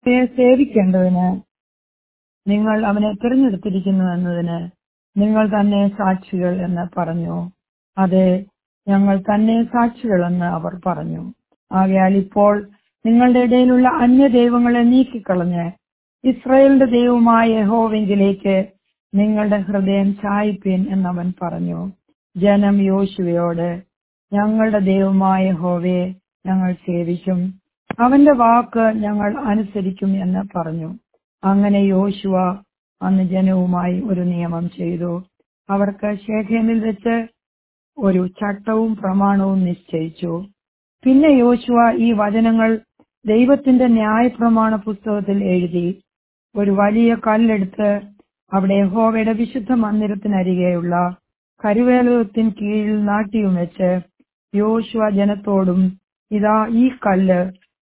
യെ സേവിക്കേണ്ടതിന് നിങ്ങൾ അവനെ തിരഞ്ഞെടുത്തിരിക്കുന്നു എന്നതിന് നിങ്ങൾ തന്നെ സാക്ഷികൾ എന്ന് പറഞ്ഞു അതെ ഞങ്ങൾ തന്നെ സാക്ഷികളെന്ന് അവർ പറഞ്ഞു ആകയാൽ ഇപ്പോൾ നിങ്ങളുടെ ഇടയിലുള്ള അന്യ ദൈവങ്ങളെ നീക്കിക്കളഞ്ഞ് ഇസ്രായേലിന്റെ ദൈവമായ യഹോവെങ്കിലേക്ക് നിങ്ങളുടെ ഹൃദയം ചായ്പീൻ എന്നവൻ പറഞ്ഞു ജനം യോശുവയോട് ഞങ്ങളുടെ ദൈവമായ യഹോവയെ ഞങ്ങൾ സേവിക്കും അവന്റെ വാക്ക് ഞങ്ങൾ അനുസരിക്കും എന്ന് പറഞ്ഞു അങ്ങനെ യോശുവ അന്ന് ജനവുമായി ഒരു നിയമം ചെയ്തു അവർക്ക് ശേഖേമിൽ വെച്ച് ഒരു ചട്ടവും പ്രമാണവും നിശ്ചയിച്ചു പിന്നെ യോശുവ ഈ വചനങ്ങൾ ദൈവത്തിന്റെ ന്യായപ്രമാണ പുസ്തകത്തിൽ എഴുതി ഒരു വലിയ കല്ലെടുത്ത് അവിടെ യഹോവയുടെ വിശുദ്ധ മന്ദിരത്തിനരികെയുള്ള കരുവേലകത്തിന് കീഴിൽ നാട്ടിയും വെച്ച് യോശുവ ജനത്തോടും ഇതാ ഈ കല്ല്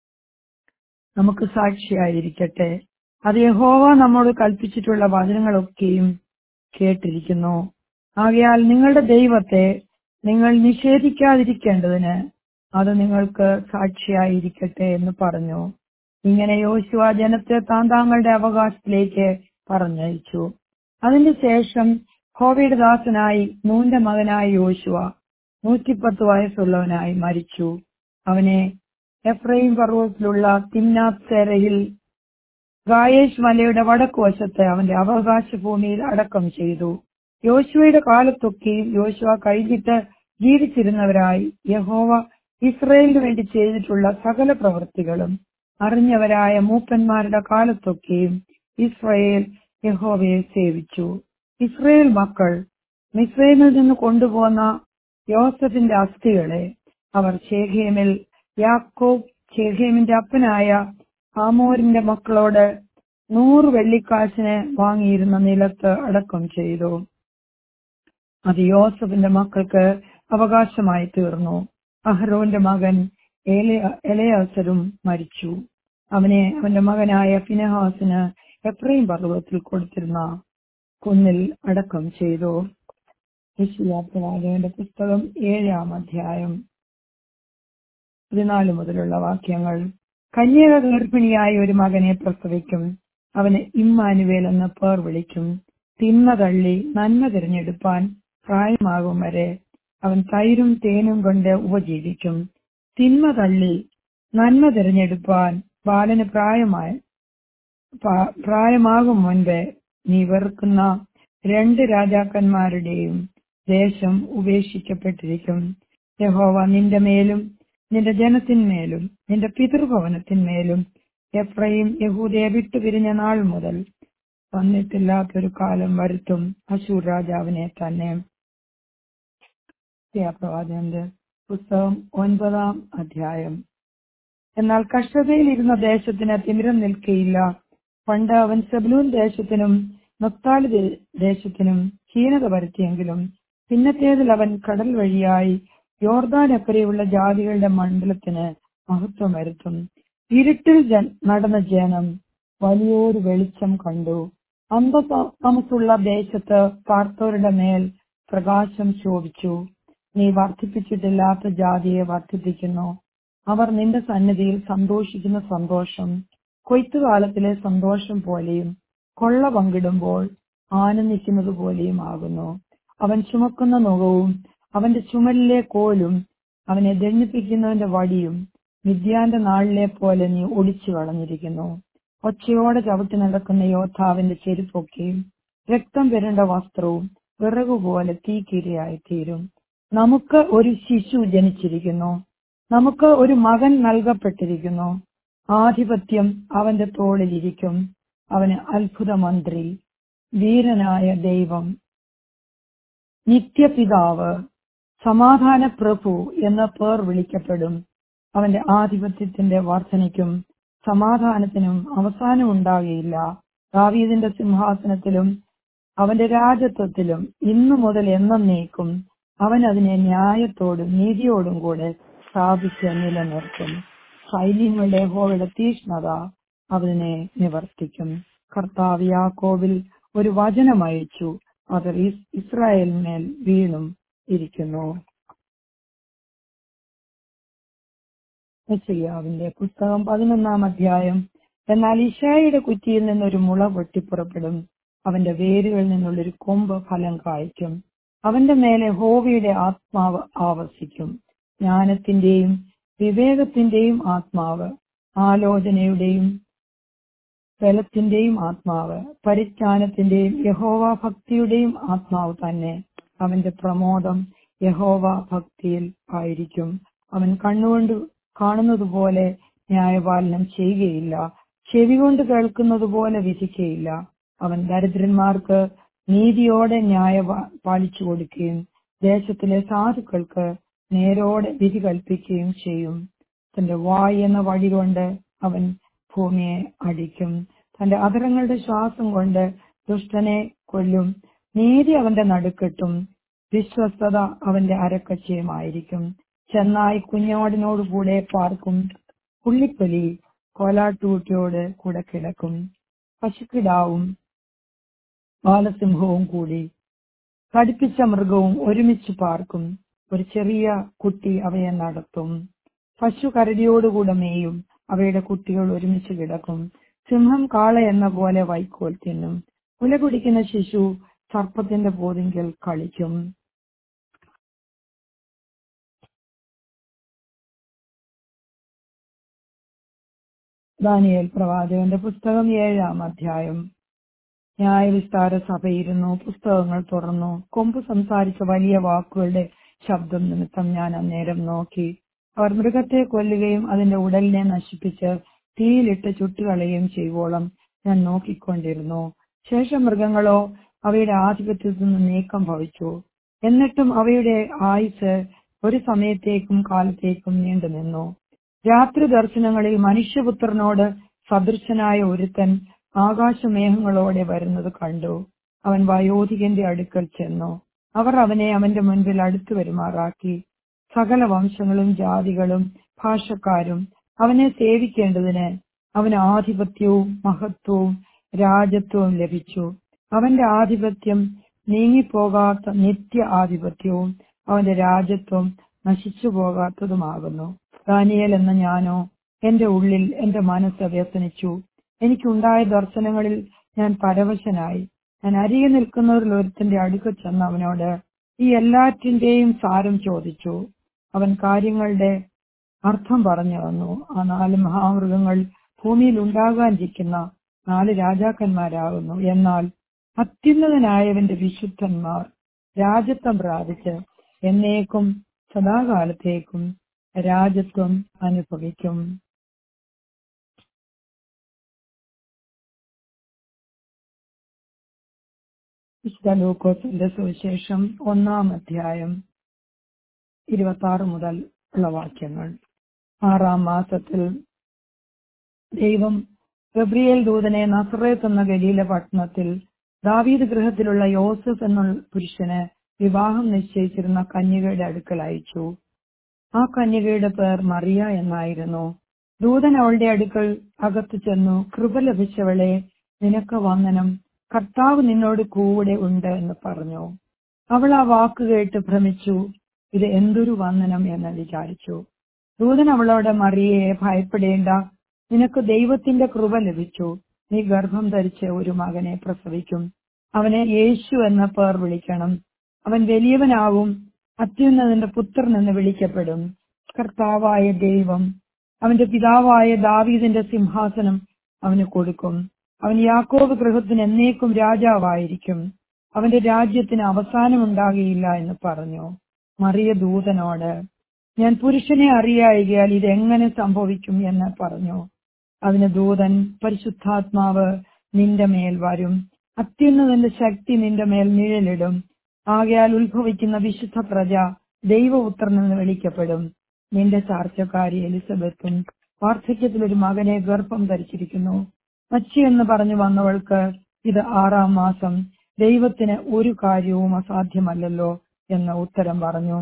നമുക്ക് സാക്ഷിയായിരിക്കട്ടെ അത് യഹോവ നമ്മോട് കൽപ്പിച്ചിട്ടുള്ള വചനങ്ങളൊക്കെയും കേട്ടിരിക്കുന്നു ആകയാൽ നിങ്ങളുടെ ദൈവത്തെ നിങ്ങൾ നിഷേധിക്കാതിരിക്കേണ്ടതിന് അത് നിങ്ങൾക്ക് സാക്ഷിയായിരിക്കട്ടെ എന്ന് പറഞ്ഞു ഇങ്ങനെ യോശുവ ജനത്തെ താൻ താങ്കളുടെ അവകാശത്തിലേക്ക് പറഞ്ഞയച്ചു അതിന് ശേഷം ഹോവയുടെ ദാസനായി നൂന്റെ മകനായ യോശുവ നൂറ്റിപ്പത്ത് വയസ്സുള്ളവനായി മരിച്ചു അവനെ എഫ്രൈം പർവ്വതത്തിലുള്ള തിമ്നാഥ് സെരയിൽ ഗായേഷ് മലയുടെ വടക്കുവശത്ത് അവന്റെ അവകാശ ഭൂമിയിൽ അടക്കം ചെയ്തു യോശുവയുടെ കാലത്തൊക്കെയും യോശുവ കഴിഞ്ഞിട്ട് ജീവിച്ചിരുന്നവരായി യഹോവ ഇസ്രയേലിന് വേണ്ടി ചെയ്തിട്ടുള്ള സകല പ്രവൃത്തികളും അറിഞ്ഞവരായ മൂപ്പന്മാരുടെ കാലത്തൊക്കെയും ഇസ്രയേൽ യഹോവയെ സേവിച്ചു ഇസ്രയേൽ മക്കൾ മിസ്രൈമിൽ നിന്ന് കൊണ്ടുപോന്ന യോസഫിന്റെ അസ്ഥികളെ അവർ ഷേഖേമിൽ യാക്കോബ് ഷേഖേമിന്റെ അപ്പനായ ആമോരിന്റെ മക്കളോട് നൂറ് വെള്ളിക്കാശിന് വാങ്ങിയിരുന്ന നിലത്ത് അടക്കം ചെയ്തു അത് യോസഫിന്റെ മക്കൾക്ക് അവകാശമായി തീർന്നു അഹ്റോന്റെ മകൻ എലയാസരും മരിച്ചു അവനെ അവന്റെ മകനായ ഫിനഹാസിന് എഫ്രൈം പർവ്വതത്തിൽ കൊടുത്തിരുന്ന കുന്നിൽ അടക്കം ചെയ്തു യശയാപ്രവാചകന്റെ പുസ്തകം ഏഴാം അധ്യായം പതിനാല് മുതലുള്ള വാക്യങ്ങൾ കന്യക ഗർഭിണിയായ ഒരു മകനെ പ്രസവിക്കും അവന് ഇമ്മാനുവേൽ എന്ന പേർ വിളിക്കും തിന്മ തള്ളി നന്മ തിരഞ്ഞെടുപ്പാൻ പ്രായമാകും വരെ അവൻ തൈരും തേനും കൊണ്ട് ഉപജീവിക്കും തിന്മ തള്ളി നന്മ തിരഞ്ഞെടുപ്പാൻ ബാലന് പ്രായമായ പ്രായമാകും മുൻപ് നീ വെറുക്കുന്ന രണ്ട് രാജാക്കന്മാരുടെയും ദേശം ഉപേക്ഷിക്കപ്പെട്ടിരിക്കും യഹോവ നിന്റെ മേലും നിന്റെ ജനത്തിന്മേലും നിന്റെ പിതൃഭവനത്തിന്മേലും എഫ്രൈം യഹൂദയെ വിട്ടുപിരിഞ്ഞ നാൾ മുതൽ വന്നിട്ടില്ലാത്തൊരു കാലം വരുത്തും അശൂർ രാജാവിനെ തന്നെ പ്രവാചകന്റെ പുസ്തകം ഒൻപതാം അധ്യായം എന്നാൽ കഷ്ടതയിലിരുന്ന ദേശത്തിന് തിമിരം നിൽക്കയില്ല പണ്ട് അവൻ സെബ്ലൂൻ ദേശത്തിനും നൊത്താലി ദേശത്തിനും ഹീനത വരുത്തിയെങ്കിലും പിന്നത്തേതിൽ അവൻ കടൽ വഴിയായി യോർദാൻ അക്കരെയുള്ള ജാതികളുടെ മണ്ഡലത്തിന് മഹത്വം വരുത്തും ഇരുട്ടിൽ നടന്ന ജനം വലിയൊരു വെളിച്ചം കണ്ടു അന്ധതമസുള്ള ദേശത്ത് പാർത്തവരുടെ മേൽ പ്രകാശം ശോഭിച്ചു നീ വർദ്ധിപ്പിച്ചിട്ടില്ലാത്ത ജാതിയെ വർദ്ധിപ്പിക്കുന്നു അവർ നിന്റെ സന്നിധിയിൽ സന്തോഷിക്കുന്ന സന്തോഷം കൊയ്ത്തുകാലത്തിലെ സന്തോഷം പോലെയും കൊള്ള പങ്കിടുമ്പോൾ ആനന്ദിക്കുന്നത് പോലെയും ആകുന്നു അവൻ ചുമക്കുന്ന നുകവും അവന്റെ ചുമലിലെ കോലും അവനെ ദണ്ണിപ്പിക്കുന്നവന്റെ വടിയും വിദ്യാന്റെ നാളിലെ പോലെ നീ ഒളിച്ചു കളഞ്ഞിരിക്കുന്നു ഒച്ചയോടെ ചവിട്ടി നടക്കുന്ന യോദ്ധാവിന്റെ ചെരുപ്പൊക്കെയും രക്തം വരേണ്ട വസ്ത്രവും വിറകുപോലെ തീക്കിരയായി തീരും നമുക്ക് ഒരു ശിശു ജനിച്ചിരിക്കുന്നു നമുക്ക് ഒരു മകൻ നൽകപ്പെട്ടിരിക്കുന്നു ആധിപത്യം അവന്റെ തോളിലിരിക്കും അവന് അത്ഭുത മന്ത്രി വീരനായ ദൈവം നിത്യപിതാവ് സമാധാന പ്രഭു എന്ന പേർ വിളിക്കപ്പെടും അവന്റെ ആധിപത്യത്തിന്റെ വർധനയ്ക്കും സമാധാനത്തിനും അവസാനം ഉണ്ടാകുകയില്ല ദാവീദിന്റെ സിംഹാസനത്തിലും അവന്റെ രാജത്വത്തിലും ഇന്നു മുതൽ എന്നേക്കും അവൻ അതിനെ ന്യായത്തോടും നീതിയോടും കൂടെ സ്ഥാപിച്ച് നിലനിർത്തും സൈന്യങ്ങളുടെ ഹോയുടെ തീഷ്ണത അതിനെ നിവർത്തിക്കും കർത്താവ് യാക്കോബിൽ ഒരു വചനം അയച്ചു അത് ഇസ്രായേലിന്മേൽ വീണും ഇരിക്കുന്നു യശയ്യാവിന്റെ പുസ്തകം പതിനൊന്നാം അധ്യായം എന്നാൽ ഇഷായിയുടെ കുറ്റിയിൽ നിന്നൊരു മുള പൊട്ടിപ്പുറപ്പെടും അവന്റെ വേരുകളിൽ നിന്നുള്ളൊരു കൊമ്പ് ഫലം കായ്ക്കും അവന്റെ മേലെ ഹോവിയുടെ ആത്മാവ് ആവസിക്കും ജ്ഞാനത്തിന്റെയും വിവേകത്തിന്റെയും ആത്മാവ് ആലോചനയുടെയും ബലത്തിന്റെയും ആത്മാവ് പരിജ്ഞാനത്തിന്റെയും യഹോവ ഭക്തിയുടെയും ആത്മാവ് തന്നെ അവന്റെ പ്രമോദം യഹോവ ഭക്തിയിൽ ആയിരിക്കും അവൻ കണ്ണുകൊണ്ട് കാണുന്നത് പോലെ ന്യായപാലനം ചെയ്യുകയില്ല ചെവി കൊണ്ട് കേൾക്കുന്നത് പോലെ വിധിക്കയില്ല അവൻ ദരിദ്രന്മാർക്ക് നീതിയോടെ ന്യായ പാലിച്ചു കൊടുക്കുകയും ദേശത്തിലെ സാധുക്കൾക്ക് നേരോടെ വിധി കൽപ്പിക്കുകയും ചെയ്യും തന്റെ വായ് എന്ന വഴി കൊണ്ട് അവൻ ഭൂമിയെ അടിക്കും തന്റെ അധരങ്ങളുടെ ശ്വാസം കൊണ്ട് ദുഷ്ടനെ കൊല്ലും നീതി അവന്റെ നടുക്കെട്ടും വിശ്വസ്തത അവന്റെ അരക്കച്ചയുമായിരിക്കും ചെന്നായി കുഞ്ഞാടിനോടുകൂടെ പാർക്കും പുള്ളിപ്പലി കോലാട്ടൂട്ടിയോട് കൂടെ കിടക്കും പശുക്കിടാവും ബാലസിംഹവും കൂടി കടുപ്പിച്ച മൃഗവും ഒരുമിച്ച് പാർക്കും ഒരു ചെറിയ കുട്ടി അവയെ നടത്തും പശു കരടിയോടുകൂടെ മേയും അവയുടെ കുട്ടികൾ ഒരുമിച്ച് കിടക്കും സിംഹം കാള എന്ന പോലെ വൈക്കോൽ തിന്നും മുല കുടിക്കുന്ന ശിശു സർപ്പത്തിന്റെ പോതിങ്കൽ കളിക്കും ദാനിയേൽ പ്രവാചകന്റെ പുസ്തകം ഏഴാം അധ്യായം ന്യായവിസ്താര സഭയിരുന്നു പുസ്തകങ്ങൾ തുറന്നു കൊമ്പ് സംസാരിച്ച വലിയ വാക്കുകളുടെ ശബ്ദം നിമിത്തം ഞാൻ അന്നേരം നോക്കി അവർ മൃഗത്തെ കൊല്ലുകയും അതിന്റെ ഉടലിനെ നശിപ്പിച്ച് തീയിലിട്ട് ചുട്ടുകളയുകയും ചെയ്യുവോളം ഞാൻ നോക്കിക്കൊണ്ടിരുന്നു ശേഷം മൃഗങ്ങളോ അവയുടെ ആധിപത്യത്തിൽ നിന്ന് നീക്കം ഭവിച്ചു എന്നിട്ടും അവയുടെ ആയുസ് ഒരു സമയത്തേക്കും കാലത്തേക്കും നീണ്ടു നിന്നു രാത്രി ദർശനങ്ങളിൽ മനുഷ്യപുത്രനോട് സദൃശനായ ഒരുത്തൻ ആകാശമേഘങ്ങളോടെ വരുന്നത് കണ്ടു അവൻ വയോധികന്റെ അടുക്കൽ ചെന്നു അവർ അവനെ അവന്റെ മുൻപിൽ അടുത്തു വരുമാറാക്കി സകല വംശങ്ങളും ജാതികളും ഭാഷക്കാരും അവനെ സേവിക്കേണ്ടതിന് അവന് ആധിപത്യവും മഹത്വവും രാജത്വവും ലഭിച്ചു അവന്റെ ആധിപത്യം നീങ്ങിപ്പോകാത്ത നിത്യ ആധിപത്യവും അവന്റെ രാജത്വം നശിച്ചു പോകാത്തതുമാകുന്നു ദാനിയേൽ എന്ന ഞാനോ എന്റെ ഉള്ളിൽ എന്റെ മനസ്സ് വ്യസനിച്ചു എനിക്കുണ്ടായ ദർശനങ്ങളിൽ ഞാൻ പരവശനായി ഞാൻ അരികെ നിൽക്കുന്നവരിൽ ഒരുത്തന്റെ അടുക്ക ചെന്ന് അവനോട് ഈ എല്ലാറ്റിന്റെയും സാരം ചോദിച്ചു അവൻ കാര്യങ്ങളുടെ അർത്ഥം പറഞ്ഞു തന്നു ആ നാല് മഹാമൃഗങ്ങൾ ഭൂമിയിൽ ഉണ്ടാകാനിരിക്കുന്ന നാല് രാജാക്കന്മാരാകുന്നു എന്നാൽ അത്യുന്നതനായവന്റെ വിശുദ്ധന്മാർ രാജത്വം പ്രാപിച്ച് എന്നേക്കും സദാകാലത്തേക്കും രാജത്വം അനുഭവിക്കും വിശുദ്ധ ലൂക്കോസിന്റെ സുവിശേഷം ഒന്നാം അധ്യായം ഇരുപത്തി ആറ് മുതൽ ഉള്ള വാക്യങ്ങൾ ആറാം മാസത്തിൽ ദൈവം ഗബ്രിയേൽ ദൂതനെ നസറേത്ത് എന്ന ഗലീല പട്ടണത്തിൽ ദാവീദ് ഗൃഹത്തിലുള്ള യോസഫ് എന്ന പുരുഷന് വിവാഹം നിശ്ചയിച്ചിരുന്ന കന്യകയുടെ അടുക്കൽ അയച്ചു ആ കന്യകയുടെ പേർ മറിയ എന്നായിരുന്നു ദൂതൻ അവളുടെ അടുക്കൽ അകത്തു ചെന്നു കൃപ ലഭിച്ചവളെ നിനക്ക് വന്ദനം കർത്താവ് നിന്നോട് കൂടെ ഉണ്ട് എന്ന് പറഞ്ഞു അവൾ ആ വാക്ക് കേട്ട് ഭ്രമിച്ചു ഇത് എന്തൊരു വന്ദനം എന്ന് വിചാരിച്ചു ദൂതൻ അവളോട് മറിയയെ ഭയപ്പെടേണ്ട നിനക്ക് ദൈവത്തിന്റെ കൃപ ലഭിച്ചു നീ ഗർഭം ധരിച്ച് ഒരു മകനെ പ്രസവിക്കും അവനെ യേശു എന്ന പേർ വിളിക്കണം അവൻ വലിയവനാവും അത്യുന്നതിന്റെ പുത്രൻ എന്ന് വിളിക്കപ്പെടും കർത്താവായ ദൈവം അവന്റെ പിതാവായ ദാവീദിന്റെ സിംഹാസനം അവന് കൊടുക്കും അവൻ യാക്കോബ് ഗൃഹത്തിന് എന്നേക്കും രാജാവായിരിക്കും അവന്റെ രാജ്യത്തിന് അവസാനമുണ്ടാകുകയില്ല എന്ന് പറഞ്ഞു മറിയ ദൂതനോട് ഞാൻ പുരുഷനെ അറിയായികയാൽ ഇതെങ്ങനെ സംഭവിക്കും എന്ന് പറഞ്ഞു അതിന് ദൂതൻ പരിശുദ്ധാത്മാവ് നിന്റെ മേൽ വരും അത്യുന്നതിന്റെ ശക്തി നിന്റെ മേൽ നിഴലിടും ആകയാൽ ഉത്ഭവിക്കുന്ന വിശുദ്ധ പ്രജ ദൈവപുത്രൻ എന്ന് വിളിക്കപ്പെടും നിന്റെ ചാർച്ചക്കാരി എലിസബത്തും വാർദ്ധക്യത്തിൽ ഒരു മകനെ ഗർഭം ധരിച്ചിരിക്കുന്നു മച്ചി എന്ന് പറഞ്ഞു വന്നവൾക്ക് ഇത് ആറാം മാസം ദൈവത്തിന് ഒരു കാര്യവും അസാധ്യമല്ലല്ലോ എന്ന് ഉത്തരം പറഞ്ഞു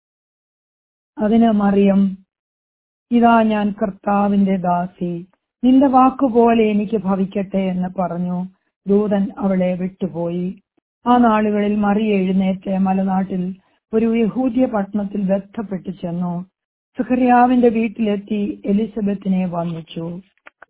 അതിന് മറിയം ഇതാ ഞാൻ കർത്താവിന്റെ ദാസി നിന്റെ വാക്കുപോലെ എനിക്ക് ഭവിക്കട്ടെ എന്ന് പറഞ്ഞു ദൂതൻ അവളെ വിട്ടുപോയി ആ നാളുകളിൽ മറിയ എഴുന്നേറ്റ് മലനാട്ടിൽ ഒരു യഹൂദ്യ പട്ടണത്തിൽ ബന്ധപ്പെട്ടു ചെന്നു സുഖറിയാവിന്റെ വീട്ടിലെത്തി എലിസബത്തിനെ വന്നിച്ചു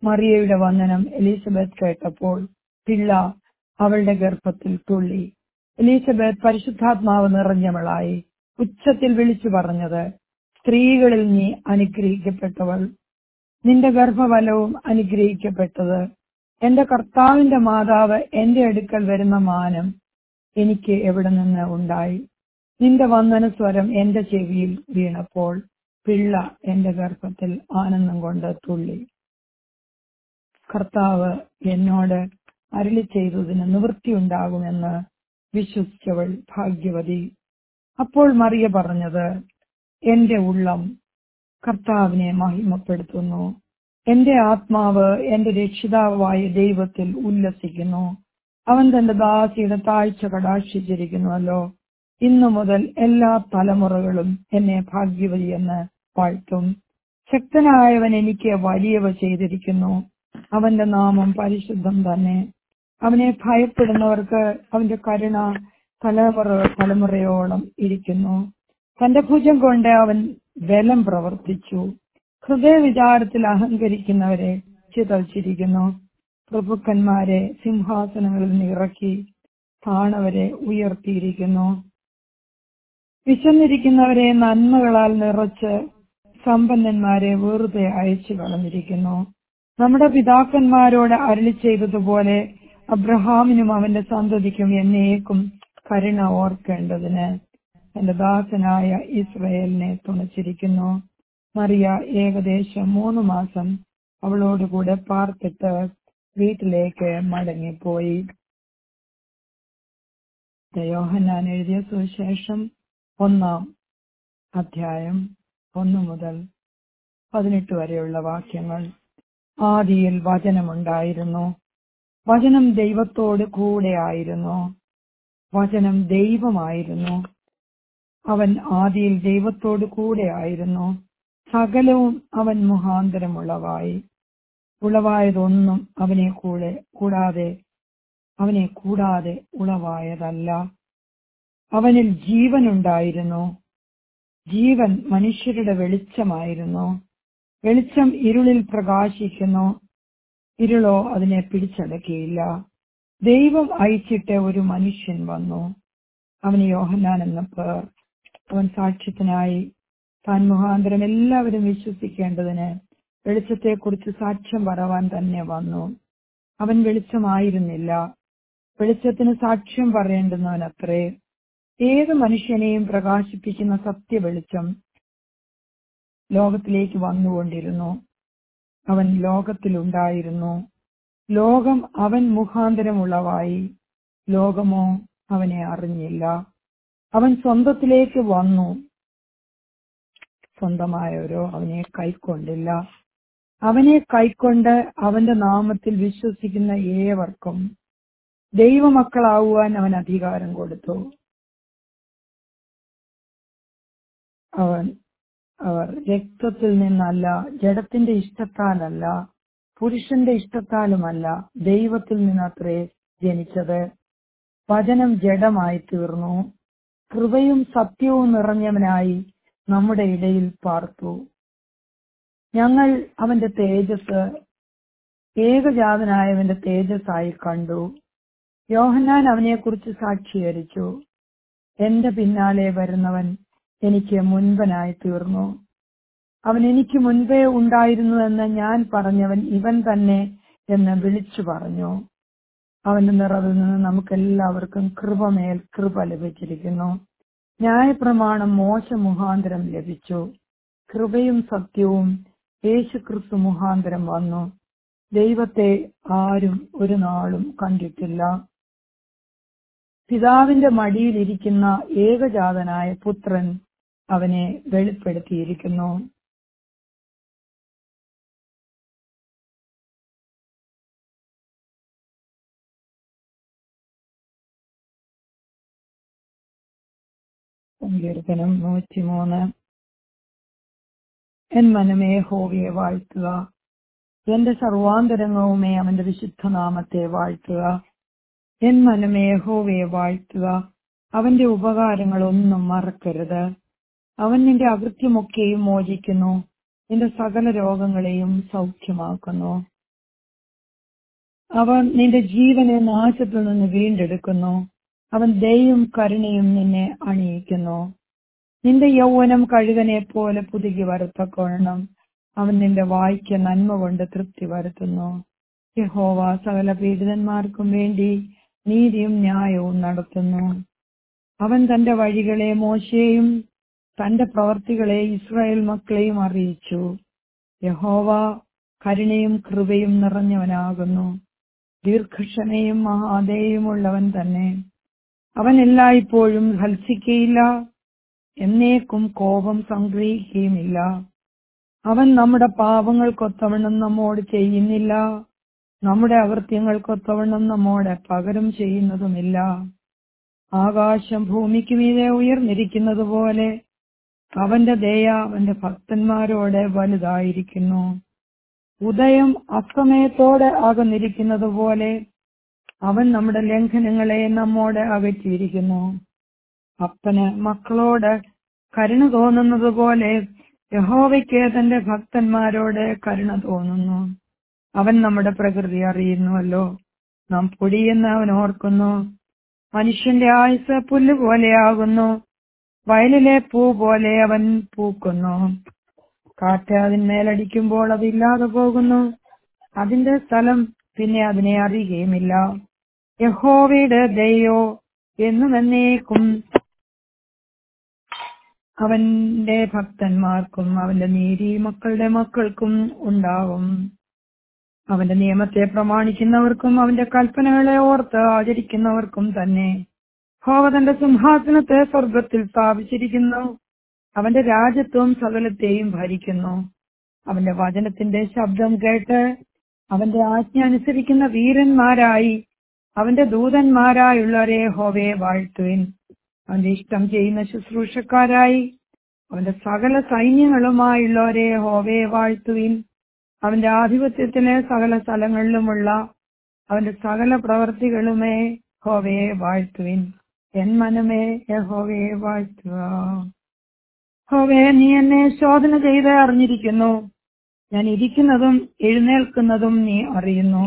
മറിയയുടെ വന്ദനം എലിസബത്ത് കേട്ടപ്പോൾ പിള്ള അവളുടെ ഗർഭത്തിൽ തുള്ളി എലിസബത്ത് പരിശുദ്ധാത്മാവ് നിറഞ്ഞവളായി ഉച്ചത്തിൽ വിളിച്ചു പറഞ്ഞത് സ്ത്രീകളിൽ നീ അനുഗ്രഹിക്കപ്പെട്ടവൾ നിന്റെ ഗർഭഫലവും അനുഗ്രഹിക്കപ്പെട്ടത് എന്റെ കർത്താവിന്റെ മാതാവ് എന്റെ അടുക്കൽ വരുന്ന മാനം എനിക്ക് എവിടെ നിന്ന് ഉണ്ടായി നിന്റെ വന്ദന സ്വരം എന്റെ ചെവിയിൽ വീണപ്പോൾ പിള്ള എന്റെ ഗർഭത്തിൽ ആനന്ദം കൊണ്ട് തുള്ളി കർത്താവ് എന്നോട് അരുളി ചെയ്തതിന് നിവൃത്തിയുണ്ടാകുമെന്ന് വിശ്വസിച്ചവൾ ഭാഗ്യവതി അപ്പോൾ മറിയ പറഞ്ഞത് എന്റെ ഉള്ളം കർത്താവിനെ മഹിമപ്പെടുത്തുന്നു എന്റെ ആത്മാവ് എന്റെ രക്ഷിതാവായ ദൈവത്തിൽ ഉല്ലസിക്കുന്നു അവൻ തന്റെ ദാസിയുടെ താഴ്ച കടാക്ഷിച്ചിരിക്കുന്നുവല്ലോ ഇന്നു മുതൽ എല്ലാ തലമുറകളും എന്നെ ഭാഗ്യവതി എന്ന് വാഴ്ത്തും ശക്തനായവൻ എനിക്ക് വലിയവ ചെയ്തിരിക്കുന്നു അവന്റെ നാമം പരിശുദ്ധം തന്നെ അവനെ ഭയപ്പെടുന്നവർക്ക് അവന്റെ കരുണ തലമുറ തലമുറയോളം ഇരിക്കുന്നു തന്റെ ഭുജം കൊണ്ട് അവൻ ബലം പ്രവർത്തിച്ചു ഹൃദയവിചാരത്തിൽ അഹങ്കരിക്കുന്നവരെ ചിതച്ചിരിക്കുന്നു പ്രഭുക്കന്മാരെ സിംഹാസനങ്ങളിൽ നിന്ന് ഇറക്കി താണവരെ ഉയർത്തിയിരിക്കുന്നു വിശന്നിരിക്കുന്നവരെ നന്മകളാൽ നിറച്ച് സമ്പന്നന്മാരെ വെറുതെ അയച്ചു കളഞ്ഞിരിക്കുന്നു നമ്മുടെ പിതാക്കന്മാരോട് അരളി ചെയ്തതുപോലെ അബ്രഹാമിനും അവന്റെ സന്തതിക്കും എന്നേക്കും കരുണ ഓർക്കേണ്ടതിന് എന്റെ ദാസനായ ഇസ്രയേലിനെ തുണച്ചിരിക്കുന്നു മറിയ ഏകദേശം മൂന്ന് മാസം അവളോടുകൂടെ പാർത്തിട്ട് വീട്ടിലേക്ക് മടങ്ങിപ്പോയി യോഹന്നാൻ എഴുതിയ സുവിശേഷം ഒന്നാം അധ്യായം ഒന്നു മുതൽ പതിനെട്ട് വരെയുള്ള വാക്യങ്ങൾ ആദിയിൽ വചനമുണ്ടായിരുന്നു വചനം ദൈവത്തോട് കൂടെ ആയിരുന്നു വചനം ദൈവമായിരുന്നു അവൻ ആദിയിൽ ദൈവത്തോട് കൂടെ ആയിരുന്നു സകലവും അവൻ മുഖാന്തരമുള്ളവായി ഉളവായതൊന്നും അവനെ കൂടെ കൂടാതെ അവനെ കൂടാതെ ഉളവായതല്ല അവനിൽ ജീവനുണ്ടായിരുന്നു ജീവൻ മനുഷ്യരുടെ വെളിച്ചമായിരുന്നു വെളിച്ചം ഇരുളിൽ പ്രകാശിക്കുന്നു ഇരുളോ അതിനെ പിടിച്ചടക്കിയില്ല ദൈവം അയച്ചിട്ട് ഒരു മനുഷ്യൻ വന്നു അവന് യോഹന്നാൻ എന്ന പേർ അവൻ സാക്ഷ്യത്തിനായി താൻ മുഖാന്തരം എല്ലാവരും വിശ്വസിക്കേണ്ടതിന് വെളിച്ചത്തെക്കുറിച്ച് സാക്ഷ്യം പറവാൻ തന്നെ വന്നു അവൻ വെളിച്ചമായിരുന്നില്ല വെളിച്ചത്തിന് സാക്ഷ്യം പറയേണ്ടുന്നവനത്രേ ഏത് മനുഷ്യനെയും പ്രകാശിപ്പിക്കുന്ന സത്യ വെളിച്ചം ലോകത്തിലേക്ക് വന്നുകൊണ്ടിരുന്നു അവൻ ലോകത്തിലുണ്ടായിരുന്നു ലോകം അവൻ മുഖാന്തരമുള്ളവായി ലോകമോ അവനെ അറിഞ്ഞില്ല അവൻ സ്വന്തത്തിലേക്ക് വന്നു സ്വന്തമായവരോ അവനെ കൈക്കൊണ്ടില്ല അവനെ കൈക്കൊണ്ട് അവന്റെ നാമത്തിൽ വിശ്വസിക്കുന്ന ഏവർക്കും ദൈവമക്കളാവുവാൻ അവൻ അധികാരം കൊടുത്തു അവൻ അവർ രക്തത്തിൽ നിന്നല്ല ജഡത്തിന്റെ ഇഷ്ടത്താലല്ല പുരുഷന്റെ ഇഷ്ടത്താലുമല്ല ദൈവത്തിൽ നിന്നത്രേ ജനിച്ചത് വചനം ജഡമായി തീർന്നു കൃപയും സത്യവും നിറഞ്ഞവനായി നമ്മുടെ ഇടയിൽ പാർത്തു ഞങ്ങൾ അവന്റെ തേജസ് ഏകജാതനായവന്റെ തേജസ്സായി കണ്ടു യോഹന്നാൻ അവനെക്കുറിച്ച് സാക്ഷീകരിച്ചു എന്റെ പിന്നാലെ വരുന്നവൻ എനിക്ക് മുൻപനായി തീർന്നു അവൻ എനിക്ക് മുൻപേ ഉണ്ടായിരുന്നുവെന്ന് ഞാൻ പറഞ്ഞവൻ ഇവൻ തന്നെ എന്ന് വിളിച്ചു പറഞ്ഞു അവന്റെ നിറവിൽ നിന്ന് നമുക്കെല്ലാവർക്കും കൃപമേൽ കൃപ ലഭിച്ചിരിക്കുന്നു ന്യായപ്രമാണം മോശ മുഖാന്തരം ലഭിച്ചു കൃപയും സത്യവും യേശുക്രിസ്തു മുഖാന്തരം വന്നു ദൈവത്തെ ആരും ഒരു നാളും കണ്ടിട്ടില്ല പിതാവിന്റെ മടിയിലിരിക്കുന്ന ഏകജാതനായ പുത്രൻ അവനെ വെളിപ്പെടുത്തിയിരിക്കുന്നു സങ്കീർത്തനം നൂറ്റിമൂന്ന് എൻ മനമേ ഹോവിയെ വാഴ്ത്തുക എന്റെ സർവാന്തരംഗവുമേ അവന്റെ വിശുദ്ധ നാമത്തെ വാഴ്ത്തുക എൻ മനമേ ഹോവയെ വാഴ്ത്തുക അവന്റെ ഉപകാരങ്ങളൊന്നും മറക്കരുത് അവൻ നിന്റെ അകൃത്യമൊക്കെയും മോചിക്കുന്നു നിന്റെ സകല രോഗങ്ങളെയും സൗഖ്യമാക്കുന്നു അവൻ നിന്റെ ജീവനെ നാശത്തിൽ നിന്ന് വീണ്ടെടുക്കുന്നു അവൻ ദയും കരുണയും നിന്നെ അണിയിക്കുന്നു നിന്റെ യൗവനം കഴുകനെ പോലെ പുതുകി വരത്തക്കോണം അവൻ നിന്റെ വായിക്ക് നന്മ കൊണ്ട് തൃപ്തി വരുത്തുന്നു യഹോവ സകല പീഡിതന്മാർക്കും വേണ്ടി നീതിയും ന്യായവും നടത്തുന്നു അവൻ തന്റെ വഴികളെ മോശയെയും തന്റെ പ്രവർത്തികളെ ഇസ്രായേൽ മക്കളെയും അറിയിച്ചു യഹോവ കരുണയും കൃപയും നിറഞ്ഞവനാകുന്നു ദീർഘക്ഷമയും മഹാദയുമുള്ളവൻ തന്നെ അവൻ എല്ലായ്പ്പോഴും ഹൽസിക്കയില്ല എന്നേക്കും കോപം സംഗ്രഹിക്കുകയുമില്ല അവൻ നമ്മുടെ പാപങ്ങൾക്കൊത്തവണ്ണം നമ്മോട് ചെയ്യുന്നില്ല നമ്മുടെ അകൃത്യങ്ങൾക്കൊത്തവണ്ണം നമ്മോട് പകരം ചെയ്യുന്നതുമില്ല ആകാശം ഭൂമിക്ക് മീതെ ഉയർന്നിരിക്കുന്നത് പോലെ അവന്റെ ദയ അവന്റെ ഭക്തന്മാരോട് വലുതായിരിക്കുന്നു ഉദയം അസ്തമയത്തോടെ അകന്നിരിക്കുന്നത് പോലെ അവൻ നമ്മുടെ ലംഘനങ്ങളെ നമ്മോട് അകറ്റിയിരിക്കുന്നു അപ്പന് മക്കളോട് കരുണ തോന്നുന്നത് പോലെ യഹോവയ്ക്ക് തന്റെ ഭക്തന്മാരോട് കരുണ തോന്നുന്നു അവൻ നമ്മുടെ പ്രകൃതി അറിയുന്നുവല്ലോ നാം പൊടിയെന്ന് അവൻ ഓർക്കുന്നു മനുഷ്യന്റെ ആയുസ് പുല്ല് പോലെയാകുന്നു വയലിലെ പൂ പോലെ അവൻ പൂക്കുന്നു കാറ്റ് അതിന്മേലടിക്കുമ്പോൾ അതില്ലാതെ പോകുന്നു അതിന്റെ സ്ഥലം പിന്നെ അതിനെ അറിയുകയുമില്ല യഹോവയുടെ ദയോ എന്നും എന്നേക്കും അവന്റെ ഭക്തന്മാർക്കും അവന്റെ നീതി മക്കളുടെ മക്കൾക്കും ഉണ്ടാവും അവന്റെ നിയമത്തെ പ്രമാണിക്കുന്നവർക്കും അവന്റെ കൽപ്പനകളെ ഓർത്ത് ആചരിക്കുന്നവർക്കും തന്നെ ഹോവ തന്റെ സിംഹാസനത്തെ സ്വർഗത്തിൽ സ്ഥാപിച്ചിരിക്കുന്നു അവന്റെ രാജ്യത്വം സകലത്തെയും ഭരിക്കുന്നു അവന്റെ വചനത്തിന്റെ ശബ്ദം കേട്ട് അവന്റെ ആജ്ഞ അനുസരിക്കുന്ന വീരന്മാരായി അവന്റെ ദൂതന്മാരായുള്ളവരെ ഹോവയെ വാഴ്ത്തുവിൻ അവന്റെ ഇഷ്ടം ചെയ്യുന്ന ശുശ്രൂഷക്കാരായി അവന്റെ സകല സൈന്യങ്ങളുമായുള്ളവരെ ഹോവയെ വാഴ്ത്തുവിൻ അവന്റെ ആധിപത്യത്തിലെ സകല സ്ഥലങ്ങളിലുമുള്ള അവന്റെ സകല പ്രവർത്തികളുമേ ഹോവയെ വാഴ്ത്തുവിൻ എൻ മനമേ യഹോവയെ വാഴ്ത്തുക ഹോവേ നീ എന്നെ ശോധന ചെയ്ത് അറിഞ്ഞിരിക്കുന്നു ഞാൻ ഇരിക്കുന്നതും എഴുന്നേൽക്കുന്നതും നീ അറിയുന്നു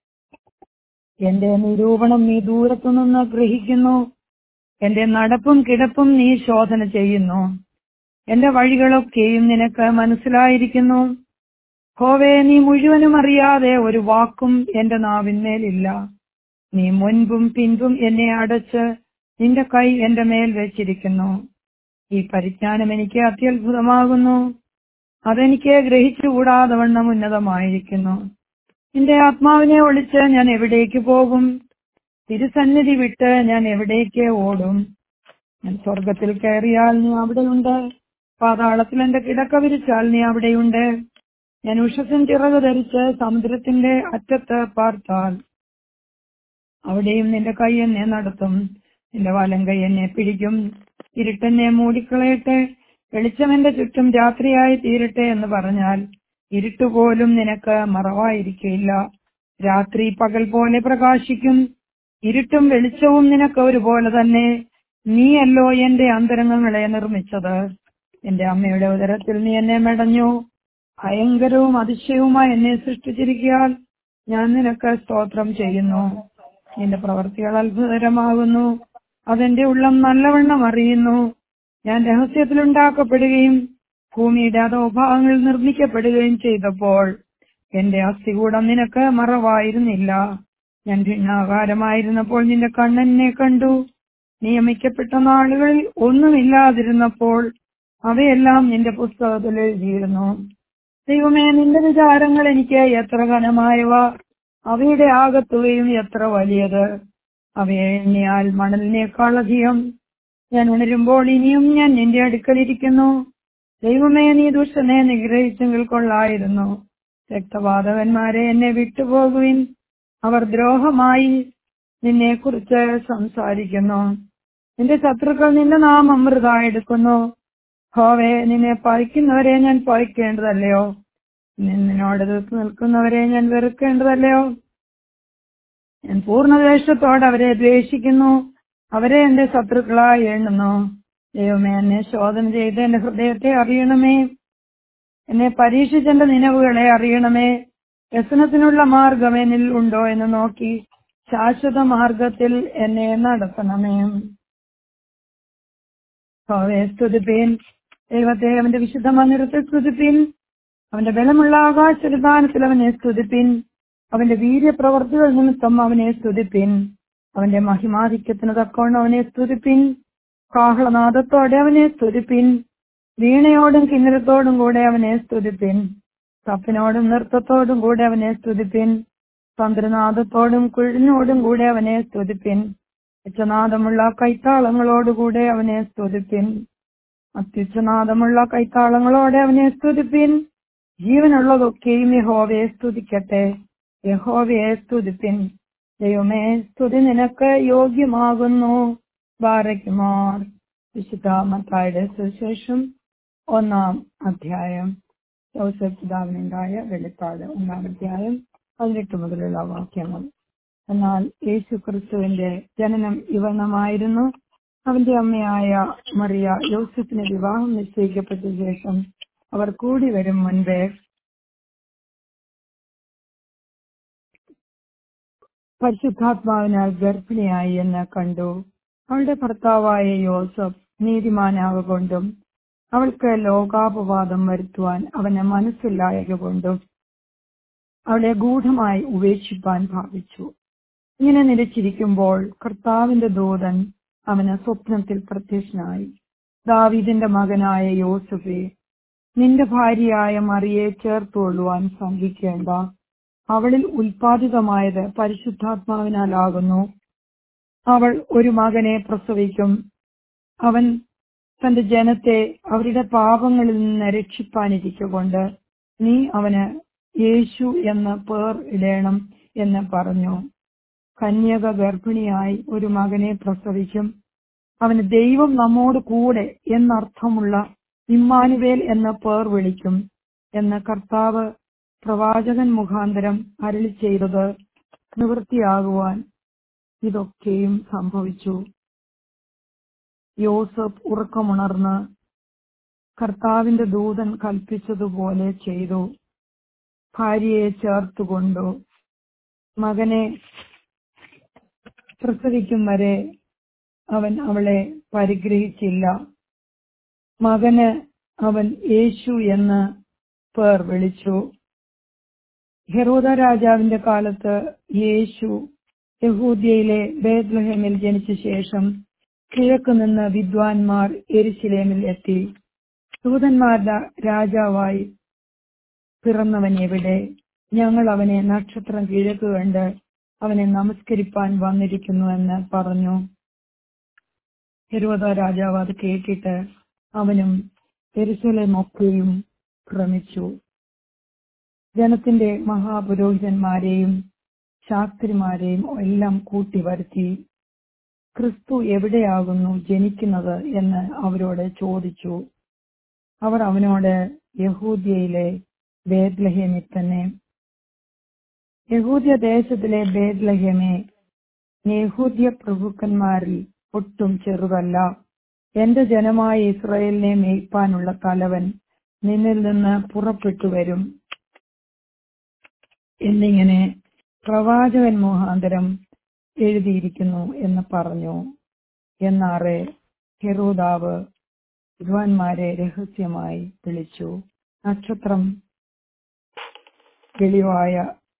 എന്റെ നിരൂപണം നീ ദൂരത്തുനിന്ന് ഗ്രഹിക്കുന്നു എന്റെ നടപ്പും കിടപ്പും നീ ശോധന ചെയ്യുന്നു എന്റെ വഴികളൊക്കെയും നിനക്ക് മനസ്സിലായിരിക്കുന്നു ഹോവേ നീ മുഴുവനും അറിയാതെ ഒരു വാക്കും എന്റെ നാവിന്മേലില്ല നീ മുൻപും പിൻപും എന്നെ അടച്ച് നിന്റെ കൈ എന്റെ മേൽ വെച്ചിരിക്കുന്നു ഈ പരിജ്ഞാനം എനിക്ക് അത്യത്ഭുതമാകുന്നു അതെനിക്ക് ഗ്രഹിച്ചുകൂടാതെ വണ്ണം ഉന്നതമായിരിക്കുന്നു എന്റെ ആത്മാവിനെ ഒളിച്ച് ഞാൻ എവിടേക്ക് പോകും തിരുസന്നിധി വിട്ട് ഞാൻ എവിടേക്ക് ഓടും ഞാൻ സ്വർഗത്തിൽ കയറിയാൽ നീ അവിടെയുണ്ട് പാതാളത്തിൽ എന്റെ കിടക്ക വിരിച്ചാൽ നീ അവിടെയുണ്ട് ഞാൻ ഉഷസിൻ ചിറക് ധരിച്ച് സമുദ്രത്തിന്റെ അറ്റത്ത് പാർത്താൽ അവിടെയും നിന്റെ കൈ എന്നെ നടത്തും നിന്റെ വലം കൈ എന്നെ പിടിക്കും ഇരുട്ടെന്നെ മൂടിക്കളയട്ടെ വെളിച്ചം എന്റെ ചുറ്റും രാത്രിയായി തീരട്ടെ എന്ന് പറഞ്ഞാൽ ഇരുട്ടുപോലും നിനക്ക് മറവായിരിക്കില്ല രാത്രി പകൽ പോലെ പ്രകാശിക്കും ഇരുട്ടും വെളിച്ചവും നിനക്ക് ഒരുപോലെ തന്നെ നീയല്ലോ എന്റെ അന്തരംഗങ്ങളെ നിർമ്മിച്ചത് എന്റെ അമ്മയുടെ ഉദരത്തിൽ നീ എന്നെ മെടഞ്ഞു ഭയങ്കരവും അതിശയവുമായി എന്നെ സൃഷ്ടിച്ചിരിക്കാൻ ഞാൻ നിനക്ക് സ്തോത്രം ചെയ്യുന്നു നിന്റെ പ്രവർത്തികൾ അത്ഭുതകരമാകുന്നു അതെന്റെ ഉള്ളം നല്ലവണ്ണം അറിയുന്നു ഞാൻ രഹസ്യത്തിലുണ്ടാക്കപ്പെടുകയും ഭൂമിയുടെ അധോഭാഗങ്ങൾ നിർമ്മിക്കപ്പെടുകയും ചെയ്തപ്പോൾ എന്റെ അസ്ഥികൂടം നിനക്ക് മറവായിരുന്നില്ല ഞാൻ ഭിന്നാകാരമായിരുന്നപ്പോൾ നിന്റെ കണ്ണെന്നെ കണ്ടു നിയമിക്കപ്പെട്ട നാളുകളിൽ ഒന്നുമില്ലാതിരുന്നപ്പോൾ അവയെല്ലാം നിന്റെ പുസ്തകത്തിൽ എഴുതിയിരുന്നു ദൈവമേ നിന്റെ വിചാരങ്ങൾ എനിക്ക് എത്ര ഘനമായവ അവയുടെ ആകത്തുകയും എത്ര വലിയത് അവയെ എണ്ണിയാൽ മണലിനേക്കാൾ അധികം ഞാൻ ഉണരുമ്പോൾ ഇനിയും ഞാൻ നിന്റെ അടുക്കലിരിക്കുന്നു ദൈവമേ നീ ദുഷ്ടനെ നിഗ്രഹിച്ചെങ്കിൽ കൊള്ളായിരുന്നു രക്തപാതകന്മാരെ എന്നെ വിട്ടുപോകുവിൻ അവർ ദ്രോഹമായി നിന്നെ കുറിച്ച് സംസാരിക്കുന്നു നിന്റെ ശത്രുക്കൾ നിന്റെ നാമം വൃതാ എടുക്കുന്നു ഹോവേ നിന്നെ പഴിക്കുന്നവരെ ഞാൻ പഴിക്കേണ്ടതല്ലയോ നിന്നോട് എതിർത്ത് നിൽക്കുന്നവരെ ഞാൻ വെറുക്കേണ്ടതല്ലയോ ഞാൻ പൂർണ്ണദേശത്തോടെ അവരെ ദ്വേഷിക്കുന്നു അവരെ എന്റെ ശത്രുക്കളായി എണ്ണുന്നു ദൈവമേ എന്നെ ശോധന ചെയ്ത് എന്റെ ഹൃദയത്തെ അറിയണമേ എന്നെ പരീക്ഷിച്ചെന്റെ നിലവുകളെ അറിയണമേ വ്യസനത്തിനുള്ള മാർഗം എന്നിൽ ഉണ്ടോ എന്ന് നോക്കി ശാശ്വത മാർഗത്തിൽ എന്നെ നടത്തണമേ ഹോവേ സ്തുതിപ്പീൻ ദൈവത്തെ അവന്റെ വിശുദ്ധ മന്ദിരത്തെ സ്തുതിപ്പീൻ അവന്റെ ബലമുള്ള ആകാശവിധാനത്തിൽ അവനെ സ്തുതിപ്പിൻ അവന്റെ വീര്യപ്രവർത്തികൾ നിമിത്തം അവനെ സ്തുതിപ്പിൻ അവന്റെ മഹിമാധിക്യത്തിന് തക്കവണ്ണം അവനെ സ്തുതിപ്പിൻ കാഹളനാദത്തോടെ അവനെ സ്തുതിപ്പിൻ വീണയോടും കിന്നരത്തോടും കൂടെ അവനെ സ്തുതിപ്പിൻ തപ്പിനോടും നൃത്തത്തോടും കൂടെ അവനെ സ്തുതിപ്പിൻ തന്ത്രനാദത്തോടും കുഴിനോടും കൂടെ അവനെ സ്തുതിപ്പിൻ ഉച്ചനാദമുള്ള കൈത്താളങ്ങളോടുകൂടെ അവനെ സ്തുതിപ്പിൻ അത്യുച്ചനാദമുള്ള കൈത്താളങ്ങളോടെ അവനെ സ്തുതിപ്പിൻ ജീവനുള്ളതൊക്കെയും യഹോവയെ സ്തുതിക്കട്ടെ യഹോവയെ സ്തുതിപ്പിൻ ദൈവമേ സ്തുതി നിനക്ക് യോഗ്യമാകുന്നു ബാരക്കുമാർ വിശുദ്ധ മത്തായുടെ സുവിശേഷം ഒന്നാം അധ്യായം ജോസഫ് പിതാവിനുണ്ടായ വെളിപ്പാട് ഒന്നാം അധ്യായം പതിനെട്ട് മുതലുള്ള വാക്യങ്ങൾ എന്നാൽ യേശു ക്രിസ്തുവിന്റെ ജനനം ഇവണമായിരുന്നു അവന്റെ അമ്മയായ മറിയ യോസഫിന് വിവാഹം നിശ്ചയിക്കപ്പെട്ട ശേഷം അവർ കൂടി വരും മുൻപേ പരിശുദ്ധാത്മാവിനാൽ ഗർഭിണിയായി എന്ന് കണ്ടു അവളുടെ ഭർത്താവായ യോസഫ് നീതിമാനാകൊണ്ടും അവൾക്ക് ലോകാപവാദം വരുത്തുവാൻ അവന് മനസ്സില്ലായക കൊണ്ടും അവളെ ഗൂഢമായി ഉപേക്ഷിപ്പാൻ ഭാവിച്ചു ഇങ്ങനെ നിലച്ചിരിക്കുമ്പോൾ കർത്താവിന്റെ ദൂതൻ അവന് സ്വപ്നത്തിൽ പ്രത്യക്ഷനായി ദാവീദിന്റെ മകനായ യോസഫെ നിന്റെ ഭാര്യയായ മറിയെ ചേർത്തുകൊള്ളുവാൻ സംഘിക്കേണ്ട അവളിൽ ഉൽപാദിതമായത് പരിശുദ്ധാത്മാവിനാലാകുന്നു അവൾ ഒരു മകനെ പ്രസവിക്കും അവൻ തന്റെ ജനത്തെ അവരുടെ പാപങ്ങളിൽ നിന്ന് രക്ഷിപ്പാനിരിക്കൊണ്ട് നീ അവന് യേശു എന്ന പേർ ഇടേണം എന്ന് പറഞ്ഞു കന്യക ഗർഭിണിയായി ഒരു മകനെ പ്രസവിക്കും അവന് ദൈവം നമ്മോട് കൂടെ എന്നർത്ഥമുള്ള ഇമ്മാനുവേൽ എന്ന പേർ വിളിക്കും എന്ന് കർത്താവ് പ്രവാചകൻ മുഖാന്തരം അരളി ചെയ്തത് നിവൃത്തിയാകുവാൻ ഇതൊക്കെയും സംഭവിച്ചു യോസഫ് ഉറക്കമുണർന്ന് കർത്താവിന്റെ ദൂതൻ കൽപ്പിച്ചതുപോലെ ചെയ്തു ഭാര്യയെ ചേർത്തുകൊണ്ടു മകനെ പ്രസവിക്കും വരെ അവൻ അവളെ പരിഗ്രഹിച്ചില്ല മകന് അവൻ യേശു എന്ന് പേർ വിളിച്ചു ഹെറോദ രാജാവിന്റെ കാലത്ത് യേശു യഹൂദ്യയിലെ ബേദ്ലഹേമിൽ ജനിച്ച ശേഷം കിഴക്ക് നിന്ന് വിദ്വാൻമാർ എരിശിലേമിൽ എത്തി ദൂതന്മാരുടെ രാജാവായി പിറന്നവൻ എവിടെ ഞങ്ങൾ അവനെ നക്ഷത്രം കിഴക്ക് കണ്ട് അവനെ നമസ്കരിപ്പാൻ വന്നിരിക്കുന്നു എന്ന് പറഞ്ഞു ഹെരോദ രാജാവ് അത് കേട്ടിട്ട് അവനും എരുസലേമൊക്കെയും ഭ്രമിച്ചു ജനത്തിന്റെ മഹാപുരോഹിതന്മാരെയും ശാസ്ത്രിമാരെയും എല്ലാം കൂട്ടി വരുത്തി ക്രിസ്തു എവിടെയാകുന്നു ജനിക്കുന്നത് എന്ന് അവരോട് ചോദിച്ചു അവർ അവനോട് യഹൂദ്യയിലെ ബേദ്ലഹേമിൽ തന്നെ യഹൂദ്യ ദേശത്തിലെ ബേദ്ലഹേമേ യഹൂദ്യ പ്രഭുക്കന്മാരിൽ ഒട്ടും ചെറുതല്ല എന്റെ ജനമായ ഇസ്രായേലിനെ മേയ്പ്പാനുള്ള തലവൻ നിന്നിൽ നിന്ന് പുറപ്പെട്ടു വരും എന്നിങ്ങനെ പ്രവാചകൻ മുഖാന്തരം എഴുതിയിരിക്കുന്നു എന്ന് പറഞ്ഞു എന്നാറെ ഹെറോദാവ് വിദ്വാൻമാരെ രഹസ്യമായി വിളിച്ചു നക്ഷത്രം വെളിവായ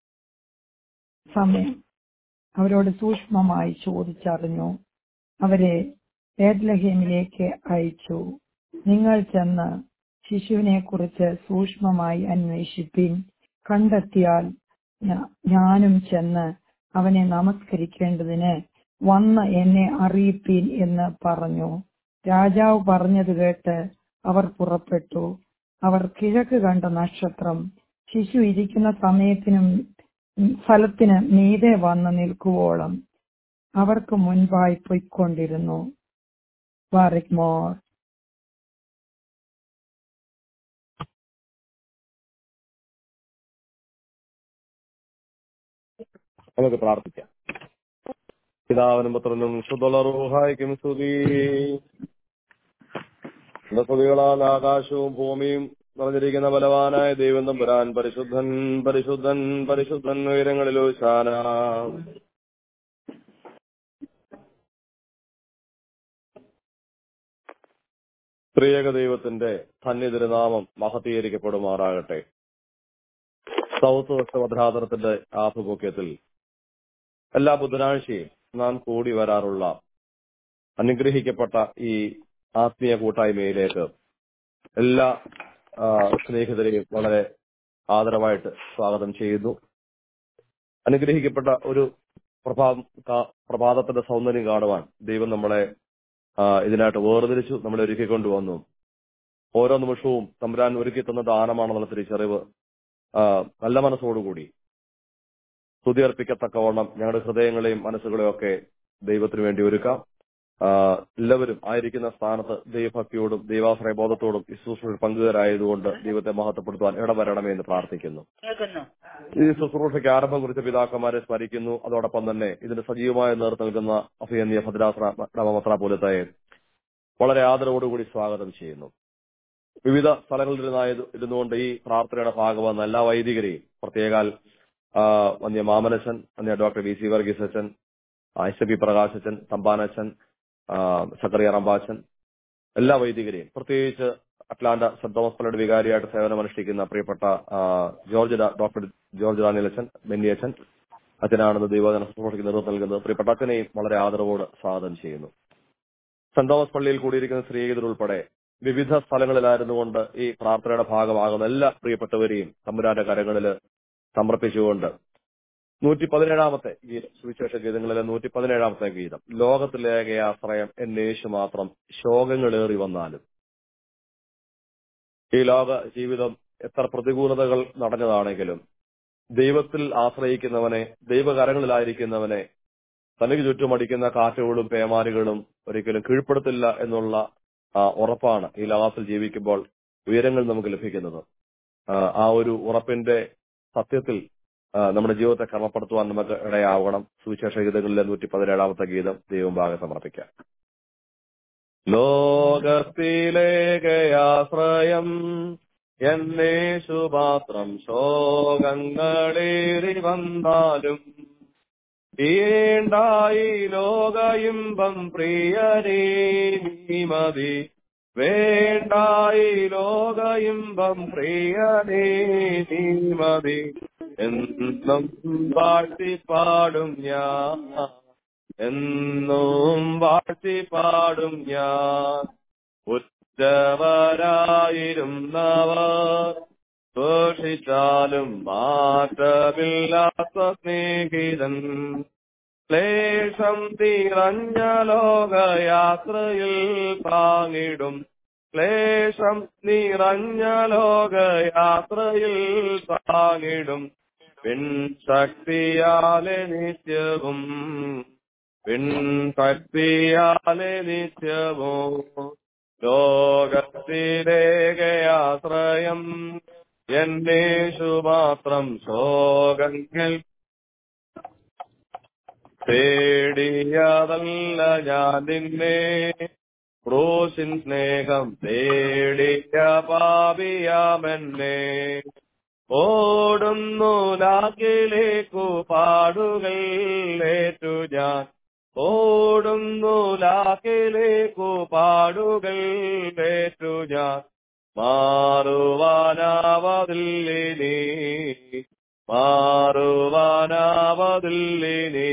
സമയം അവരോട് സൂക്ഷ്മമായി ചോദിച്ചറിഞ്ഞു അവരെ ബേദ്ലഹേമിലേക്ക് അയച്ചു നിങ്ങൾ ചെന്ന് ശിശുവിനെ കുറിച്ച് സൂക്ഷ്മമായി അന്വേഷിപ്പിൻ കണ്ടെത്തിയാൽ ഞാ- ഞാനും ചെന്ന് അവനെ നമസ്കരിക്കേണ്ടതിന് വന്ന് എന്നെ അറിയിപ്പീൻ എന്ന് പറഞ്ഞു രാജാവ് പറഞ്ഞത് കേട്ട് അവർ പുറപ്പെട്ടു അവർ കിഴക്ക് കണ്ട നക്ഷത്രം ശിശു ഇരിക്കുന്ന സമയത്തിനും ഉം, സ്ഥലത്തിന് മീതെ വന്ന് നിൽക്കുവോളം അവർക്ക് മുൻപായി പൊയ്ക്കൊണ്ടിരുന്നു ബാറിക് മോർ നമുക്ക് പ്രാർത്ഥിക്കാം പിതാവിനും പുത്രനും ശുദ്ധുള്ള റൂഹായിക്കും സ്തുതി സ്തുതികളാൽ ആകാശവും ഭൂമിയും നിറഞ്ഞിരിക്കുന്ന ബലവാനായ ദൈവം തമ്പുരാൻ പരിശുദ്ധൻ പരിശുദ്ധൻ പരിശുദ്ധൻ ഉയരങ്ങളിലോ ശാന ത്രിയേക ദൈവത്തിന്റെ ധന്യതിരുനാമം മഹത്തീകരിക്കപ്പെടുമാറാകട്ടെ സൗത്ത് വെസ്റ്റ് ഭദ്രാതരത്തിന്റെ ആഭിമുഖ്യത്തിൽ എല്ലാ ബുധനാഴ്ചയും നാം കൂടി വരാറുള്ള അനുഗ്രഹിക്കപ്പെട്ട ഈ ആത്മീയ കൂട്ടായ്മയിലേക്ക് എല്ലാ ആ, സ്നേഹിതരെയും വളരെ ആദരവായിട്ട് സ്വാഗതം ചെയ്യുന്നു അനുഗ്രഹിക്കപ്പെട്ട ഒരു പ്രഭാ കാ- പ്രഭാതത്തിന്റെ സൗന്ദര്യം കാണുവാൻ ദൈവം നമ്മളെ ആ, ഇതിനായിട്ട് വേർതിരിച്ചു നമ്മളെ ഒരുക്കി കൊണ്ടുവന്നു ഓരോ നിമിഷവും തമ്പുരാൻ ഒരുക്കി തന്ന ദാനമാണെന്നുള്ള തിരിച്ചറിവ് ആ, നല്ല മനസ്സോടുകൂടി സ്തുതി അർപ്പിക്കത്തക്കവണ്ണം ഞങ്ങളുടെ ഹൃദയങ്ങളെയും മനസ്സുകളെയും ഒക്കെ ദൈവത്തിന് വേണ്ടി ഒരുക്കാം ആ, എല്ലാവരും ആയിരിക്കുന്ന സ്ഥാനത്ത് ദൈവഭക്തിയോടും ദൈവാശ്രയ ബോധത്തോടും ശുശ്രൂഷയിൽ പങ്കുകാരായതുകൊണ്ട് ദൈവത്തെ മഹത്വപ്പെടുത്തുവാൻ ഇടവരണമേ എന്ന് പ്രാർത്ഥിക്കുന്നു കേൾക്കുന്നു ഈ ശുശ്രൂഷയ്ക്ക് ആരംഭം കുറിച്ച പിതാക്കന്മാരെ സ്മരിക്കുന്നു അതോടൊപ്പം തന്നെ ഇതിന് സജീവമായ നേതൃത്വം നൽകുന്ന അഭിയന്യ ഭദ്രാശ്രമത്ര പോലത്തെ വളരെ ആദരവോടുകൂടി സ്വാഗതം ചെയ്യുന്നു വിവിധ സ്ഥലങ്ങളിൽ ഇരുന്നായത് ഇരുന്നുകൊണ്ട് ഈ പ്രാർത്ഥനയുടെ ഭാഗമാകുന്ന എല്ലാ വൈദികരെയും പ്രത്യേകാൽ ആ, വന്യ മാമനച്ചൻ വന്യ ഡോക്ടർ വി സി വർഗീസ് അച്ഛൻ എസ് പി പ്രകാശച്ചൻ തമ്പാനച്ചൻ ആ, സക്കറിയ റമ്പാച്ചൻ എല്ലാ വൈദികരെയും പ്രത്യേകിച്ച് അറ്റ്ലാന്റ സെന്റ് തോമസ് പള്ളിയുടെ വികാരിയായിട്ട് സേവനമനുഷ്ഠിക്കുന്ന പ്രിയപ്പെട്ട ആ, ജോർജ് ഡാ- ഡോക്ടർ ജോർജ് ഡാനിയലച്ചൻ ബെന്നിയച്ചൻ അച്ഛനാണെന്ന് ദൈവജന ശുശ്രൂഷയ്ക്ക് നേതൃത്വം നൽകുന്നത് പ്രിയപ്പെട്ട അച്ഛനെയും വളരെ ആദരവോട് സ്വാഗതം ചെയ്യുന്നു സെന്റ് തോമസ് പള്ളിയിൽ കൂടിയിരിക്കുന്ന സ്ത്രീഹിതർ ഉൾപ്പെടെ വിവിധ സ്ഥലങ്ങളിലായിരുന്നുകൊണ്ട് ഈ പ്രാർത്ഥനയുടെ ഭാഗമാകുന്ന എല്ലാ പ്രിയപ്പെട്ടവരെയും തമ്പുരാന്റെ കരങ്ങളിൽ സമർപ്പിച്ചുകൊണ്ട് നൂറ്റി പതിനേഴാമത്തെ ഗീതം സുവിശേഷ ഗീതങ്ങളിലെ നൂറ്റി പതിനേഴാമത്തെ ഗീതം ലോകത്തിലേക ആശ്രയം എന്നേശു മാത്രം ശോകങ്ങളേറി വന്നാലും ഈ ലോക ജീവിതം എത്ര പ്രതികൂലതകൾ നടഞ്ഞതാണെങ്കിലും ദൈവത്തിൽ ആശ്രയിക്കുന്നവനെ ദൈവകരങ്ങളിലായിരിക്കുന്നവനെ തനിക്ക് ചുറ്റുമടിക്കുന്ന കാറ്റുകളും പേമാരികളും ഒരിക്കലും കീഴ്പ്പെടുത്തില്ല എന്നുള്ള ആ, ഉറപ്പാണ് ഈ ലോകത്തിൽ ജീവിക്കുമ്പോൾ ഉയരങ്ങൾ നമുക്ക് ലഭിക്കുന്നത് ആ, ആ ഒരു ഉറപ്പിന്റെ സത്യത്തിൽ ആ, നമ്മുടെ ജീവിതത്തെ ക്രമപ്പെടുത്തുവാൻ നമുക്ക് ഇടയാവണം സുവിശേഷ ഗീതങ്ങളിലെ നൂറ്റി പതിനേഴാമത്തെ ഗീതം ദൈവം ഭാഗം സമർപ്പിക്കാം ലോകത്തിലേകയാശ്രയം എന്നേശുപാത്രം ശോകങ്ങളേറി വന്നാലും ഈണ്ടായി ലോകയിമ്പം പ്രിയനേ നീ മതി വേണ്ടായി ലോകയിമ്പം പ്രിയനേ നീ മതി എന്നും വാഴ്ത്തിപ്പാടും ഞാൻ എന്നും വാഴ്ത്തിപ്പാടും ഞാൻ ഉറ്റവരായിരുന്നവർ ദോഷിച്ചാലും മാറ്റമില്ലാത്ത സ്നേഹിതൻ ക്ലേശം തിറഞ്ഞ ലോകയാത്രയിൽ താങ്ങിടും ക്ലേശം നിറഞ്ഞ ലോകയാത്രയിൽ താങ്ങിടും പിൻശക്തിയാലെ നിത്യവും പിൻശക്തിയാലെ നിത്യവും ലോകത്തിലേകയാശ്രയം എന്നേശു മാത്രം ശോകങ്ങൾ തേടിയതല്ല ഞാൻ നിന്നെ ക്രൂശിൻ സ്നേഹം തേടിയ പാപിയാമെന്നെ ഓടുന്നു ലാക്കിലേക്കു പാടുകൾ ഏറ്റു ഞാൻ ഓടുന്നു ലാക്കിലേക്കു പാടുകൾ ഏറ്റു ഞാൻ മാറുവാനാവതില്ലിനി മാറുവാനാവതില്ലിനി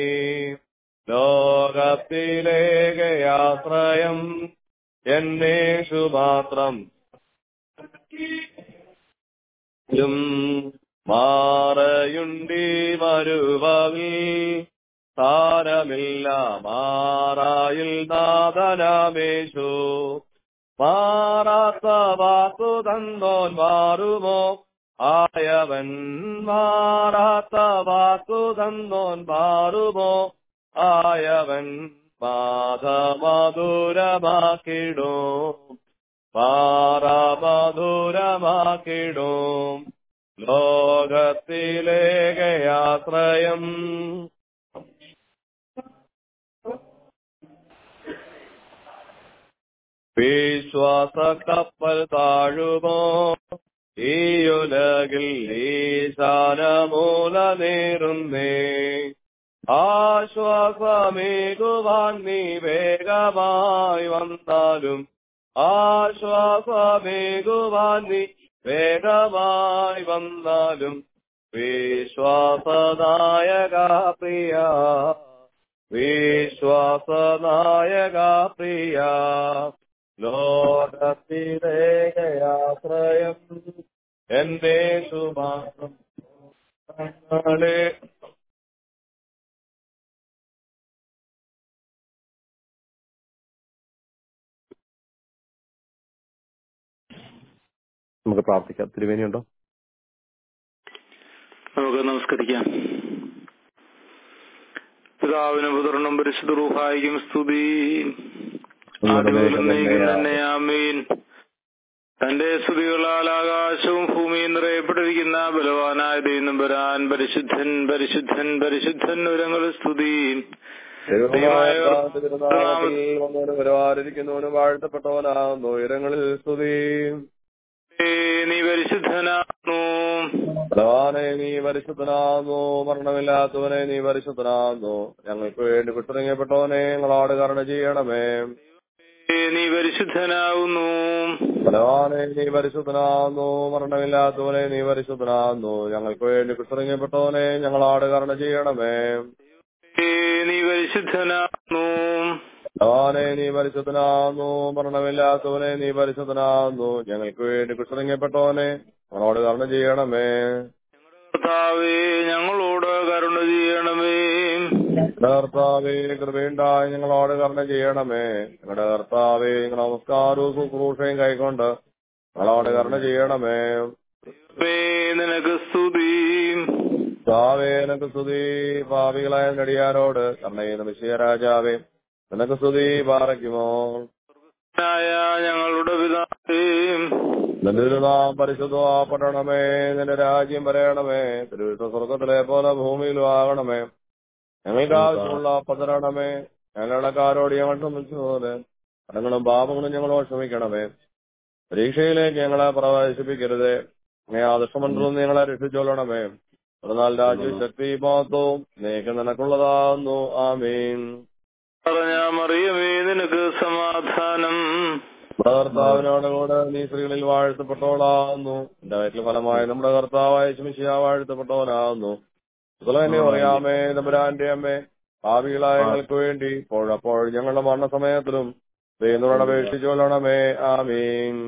ലോകത്തിലേകയാശ്രയം എന്നേഷു മാത്രം ും മാറയുണ്ടി വരുവവിൽ താരമില്ല മാറായിൽ നാദനാമേശു മാറാത്ത വാക്കു തന്നോൻ മാറുമോ ആയവൻ മാറാത്ത വാക്കു തന്നോൻ മാറുമോ ആയവൻ മാധമധുരമാക്കിടും പാറമധുരമാക്കിടും ലോകത്തിലേകയാശ്രയം വിശ്വാസ കപ്പൽ താഴുമോ ഈയുലകിൽ ഈശാനമൂല നേരുന്നേ ആശ്വാസമേകുവാൻ നീ വേഗമായി വന്നാലും ആശ്വാസമേകുവാൻ നീ വേഗമായി വന്നാലും വിശ്വാസനായക പ്രിയ വിശ്വാസനായക പ്രിയ ലോകത്തിലേകയാശ്രയം എന്റെ സുമാസം നമുക്ക് പ്രാർത്ഥിക്കാം തിരുവേനിയുണ്ടോ നമുക്ക് നമസ്കരിക്കാം പിതാവിനും പുത്രനും പരിശുദ്ധ റൂഹായിക്കും സ്തുതി ആദ്യം തന്നെ ആമീൻ തന്റെ സ്തുതികളാൽ ആകാശവും ഭൂമിയും നിറയപ്പെട്ടിരിക്കുന്ന ബലവാനായ ദൈവം വരാൻ പരിശുദ്ധൻ പരിശുദ്ധൻ പരിശുദ്ധൻ ഉരങ്ങൾ സ്തുതി വരുവാനിരിക്കുന്നവനും വാഴ്ത്തപ്പെട്ടവനാകുന്നു ഉയരങ്ങളിൽ സ്തുതി നീ പരിശുദ്ധനാകുന്നു ഭഗവാനെ നീ പരിശുദ്ധനാകുന്നു മരണമില്ലാത്തവനെ നീ പരിശുദ്ധനാകുന്നു ഞങ്ങൾക്ക് വേണ്ടി കുട്ടിറങ്ങപ്പെട്ടവനെ ഞങ്ങളോട് കരുണ ചെയ്യണമേ നീ പരിശുദ്ധനാകുന്നു ഭഗവാനെ നീ പരിശുദ്ധനാകുന്നു മരണമില്ലാത്തവനെ നീ പരിശുദ്ധനാകുന്നു ഞങ്ങൾക്ക് വേണ്ടി കുട്ടിറങ്ങപ്പെട്ടവനെ ഞങ്ങളോട് കരുണ ചെയ്യണമേ നീ പരിശുദ്ധനാകുന്നു ഭഗവാനെ നീ പരിശുദ്ധനാകുന്നു മരണമില്ലാത്തവനെ നീ പരിശുദ്ധനാകുന്നു ഞങ്ങൾക്ക് വേണ്ടി കുട്ടിറങ്ങപ്പെട്ടവനെ ഞങ്ങളോട് കരുണ ചെയ്യണമേ കർത്താവേ ഞങ്ങളോട് കരുണ ചെയ്യണമേ കർത്താവേ കൃപയുണ്ടായി ഞങ്ങളോട് കരുണ ചെയ്യണമേ ഞങ്ങളുടെ കർത്താവേ ഞങ്ങളുടെ നമസ്കാരവും ശുശ്രൂഷയും കൈക്കൊണ്ട് ഞങ്ങളോട് കരുണ ചെയ്യണമേ നിനക്ക് സ്തുതി കർത്താവേ നിനക്ക് സ്തുതി പാപികളായ നടിയാരോട് കർണയുന്ന വിഷയരാജാവേ നിനക്ക് സ്തുതി പാറയ്ക്കുമോ ഞങ്ങളുടെ പിതാവേ നിന്റെ നാം പരിശുദ്ധമാപ്പെടണമേ നിന്റെ രാജ്യം വരയണമേ തിരുവിത്ത സ്വർഗത്തിലെ പോലെ ഭൂമിയിലും ആകണമേ ഞങ്ങൾക്ക് ആവശ്യമുള്ള പതരണമേ ഞങ്ങളുടെക്കാരോട് ഞങ്ങൾ സംബന്ധിച്ചു പോലെ കടങ്ങളും പാപങ്ങളും ഞങ്ങളോട് ക്ഷമിക്കണമേ പരീക്ഷയിലേക്ക് ഞങ്ങളെ പ്രവേശിപ്പിക്കരുത് നീ ആദർശമന്ത്രവും ഞങ്ങളെ രക്ഷിച്ചോളണമേ എന്നാൽ രാജ്യ ശക്തി മഹത്വവും നീക്ക് നിനക്കുള്ളതാകുന്നു ആമീൻ പറഞ്ഞ മറിയമേ നിനക്ക് സമാധാനം കർത്താവിനോട് കൂടെ നീ സ്ത്രീകളിൽ വാഴ്ത്തപ്പെട്ടവളാകുന്നു എന്റെ വയറ്റിൽ ഫലമായി നമ്മുടെ കർത്താവായ ശമിശിയ വാഴ്ത്തപ്പെട്ടവനാകുന്നു തന്നെ പറയാമേ തമ്പുരാന്റെ അമ്മേ ഭാവികളായ ഞങ്ങൾക്ക് വേണ്ടി ഇപ്പോഴപ്പോൾ ഞങ്ങളുടെ മരണസമയത്തിലും ദൈവനോട് അപേക്ഷിച്ചോളണമേ ആമീൻ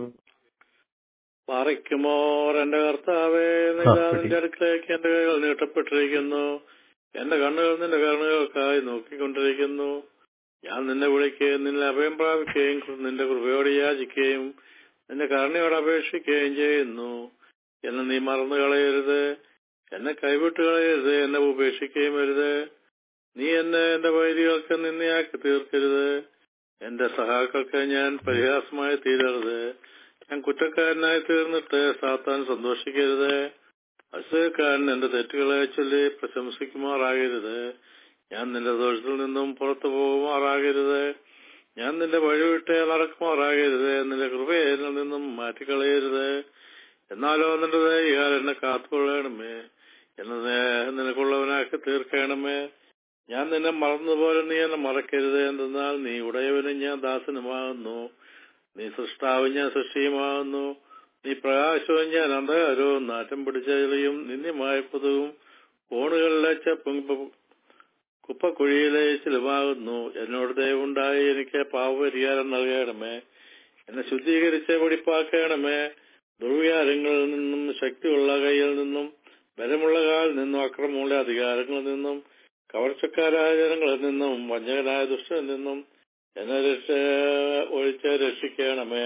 പാറയ്ക്കുമോർ എന്റെ കർത്താവേ നിന്റെ അടുക്കിലേക്ക് എന്റെ കൈകൾ നീട്ടപ്പെട്ടിരിക്കുന്നു എന്റെ കണ്ണുകൾ നിന്റെ കണ്ണുകൾക്കായി നോക്കിക്കൊണ്ടിരിക്കുന്നു ഞാൻ നിന്നെ വിളിക്കുകയും നിന്നെ അഭയം പ്രാപിക്കുകയും നിന്റെ കൃപയോട് യാചിക്കുകയും നിന്റെ കരുണയോട് അപേക്ഷിക്കുകയും ചെയ്യുന്നു എന്നെ നീ മറന്നു കളയരുത് എന്നെ കൈവിട്ട് കളയരുത് എന്നെ ഉപേക്ഷിക്കുകയും അരുത് നീ എന്നെ എന്റെ വൈദികൾക്ക് നിന്നയാക്കി തീർക്കരുത് എന്റെ സഹാക്കൾക്ക് ഞാൻ പരിഹാസമായി തീരരുത് ഞാൻ കുറ്റക്കാരനായി തീർന്നിട്ട് സാത്താൻ സന്തോഷിക്കരുത് അസുഖക്കാരൻ എന്റെ തെറ്റുകളെ ചൊല്ലി പ്രശംസിക്കുമാറാകരുത് ഞാൻ നിന്റെ ദോഷത്തിൽ നിന്നും പുറത്തു പോകുമാറാകരുത് ഞാൻ നിന്റെ വഴിവിട്ട് നടക്കുമാറാകരുത് നിന്റെ കൃപയെ എന്നിൽ നിന്നും മാറ്റിക്കളയരുത് എന്നാലോ നിന്റെ ദൈകാൽ എന്നെ കാത്തുകൊള്ളണമേ എന്നെ നിനക്കുള്ളവനാക്കി തീർക്കണമേ ഞാൻ നിന്നെ മറന്നതുപോലെ നീ എന്നെ മറക്കരുത് എന്തെന്നാൽ നീ ഉടയവനും ഞാൻ ദാസനുമാകുന്നു നീ സൃഷ്ടാവും ഞാൻ സൃഷ്ടിയുമാകുന്നു നീ പ്രകാശവും ഞാൻ അന്ധകാരവും നാറ്റം പിടിച്ച ചെളിയും നിന്ദ്യമായ പുതവും കോണുകളിലെ ചപ്പും കുപ്പക്കുഴിയിലെ ചിലവാകുന്നു എന്നോട് ദയവുണ്ടായി എനിക്ക് പാപപരിഹാരം നൽകണമേ എന്നെ ശുദ്ധീകരിച്ച് വെടിപ്പാക്കണമേ ദുർവ്യാരങ്ങളിൽ നിന്നും ശക്തിയുള്ള കയ്യിൽ നിന്നും ബലമുള്ള കാലിൽ നിന്നും അക്രമമുള്ള അധികാരങ്ങളിൽ നിന്നും കവർച്ചക്കാരായ ജനങ്ങളിൽ നിന്നും വഞ്ചകനായ ദുഷ്ടനിൽ നിന്നും എന്നെ രക്ഷ ഒഴിച്ച് രക്ഷിക്കണമേ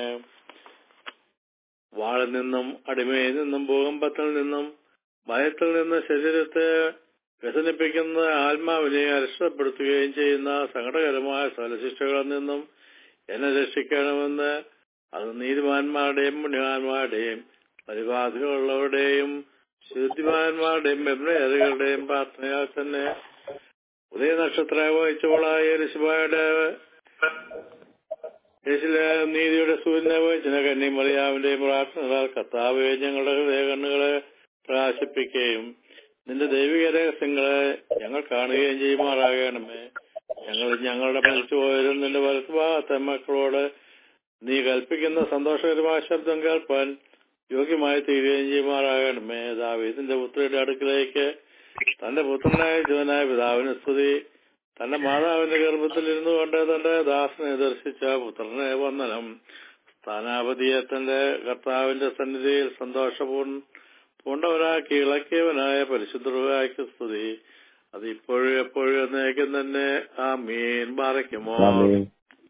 വാളിൽ നിന്നും അടിമയിൽ നിന്നും ഭൂകമ്പത്തിൽ നിന്നും ഭയത്തിൽ നിന്ന് ശരീരത്തെ വ്യസനിപ്പിക്കുന്ന ആത്മാവിനെ അരക്ഷപ്പെടുത്തുകയും ചെയ്യുന്ന സങ്കടകരമായ സ്ഥലശിക്ഷകളിൽ നിന്നും എന്നെ രക്ഷിക്കണമെന്ന് അത് നീതിമാന്മാരുടെയും പുണ്യവാന്മാരുടെയും പരിപാധികളുള്ളവരുടെയും ശുദ്ധിമാന്മാരുടെയും ബെബ്രേറുകളുടെയും പ്രാർത്ഥനയാൽ തന്നെ ഉദയ നക്ഷത്ര വഹിച്ചവളായ ഋഷിബായുടെ യേശുലെ നീതിയുടെ സൂര്യനെ വഹിച്ചിന കന്യമറിയാവിന്റെയും പ്രാർത്ഥനകളാൽ കർത്താവെ ഞങ്ങളുടെ ഹൃദയ കണ്ണുകളെ പ്രകാശിപ്പിക്കുകയും നിന്റെ ദൈവിക രഹസ്യങ്ങളെ ഞങ്ങൾ കാണുകയും ചെയ്യുമാറാകണമേ ഞങ്ങൾ ഞങ്ങളുടെ മരിച്ചുപോയതും നിന്റെ വലത്തുഭാഗത്തെ മക്കളോട് നീ കൽപ്പിക്കുന്ന സന്തോഷകരമായ ശബ്ദം കേൾപ്പാൻ യോഗ്യമായി തീരുകയും ചെയ്യുമാറാകണമേ ദാവീദിന്റെ പുത്രിയുടെ അടുക്കിലേക്ക് തന്റെ പുത്രനായ ജീവനായ പിതാവിന് സ്തുതി തന്റെ മാതാവിന്റെ ഗർഭത്തിൽ ഇരുന്നു കൊണ്ട് തന്റെ ദാസനെ ദർശിച്ച പുത്രനെ വന്ദനം സ്ഥാനാപതിയെ തന്റെ കർത്താവിന്റെ സന്നിധിയിൽ സന്തോഷപൂർണ്ണ പൂണ്ടവനാക്കി ഇളക്കിയവനായ പരിശുദ്ധർക്ക് സ്തുതി അത് ഇപ്പോഴും എപ്പോഴും എന്നേക്കും തന്നെ ആ മീൻ പാറയ്ക്കുമോ ആമേൻ.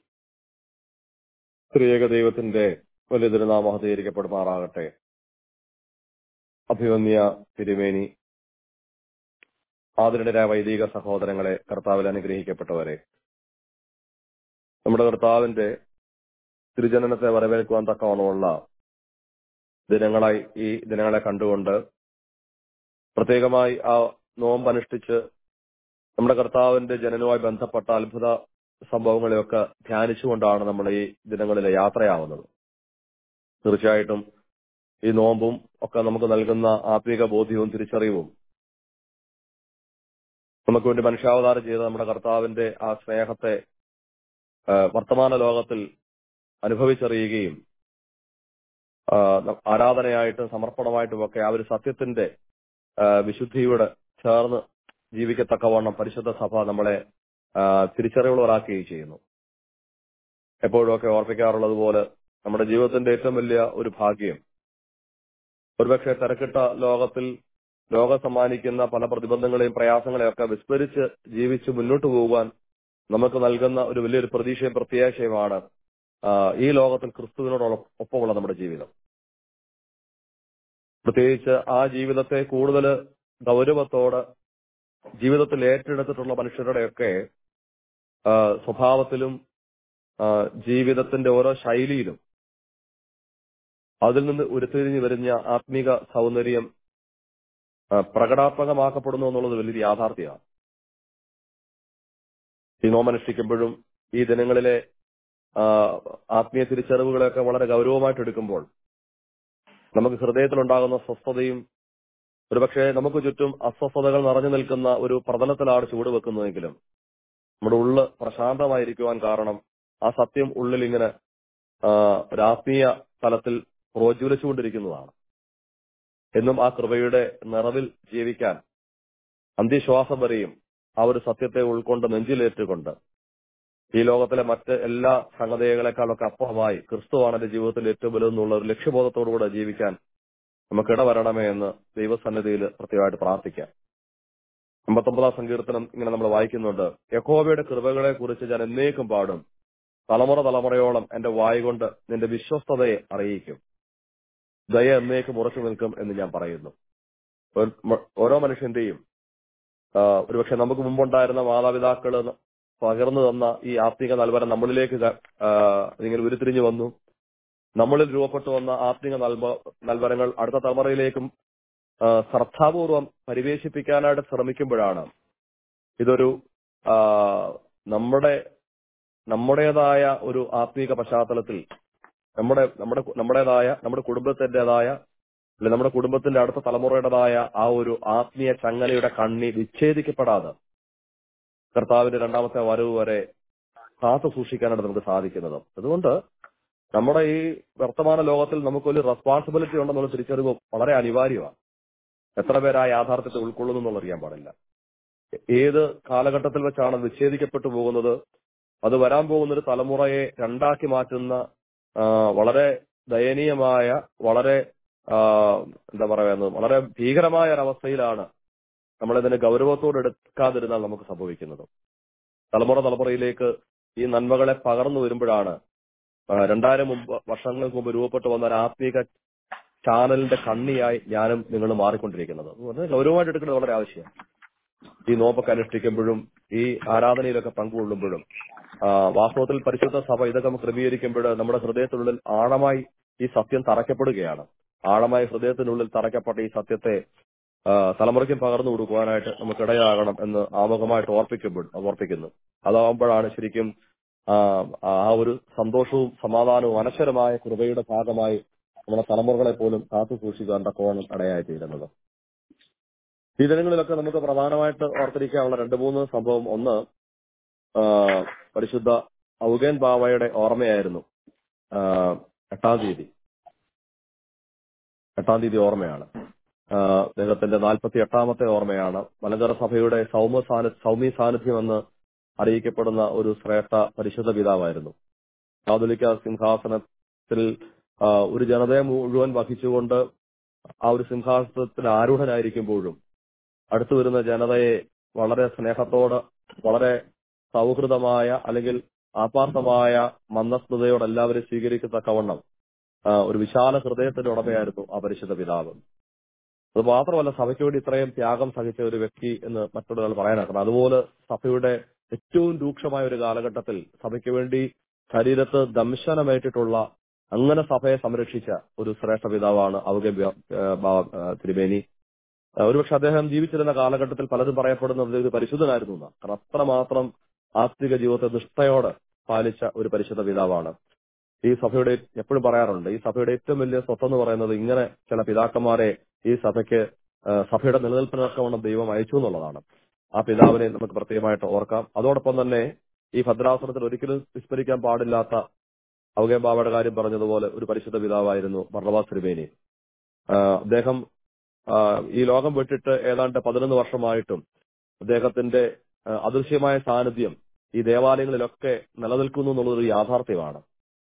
ത്രിയേക ദൈവത്തിന്റെ വലിയ തിരുനാമം ഹതീകരിക്കപ്പെടുമാറാകട്ടെ അഭിവന്യ തിരുമേനി ആദരണരായ വൈദിക സഹോദരങ്ങളെ കർത്താവിൽ അനുഗ്രഹിക്കപ്പെട്ടവരെ നമ്മുടെ കർത്താവിന്റെ തിരുജനനത്തെ വരവേൽക്കുവാൻ തക്കവണ്ണമുള്ള ദിനങ്ങളായി ഈ ദിനങ്ങളെ കണ്ടുകൊണ്ട് പ്രത്യേകമായി ആ നോമ്പ് അനുഷ്ഠിച്ച് നമ്മുടെ കർത്താവിന്റെ ജനനവുമായി ബന്ധപ്പെട്ട അത്ഭുത സംഭവങ്ങളെയൊക്കെ ധ്യാനിച്ചുകൊണ്ടാണ് നമ്മൾ ഈ ദിനങ്ങളിലെ യാത്രയാവുന്നത് തീർച്ചയായിട്ടും ഈ നോമ്പും ഒക്കെ നമുക്ക് നൽകുന്ന ആത്മീക ബോധ്യവും തിരിച്ചറിവും നമുക്ക് വേണ്ടി മനുഷ്യാവതാരം ചെയ്ത നമ്മുടെ കർത്താവിന്റെ ആ സ്നേഹത്തെ ആ, വർത്തമാന ലോകത്തിൽ അനുഭവിച്ചറിയുകയും ആ, ന- ആരാധനയായിട്ടും സമർപ്പണമായിട്ടും ഒക്കെ ആ ഒരു സത്യത്തിന്റെ ആ, വിശുദ്ധിയോട് ചേർന്ന് ജീവിക്കത്തക്കവണ്ണം പരിശുദ്ധ സഭ നമ്മളെ ആ, തിരിച്ചറിവുള്ളവരാക്കുകയും ചെയ്യുന്നു എപ്പോഴും ഒക്കെ ഓർപ്പിക്കാറുള്ളത് പോലെ നമ്മുടെ ജീവിതത്തിന്റെ ഏറ്റവും വലിയ ഒരു ഭാഗ്യം ഒരുപക്ഷെ തിരക്കിട്ട ലോകത്തിൽ ലോകം സമ്മാനിക്കുന്ന പല പ്രതിബന്ധങ്ങളെയും പ്രയാസങ്ങളെയൊക്കെ വിസ്മരിച്ച് ജീവിച്ച് മുന്നോട്ട് പോകുവാൻ നമുക്ക് നൽകുന്ന ഒരു വലിയൊരു പ്രതീക്ഷയും പ്രത്യാശയുമാണ് ആ, ഈ ലോകത്തിൽ ക്രിസ്തുവിനോടൊപ്പമുള്ള നമ്മുടെ ജീവിതം പ്രത്യേകിച്ച് ആ ജീവിതത്തെ കൂടുതൽ ഗൗരവത്തോടെ ജീവിതത്തിൽ ഏറ്റെടുത്തിട്ടുള്ള മനുഷ്യരുടെയൊക്കെ ആ, സ്വഭാവത്തിലും ആ, ജീവിതത്തിന്റെ ഓരോ ശൈലിയിലും അതിൽ നിന്ന് ഉരുത്തിരിഞ്ഞു വരുന്ന ആത്മീക സൗന്ദര്യം ആ, പ്രകടാത്മകമാക്കപ്പെടുന്നു എന്നുള്ളത് വലിയൊരു യാഥാർത്ഥ്യമാണ് ഈ നോമനുഷ്ഠിക്കുമ്പോഴും ഈ ദിനങ്ങളിലെ ആ, ആത്മീയ തിരിച്ചറിവുകളെയൊക്കെ വളരെ ഗൗരവമായിട്ട് എടുക്കുമ്പോൾ നമുക്ക് ഹൃദയത്തിലുണ്ടാകുന്ന സ്വസ്ഥതയും ഒരുപക്ഷെ നമുക്ക് ചുറ്റും അസ്വസ്ഥതകൾ നിറഞ്ഞു നിൽക്കുന്ന ഒരു പ്രതലത്തിലാണ് ചുവടുവെക്കുന്നതെങ്കിലും നമ്മുടെ ഉള്ള് പ്രശാന്തമായിരിക്കുവാൻ കാരണം ആ സത്യം ഉള്ളിൽ ഇങ്ങനെ ആ, ഒരു ആത്മീയ തലത്തിൽ പ്രോജ്വലിച്ചുകൊണ്ടിരിക്കുന്നതാണ് എന്നും ആ കൃപയുടെ നിറവിൽ ജീവിക്കാൻ അന്ത്യശ്വാസം വരെയും ആ ഒരു സത്യത്തെ ഉൾക്കൊണ്ട് നെഞ്ചിലേറ്റുകൊണ്ട് ഈ ലോകത്തിലെ മറ്റ് എല്ലാ സംഗതികളെക്കാളൊക്കെ അപ്പുറമായി ക്രിസ്തുവാണ് എന്റെ ജീവിതത്തിൽ ഏറ്റവും വലുതെന്നുള്ള ഒരു ലക്ഷ്യബോധത്തോടുകൂടെ ജീവിക്കാൻ നമുക്ക് ഇടവരണമേ എന്ന് ദൈവസന്നിധിയിൽ പ്രത്യേകമായിട്ട് പ്രാർത്ഥിക്കാം അമ്പത്തൊമ്പതാം സങ്കീർത്തനം ഇങ്ങനെ നമ്മൾ വായിക്കുന്നുണ്ട് യഹോവയുടെ കൃപകളെ കുറിച്ച് ഞാൻ എന്നേക്കും പാടും തലമുറ തലമുറയോളം എന്റെ വായ കൊണ്ട് നിന്റെ വിശ്വസ്തതയെ അറിയിക്കും ദയ എന്നേക്കും ഉറച്ചു നിൽക്കും എന്ന് ഞാൻ പറയുന്നു ഒരു- മ- ഓരോ മനുഷ്യന്റെയും ആ, ഒരുപക്ഷെ നമുക്ക് മുമ്പുണ്ടായിരുന്ന മാതാപിതാക്കൾ പകർന്നു തന്ന ഈ ആത്മീക നൽവരം നമ്മളിലേക്ക് ക- ആ, ഇങ്ങനെ ഉരുത്തിരിഞ്ഞു വന്നു നമ്മളിൽ രൂപപ്പെട്ടു വന്ന ആത്മീക നൽവ നൽവരങ്ങൾ അടുത്ത തലമുറയിലേക്കും ആ, ശ്രദ്ധാപൂർവം പരിവേശിപ്പിക്കാനായിട്ട് ശ്രമിക്കുമ്പോഴാണ് ഇതൊരു ആ, നമ്മുടെ നമ്മുടേതായ ഒരു ആത്മീക പശ്ചാത്തലത്തിൽ നമ്മുടെ നമ്മുടെ നമ്മുടേതായ നമ്മുടെ കുടുംബത്തിന്റേതായ അല്ലെ നമ്മുടെ കുടുംബത്തിന്റെ അടുത്ത തലമുറയുടേതായ ആ ഒരു ആത്മീയ ചങ്ങലയുടെ കണ്ണി വിച്ഛേദിക്കപ്പെടാതെ കർത്താവിന്റെ രണ്ടാമത്തെ വരവ് വരെ കാത്തു സൂക്ഷിക്കാനാണ് നമുക്ക് സാധിക്കുന്നത് അതുകൊണ്ട് നമ്മുടെ ഈ വർത്തമാന ലോകത്തിൽ നമുക്കൊരു റെസ്പോൺസിബിലിറ്റി ഉണ്ടെന്നുള്ള തിരിച്ചറിവ് വളരെ അനിവാര്യമാണ് എത്ര പേര് ആ യാഥാർത്ഥ്യത്തെ ഉൾക്കൊള്ളുന്നു എന്നുള്ള അറിയാൻ പാടില്ല ഏത് കാലഘട്ടത്തിൽ വെച്ചാണ് അത് വിച്ഛേദിക്കപ്പെട്ടു പോകുന്നത് അത് വരാൻ പോകുന്ന ഒരു തലമുറയെ രണ്ടാക്കി മാറ്റുന്ന ആ, വളരെ ദയനീയമായ വളരെ ആ, എന്താ പറയുന്നത് വളരെ ഭീകരമായ ഒരവസ്ഥയിലാണ് നമ്മളിതിനെ ഗൗരവത്തോടെ എടുക്കാതിരുന്നാൽ നമുക്ക് സംഭവിക്കുന്നത് തലമുറ തലമുറയിലേക്ക് ഈ നന്മകളെ പകർന്നു വരുമ്പോഴാണ് ആ, രണ്ടായിരം മുമ്പ് വർഷങ്ങൾക്ക് മുമ്പ് രൂപപ്പെട്ടു വന്ന ഒരു ആത്മീക ചാനലിന്റെ കണ്ണിയായി ഞാനും നിങ്ങളും മാറിക്കൊണ്ടിരിക്കുന്നത് അതുകൊണ്ട് ഗൗരവമായിട്ട് എടുക്കുന്നത് വളരെ ആവശ്യമാണ് ഈ നോമ്പൊക്കെ അനുഷ്ഠിക്കുമ്പോഴും ഈ ആരാധനയിലൊക്കെ പങ്കുകൊള്ളുമ്പോഴും ആ, വാസ്തവത്തിൽ പരിശുദ്ധ സഭ ഇതൊക്കെ നമുക്ക് ക്രമീകരിക്കുമ്പോൾ നമ്മുടെ ഹൃദയത്തിനുള്ളിൽ ആഴമായി ഈ സത്യം തറയ്ക്കപ്പെടുകയാണ് ആഴമായി ഹൃദയത്തിനുള്ളിൽ തറയ്ക്കപ്പെട്ട ഈ സത്യത്തെ ആ, തലമുറയ്ക്കും പകർന്നു കൊടുക്കുവാനായിട്ട് നമുക്ക് ഇടയാകണം എന്ന് ആമുഖമായിട്ട് ഓർപ്പിക്കുമ്പോൾ ഓർപ്പിക്കുന്നു അതാവുമ്പോഴാണ് ശരിക്കും ആ ആ ഒരു സന്തോഷവും സമാധാനവും അനശ്വരമായ കൃപയുടെ ഭാഗമായി നമ്മുടെ തലമുറകളെ പോലും കാത്തു സൂക്ഷിക്കാൻ തക്കോണം ഇടയായി തീരുന്നത് ഈ ദിനങ്ങളിലൊക്കെ നമുക്ക് പ്രധാനമായിട്ട് ഓർത്തിരിക്കാനുള്ള രണ്ട് മൂന്ന് സംഭവം ഒന്ന് ആ, പരിശുദ്ധ ഔഗേൻ ബാവയുടെ ഓർമ്മയായിരുന്നു ആ, എട്ടാം തീയതി എട്ടാം തീയതി ഓർമ്മയാണ് ആ, അദ്ദേഹത്തിന്റെ നാൽപ്പത്തി എട്ടാമത്തെ ഓർമ്മയാണ് മലങ്കര സഭയുടെ സൗമ്യ സാനി സൗമ്യ സാന്നിധ്യം എന്ന് അറിയിക്കപ്പെടുന്ന ഒരു ശ്രേഷ്ഠ പരിശുദ്ധ പിതാവായിരുന്നു കാതോലിക്ക സിംഹാസനത്തിൽ ആ, ഒരു ജനതയെ മുഴുവൻ വഹിച്ചുകൊണ്ട് ആ ഒരു സിംഹാസനത്തിൽ ആരൂഢനായിരിക്കുമ്പോഴും അടുത്തു വരുന്ന ജനതയെ വളരെ സ്നേഹത്തോട് വളരെ സൗഹൃദമായ അല്ലെങ്കിൽ ആത്മാർത്ഥമായ മന്ദസ്മൃതയോടെ എല്ലാവരും സ്വീകരിക്കത്തക്കവണ്ണം ആ, ഒരു വിശാല ഹൃദയത്തിന്റെ ഉടമയായിരുന്നു ആ പരിശുദ്ധ പിതാവ് അത് മാത്രമല്ല സഭയ്ക്ക് വേണ്ടി ഇത്രയും ത്യാഗം സഹിച്ച ഒരു വ്യക്തി എന്ന് മറ്റുള്ളവർ പറയാനാക്കണം അതുപോലെ സഭയുടെ ഏറ്റവും രൂക്ഷമായ ഒരു കാലഘട്ടത്തിൽ സഭയ്ക്ക് വേണ്ടി ശരീരത്ത് ദംശനമേറ്റിട്ടുള്ള അങ്ങനെ സഭയെ സംരക്ഷിച്ച ഒരു ശ്രേഷ്ഠ പിതാവാണ് ഔഗ തിരുമേനി ആ, ഒരുപക്ഷെ അദ്ദേഹം ജീവിച്ചിരുന്ന കാലഘട്ടത്തിൽ പലരും പറയപ്പെടുന്നത് ഒരു പരിശുദ്ധനായിരുന്നു എന്നാണ് കാരണം അത്രമാത്രം ആത്മിക ജീവിതത്തെ നിഷ്ഠയോടെ പാലിച്ച ഒരു പരിശുദ്ധ പിതാവാണ് ഈ സഭയുടെ എപ്പോഴും പറയാറുണ്ട് ഈ സഭയുടെ ഏറ്റവും വലിയ സ്വത്തെന്ന് പറയുന്നത് ഇങ്ങനെ ചില പിതാക്കന്മാരെ ഈ സഭയ്ക്ക് ആ, സഭയുടെ നിലനിൽപ്പിനൊക്കെ ദൈവം അയച്ചു എന്നുള്ളതാണ് ആ പിതാവിനെ നമുക്ക് പ്രത്യേകമായിട്ട് ഓർക്കാം അതോടൊപ്പം തന്നെ ഈ ഭദ്രാസനത്തിൽ ഒരിക്കലും വിസ്മരിക്കാൻ പാടില്ലാത്ത ഔഗേ ബാബയുടെ കാര്യം പറഞ്ഞതുപോലെ ഒരു പരിശുദ്ധ പിതാവായിരുന്നു ബർണവാസ് തിരുമേനി ആ, അദ്ദേഹം ആ, ഈ ലോകം വിട്ടിട്ട് ഏതാണ്ട് പതിനൊന്ന് വർഷമായിട്ടും അദ്ദേഹത്തിന്റെ ആ, അദൃശ്യമായ സാന്നിധ്യം ഈ ദേവാലയങ്ങളിലൊക്കെ നിലനിൽക്കുന്നു എന്നുള്ളതൊരു യാഥാർത്ഥ്യമാണ്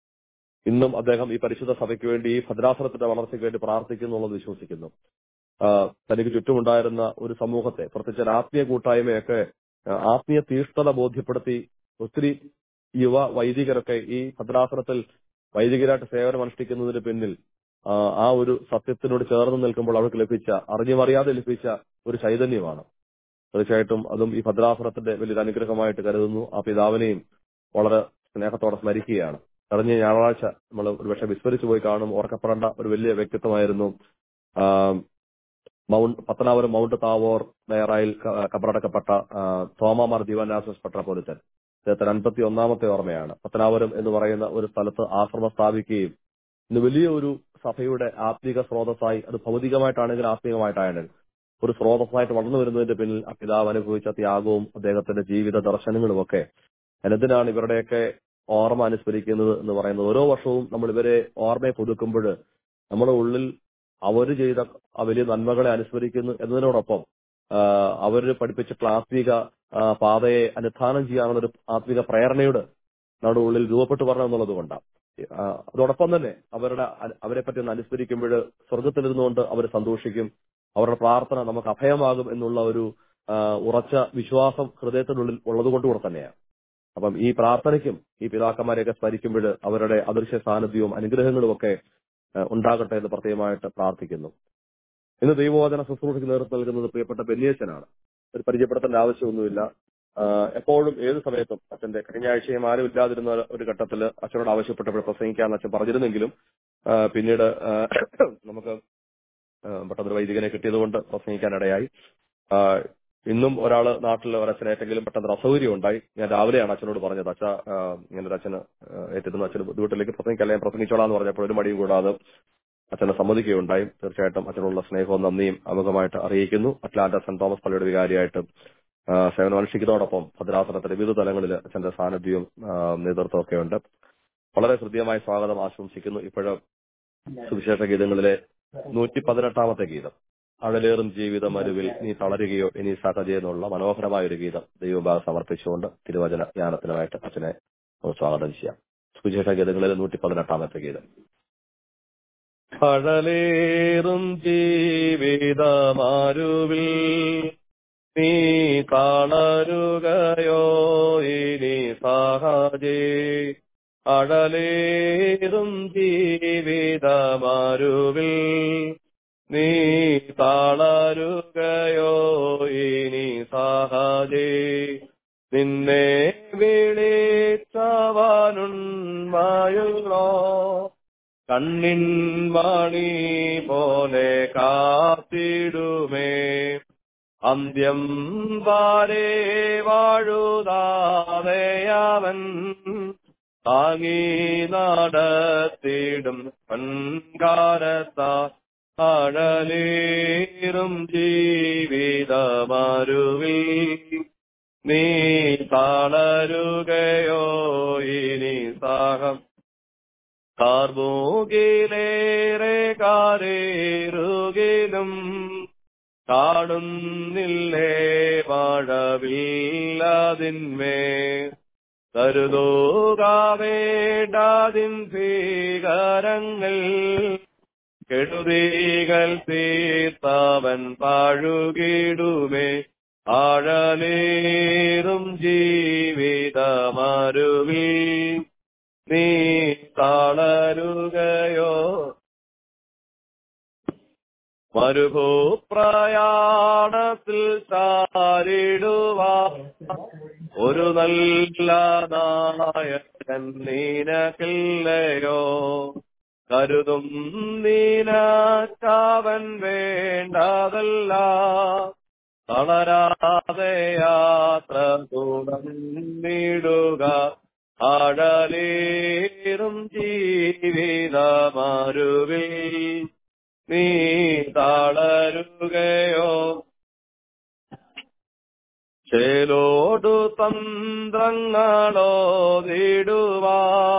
ഇന്നും അദ്ദേഹം ഈ പരിശുദ്ധ സഭയ്ക്ക് വേണ്ടി ഈ ഭദ്രാസനത്തിന്റെ വളർച്ചയ്ക്ക് വേണ്ടി പ്രാർത്ഥിക്കുന്നു എന്നുള്ളത് വിശ്വസിക്കുന്നു ആ, തനിക്ക് ചുറ്റുമുണ്ടായിരുന്ന ഒരു സമൂഹത്തെ പ്രത്യേകിച്ച് ഒരു ആത്മീയ കൂട്ടായ്മയൊക്കെ ആ, ആത്മീയ തീഷ്ണത ബോധ്യപ്പെടുത്തി ഒത്തിരി യുവ വൈദികരൊക്കെ ഈ ഭദ്രാസനത്തിൽ വൈദികരായിട്ട് സേവനം അനുഷ്ഠിക്കുന്നതിന് പിന്നിൽ ആ, ആ ഒരു സത്യത്തിനോട് ചേർന്ന് നിൽക്കുമ്പോൾ അവർക്ക് ലഭിച്ച അറിഞ്ഞുമറിയാതെ ലഭിച്ച ഒരു ചൈതന്യമാണ് തീർച്ചയായിട്ടും അതും ഈ ഭദ്രാസനത്തിന്റെ വലിയൊരു അനുഗ്രഹമായിട്ട് കരുതുന്നു ആ പിതാവിനെയും വളരെ സ്നേഹത്തോടെ സ്മരിക്കുകയാണ് കഴിഞ്ഞ ഞായറാഴ്ച നമ്മൾ ഒരുപക്ഷെ വിസ്മരിച്ചു പോയി കാണും ഓർക്കപ്പെടേണ്ട ഒരു വലിയ വ്യക്തിത്വമായിരുന്നു ആ, മൗണ്ട് പത്തനാപുരം മൗണ്ട് താവോർ മേയറായിൽ ക- കബറടക്കപ്പെട്ട ആ, തോമാമാർ ദീവാനാസസ് പട്രാപോലിത്തൻ അദ്ദേഹത്തിന് അൻപത്തി ഒന്നാമത്തെ ഓർമ്മയാണ് പത്തനാപുരം എന്ന് പറയുന്ന ഒരു സ്ഥലത്ത് ആശ്രമം സ്ഥാപിക്കുകയും ഇന്ന് വലിയ ഒരു സഭയുടെ ആത്മീക സ്രോതസ്സായി അത് ഭൗതികമായിട്ടാണെങ്കിൽ ആത്മീകമായിട്ടാണെങ്കിൽ ഒരു സ്രോതസ്സായിട്ട് വളർന്നു വരുന്നതിന്റെ പിന്നിൽ ആ പിതാവ് അനുഭവിച്ച ത്യാഗവും അദ്ദേഹത്തിന്റെ ജീവിത ദർശനങ്ങളും ഒക്കെ എന്തിനാണ് ഇവരുടെയൊക്കെ ഓർമ്മ അനുസ്മരിക്കുന്നത് എന്ന് പറയുന്നത് ഓരോ വർഷവും നമ്മൾ ഇവരെ ഓർമ്മയെ പുതുക്കുമ്പോൾ നമ്മുടെ ഉള്ളിൽ അവര് ചെയ്ത ആ വലിയ നന്മകളെ അനുസ്മരിക്കുന്നു എന്നതിനോടൊപ്പം അവർ പഠിപ്പിച്ചിട്ടുള്ള ആത്മീക ആ, പാതയെ അനുധാനം ചെയ്യാനുള്ള ഒരു ആത്മീക പ്രേരണയുടെ നമ്മുടെ ഉള്ളിൽ രൂപപ്പെട്ടു പറഞ്ഞു എന്നുള്ളത് കൊണ്ടാണ് ആ, അതോടൊപ്പം തന്നെ അവരുടെ അ- അവരെ പറ്റി ഒന്ന് അനുസ്മരിക്കുമ്പോൾ സ്വർഗത്തിലിരുന്നുകൊണ്ട് അവർ സന്തോഷിക്കും അവരുടെ പ്രാർത്ഥന നമുക്ക് അഭയമാകും എന്നുള്ള ഒരു ആ, ഉറച്ച വിശ്വാസം ഹൃദയത്തിനുള്ളിൽ ഉള്ളതുകൊണ്ട് കൂടെ തന്നെയാണ് അപ്പം ഈ പ്രാർത്ഥനയ്ക്കും ഈ പിതാക്കന്മാരെയൊക്കെ സ്മരിക്കുമ്പോൾ അവരുടെ അദൃശ്യ സാന്നിധ്യവും അനുഗ്രഹങ്ങളും ഒക്കെ ആ, ഉണ്ടാകട്ടെ എന്ന് പ്രത്യേകമായിട്ട് പ്രാർത്ഥിക്കുന്നു ഇന്ന് ദൈവവചന ശുശ്രൂഷയ്ക്ക് നേതൃത്വം നൽകുന്നത് പ്രിയപ്പെട്ട ബെന്നിയച്ചനാണ് ഒരു പരിചയപ്പെടുത്തേണ്ട ആവശ്യമൊന്നുമില്ല ആ, എപ്പോഴും ഏത് സമയത്തും അച്ഛന്റെ കഴിഞ്ഞ ആഴ്ചയും ആരും ഇല്ലാതിരുന്ന ഒരു- ഒരു ഘട്ടത്തിൽ അച്ഛനോട് ആവശ്യപ്പെട്ടപ്പോൾ പ്രസംഗിക്കാമെന്ന് അച്ഛൻ പറഞ്ഞിരുന്നെങ്കിലും ആ, പിന്നീട് ആ, നമുക്ക് ആ, പെട്ടെന്നൊരു വൈദികനെ കിട്ടിയതുകൊണ്ട് പ്രസംഗിക്കാനിടയായി ആ, ഇന്നും ഒരാള് നാട്ടിൽ ഒരച്ഛനേറ്റെങ്കിലും പെട്ടെന്ന് അസൗകര്യം ഉണ്ടായി ഞാൻ രാവിലെയാണ് അച്ഛനോട് പറഞ്ഞത് അച്ഛ ആ, ഇങ്ങനെ ഒരു അച്ഛന് ആ, ഏറ്റിരുന്ന അച്ഛന് ബുദ്ധിമുട്ടിലേക്ക് പ്രസംഗിക്കല്ലേ ഞാൻ പ്രസംഗിച്ചോളാന്ന് പറഞ്ഞപ്പോൾ ഒരു മടിയും കൂടാതെ അച്ഛനെ സമ്മതിക്കുകയുണ്ടായി തീർച്ചയായിട്ടും അച്ഛനുള്ള സ്നേഹവും നന്ദിയും അമുഖമായിട്ട് അറിയിക്കുന്നു അറ്റ്ലാന്റ സെന്റ് തോമസ് പള്ളിയുടെ വികാരിയായിട്ട് ആ, സേവനം അനുഷ്ഠിക്കുന്നതോടൊപ്പം ഭദ്രാസനത്തിന്റെ വിവിധ തലങ്ങളിൽ അച്ഛന്റെ സാന്നിധ്യവും ആ, നേതൃത്വവും ഒക്കെ ഉണ്ട് വളരെ ഹൃദ്യമായ സ്വാഗതം ആശംസിക്കുന്നു ഇപ്പോഴും സുവിശേഷ ഗീതങ്ങളിലെ നൂറ്റി പതിനെട്ടാമത്തെ ഗീതം അഴലേറും ജീവിതം അരുവിൽ നീ തളരുകയോ ഇനി സഹജ എന്നുള്ള മനോഹരമായ ഒരു ഗീതം ദൈവഭാഗം സമർപ്പിച്ചുകൊണ്ട് തിരുവചന ജ്ഞാനത്തിനുമായിട്ട് അച്ഛനെ ഒന്ന് സ്വാഗതം ചെയ്യാം സുവിശേഷ ഗീതങ്ങളിലെ നൂറ്റി പതിനെട്ടാമത്തെ ഗീതം അഴലേറും ജീവിതമാരുവിൽ നീ തളരുകയോ ഇനി സഹജേ അഴലേറും ജീവിതമാരുവിൽ നീ തളരുകയോ ഇനി സഹജേ നിന്നെ വിളിച്ചവനുന്മായുള്ളോ കണ്ണിൻ മണി പോലെ കാത്തിടുമേ അന്ത്യം വാരേ വാഴുതാതെ അവൻ താങ്ങി നടത്തിടും പൺകാരത്താ അഴലേറും ജീവിതമരുവിൽ നീ തളരുകയോ ഇനി സാഹം കാർമൂകിലേറെ കാരേറുകിലും കാണുന്നില്ലേ വാഴവില്ലതിന്മേ കരുതോകാവേണ്ടാതിൻ ഭീകരങ്ങൾ കെടുതികൾ തീർത്തവൻ പാഴുകിടുമേ ആഴലേറും ജീവിതമരുവിൽ നീ തളരുകയോ മരുഭൂപ്രയാണത്തിൽ ചാരിടുവാ ഒരു നല്ല നായകൻ നീനക്കില്ലയോ കരുതും നീനക്കാവൻ വേണ്ടതല്ല തളരാതെ യാത്ര തുടർന്നിടുക ആഴലേറും ജീവിതമരുവിൽ നീ തളരുകയോ ചേലോടു തന്ത്രങ്ങളോ നീടുവാ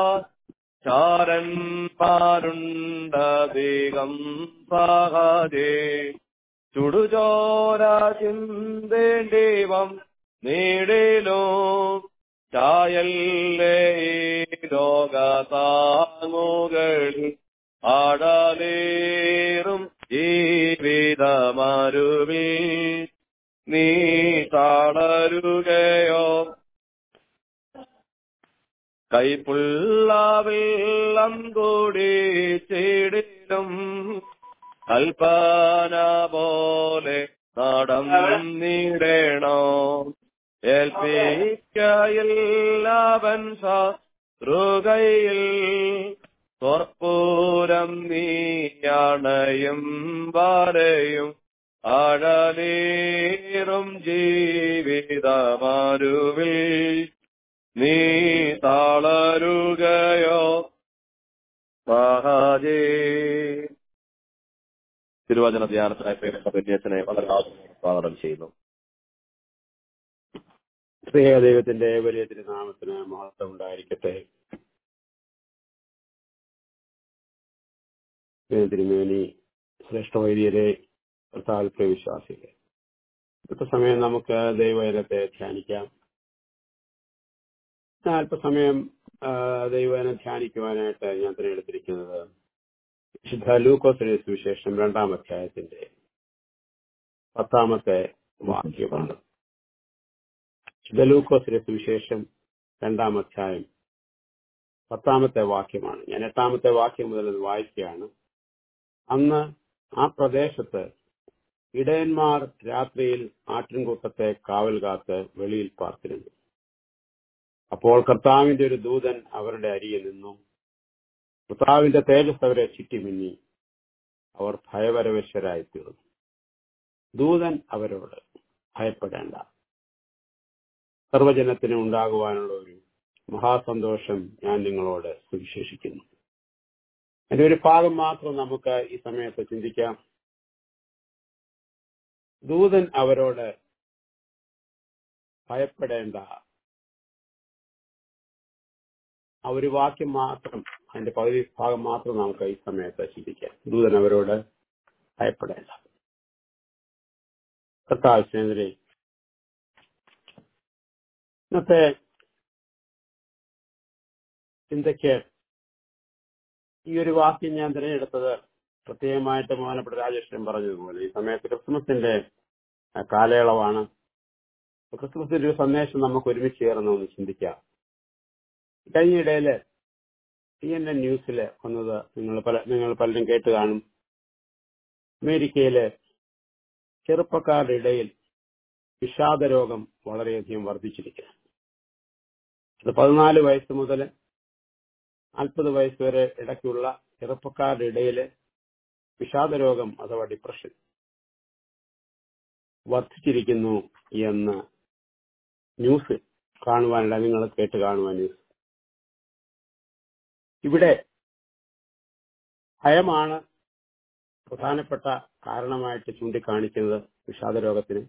ചാരന്മാരുണ്ടധികം സഹജേ ചുടുചോര ചിന്തേണ്ടിവം നീടിലോ ചായല്ലേ ലോകതാങ്ങുകളിൽ ആടലേറും ജീവിതമരുവിൽ നീ തളരുകയോ കൈപ്പുള്ള വെള്ളം കൂടി ചേടിലും കൽപ്പന പോലെ നടന്നിടണോ ഏൽപ്പിക്കയില്ലവൻ ശത്രുകയിൽ സ്വർപ്പൂരം നീയണയും വരയും അഴലേറും ജീവിതമരുവിൽ നീ തളരുകയോ സഹജേ തിരുവചന ധ്യാനത്തിനായി പ്രിയപ്പെട്ട വിന്യാസനെ വളരെ ആദ്യമായി സ്വാഗതം ചെയ്യുന്നു പ്രിയ ദൈവത്തിന്റെ വലിയ തിരുനാമത്തിന് മഹത്വം ഉണ്ടായിരിക്കട്ടെ തിരുമേനി ശ്രേഷ്ഠ വൈദ്യരെ താല്പര്യ വിശ്വാസികളെ ഇപ്പോഴത്തെ സമയം നമുക്ക് ദൈവജനത്തെ ധ്യാനിക്കാം ഞാൻ അല്പസമയം ദൈവജനം ധ്യാനിക്കുവാനായിട്ട് ഞാൻ തിരഞ്ഞെടുത്തിരിക്കുന്നത് വിശുദ്ധ ലൂക്കോസിന്റെ സുവിശേഷം രണ്ടാം അധ്യായത്തിന്റെ പത്താമത്തെ വാക്യമാണ് വിശുദ്ധ ലൂക്കോസിന്റെ സുവിശേഷം രണ്ടാം അധ്യായം പത്താമത്തെ വാക്യമാണ് ഞാൻ എട്ടാമത്തെ വാക്യം മുതൽ അത് വായിക്കുകയാണ് അന്ന് ആ പ്രദേശത്ത് ഇടയന്മാർ രാത്രിയിൽ ആട്ടിൻകൂട്ടത്തെ കാവൽ കാത്ത് വെളിയിൽ പാർത്തിരുന്നു അപ്പോൾ കർത്താവിന്റെ ഒരു ദൂതൻ അവരുടെ അരിയിൽ നിന്നു കർത്താവിന്റെ തേജസ് അവരെ ചുറ്റിമിന്നി അവർ ഭയപരവശരായി തീർന്നു ദൂതൻ അവരോട് ഭയപ്പെടേണ്ട സർവജനത്തിന് ഉണ്ടാകുവാനുള്ള ഒരു മഹാസന്തോഷം ഞാൻ നിങ്ങളോട് സുവിശേഷിക്കുന്നു അതിന്റെ ഒരു ഭാഗം മാത്രം നമുക്ക് ഈ സമയത്ത് ചിന്തിക്കാം ദൂതൻ അവരോട് ഭയപ്പെടേണ്ട ആ ഒരു വാക്യം മാത്രം അതിന്റെ പകുതി ഭാഗം മാത്രം നമുക്ക് ഈ സമയത്ത് ചിന്തിക്കാം ദൂതൻ അവരോട് ഭയപ്പെടേണ്ട കർത്താവ് സ്നേഹിതരെ ഇന്നത്തെ ചിന്തയ്ക്ക് ഈ ഒരു വാക്യം ഞാൻ തിരഞ്ഞെടുത്തത് പ്രത്യേകമായിട്ട് ബഹുമാനപ്പെട്ട രാജേശ്വരൻ പറഞ്ഞതുപോലെ ഈ സമയത്ത് ക്രിസ്മസിന്റെ കാലയളവാണ് ക്രിസ്മസിന്റെ ഒരു സന്ദേശം നമുക്ക് ഒരുമിച്ച് ചേർന്ന് ഒന്ന് ചിന്തിക്കാം കഴിഞ്ഞയിടയില് സി എൻ എൻ ന്യൂസില് വന്നത് നിങ്ങൾ പല നിങ്ങൾ പലരും കേട്ട് കാണും അമേരിക്കയിലെ ചെറുപ്പക്കാരുടെ ഇടയിൽ വിഷാദ രോഗം വളരെയധികം വർദ്ധിച്ചിരിക്കുന്നു അത് പതിനാല് വയസ്സ് മുതൽ നാൽപ്പത് വയസ്സ് വരെ ഇടയ്ക്കുള്ള ചെറുപ്പക്കാരുടെ ഇടയില് വിഷാദ രോഗം അഥവാ ഡിപ്രഷൻ വർദ്ധിച്ചിരിക്കുന്നു എന്ന് ന്യൂസ് കാണുവാനില്ല നിങ്ങൾ കേട്ട് കാണുവാൻ ന്യൂസ് ഇവിടെ ഭയമാണ് പ്രധാനപ്പെട്ട കാരണമായിട്ട് ചൂണ്ടിക്കാണിക്കുന്നത് വിഷാദരോഗത്തിന്